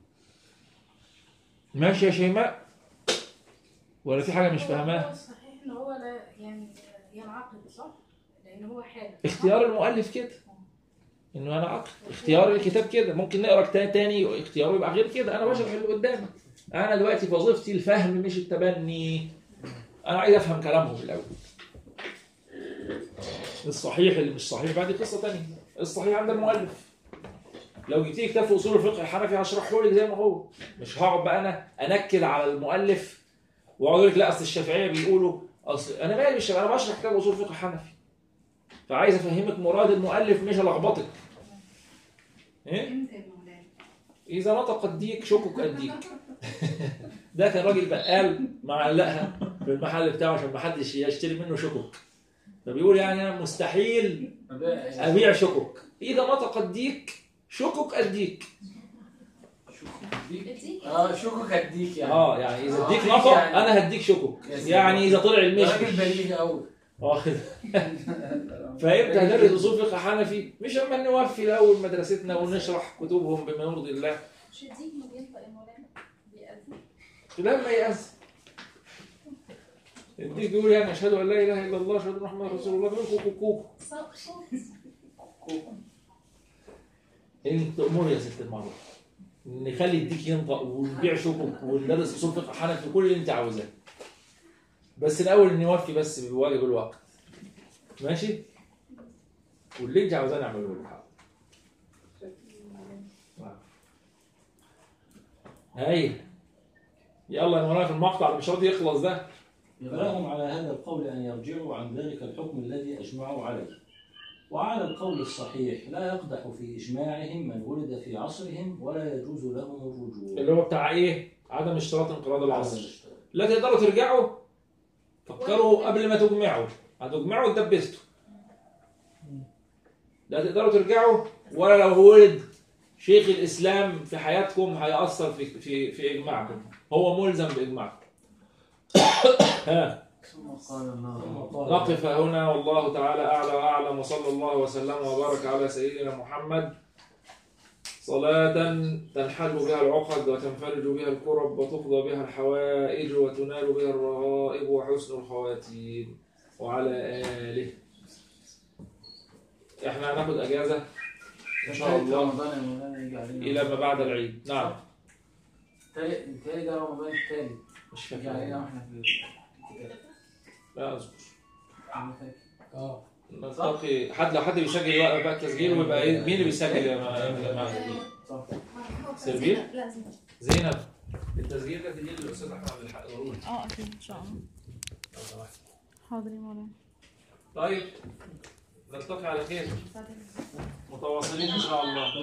A: ماشي يا شيماء ولا في حاجه مش فاهماها
D: هو صحيح ان هو لا يعني ينعقد صح؟ لان هو حاله
A: اختيار المؤلف كده انه انا عقد اختيار الكتاب كده ممكن نقرا كتاب تاني اختياره يبقى غير كده انا بشرح اللي قدامك انا دلوقتي في وظيفتي الفهم مش التبني انا عايز افهم كلامهم الاول الصحيح اللي مش صحيح بعد قصه تانية الصحيح عند المؤلف لو جبت لي كتاب في اصول الفقه الحنفي هشرحه لك زي ما هو مش هقعد بقى انا انكد على المؤلف واقعد اقول لك لا اصل الشافعيه بيقولوا اصل انا مالي بالشافعيه انا بشرح كتاب اصول الفقه الحنفي فعايز افهمك مراد المؤلف مش الخبطك ايه
G: امتى يا مولانا؟
A: اذا نطق الديك شكك الديك ده كان راجل بقال معلقها في المحل بتاعه عشان ما حدش يشتري منه شكك فبيقول يعني انا مستحيل ابيع شكك اذا نطق الديك شكك الديك
H: اديك
F: اه شكك اديك يعني
A: اه يعني اذا الديك
F: آه،
A: نطق
F: يعني-
A: انا هديك شكك
F: يا سلام.
A: يعني اذا طلع
F: راجل
A: المشمش
F: بليغ قوي
A: واخد فهمت هدرس اصول فقه حنفي مش اما نوفي الاول مدرستنا ونشرح كتبهم بما يرضي الله
H: مش اديك ما بينطق يا مولانا بيأذن
A: لما يأذن الديك يقول يعني اشهد ان لا اله الا الله اشهد ان محمد رسول الله بيقول كوكو كوكو
H: صوت صوت
A: انت امور يا ست المعروف نخلي الديك ينطق ونبيع شكك وندرس اصول فقه حنفي كل اللي انت عاوزاه بس الاول نوفي بس بواجب الوقت ماشي واللي انت عاوزاه نعمله لك حاضر. هاي يلا يا مولانا في المقطع اللي مش راضي يخلص ده
B: فلهم على هذا القول أن يرجعوا عن ذلك الحكم الذي أجمعوا عليه وعلى القول الصحيح لا يقدح في إجماعهم من ولد في عصرهم ولا يجوز لهم الرجوع
A: اللي هو بتاع ايه عدم اشتراط انقراض العصر
B: العصر
A: لا تقدروا ترجعوا فكروا قبل ما تجمعوا هتجمعوا اتدبستوا لا تقدروا ترجعوا ولا لو ولد شيخ الاسلام في حياتكم هيأثر في في في اجماعكم هو ملزم باجماعكم ها
F: ثم قال الله
B: ثم قال
A: نقف هنا والله تعالى اعلى واعلم وصلى الله وسلم وبارك على سيدنا محمد صلاة تنحل بها العقد وتنفرج بها الكرب وتقضى بها الحوائج وتنال بها الرغائب وحسن الخواتيم وعلى آله احنا هناخد اجازة ان شاء الله
F: رمضان يا مولانا يجي علينا
A: الى ما بعد العيد نعم
F: تالي تالي ده رمضان التالي
A: مش
F: يجي علينا
A: فاكر
F: واحنا في الكتاب
A: لا اصبر
F: أنا فاكر.
B: اه
A: نلتقي حد لو حد بيسجل يوقف بقى التسجيل ويبقى ايه مين اللي بيسجل يا ما- يا جماعه
F: صح
A: سيرفير؟
H: لا زين
A: زينب التسجيل ده تجي للاستاذ احمد عبد الحق ضروري
I: اه اكيد ان شاء الله
A: لو سمحت.
I: حاضر يا مولانا
A: طيب نلتقي على خير متواصلين ان شاء الله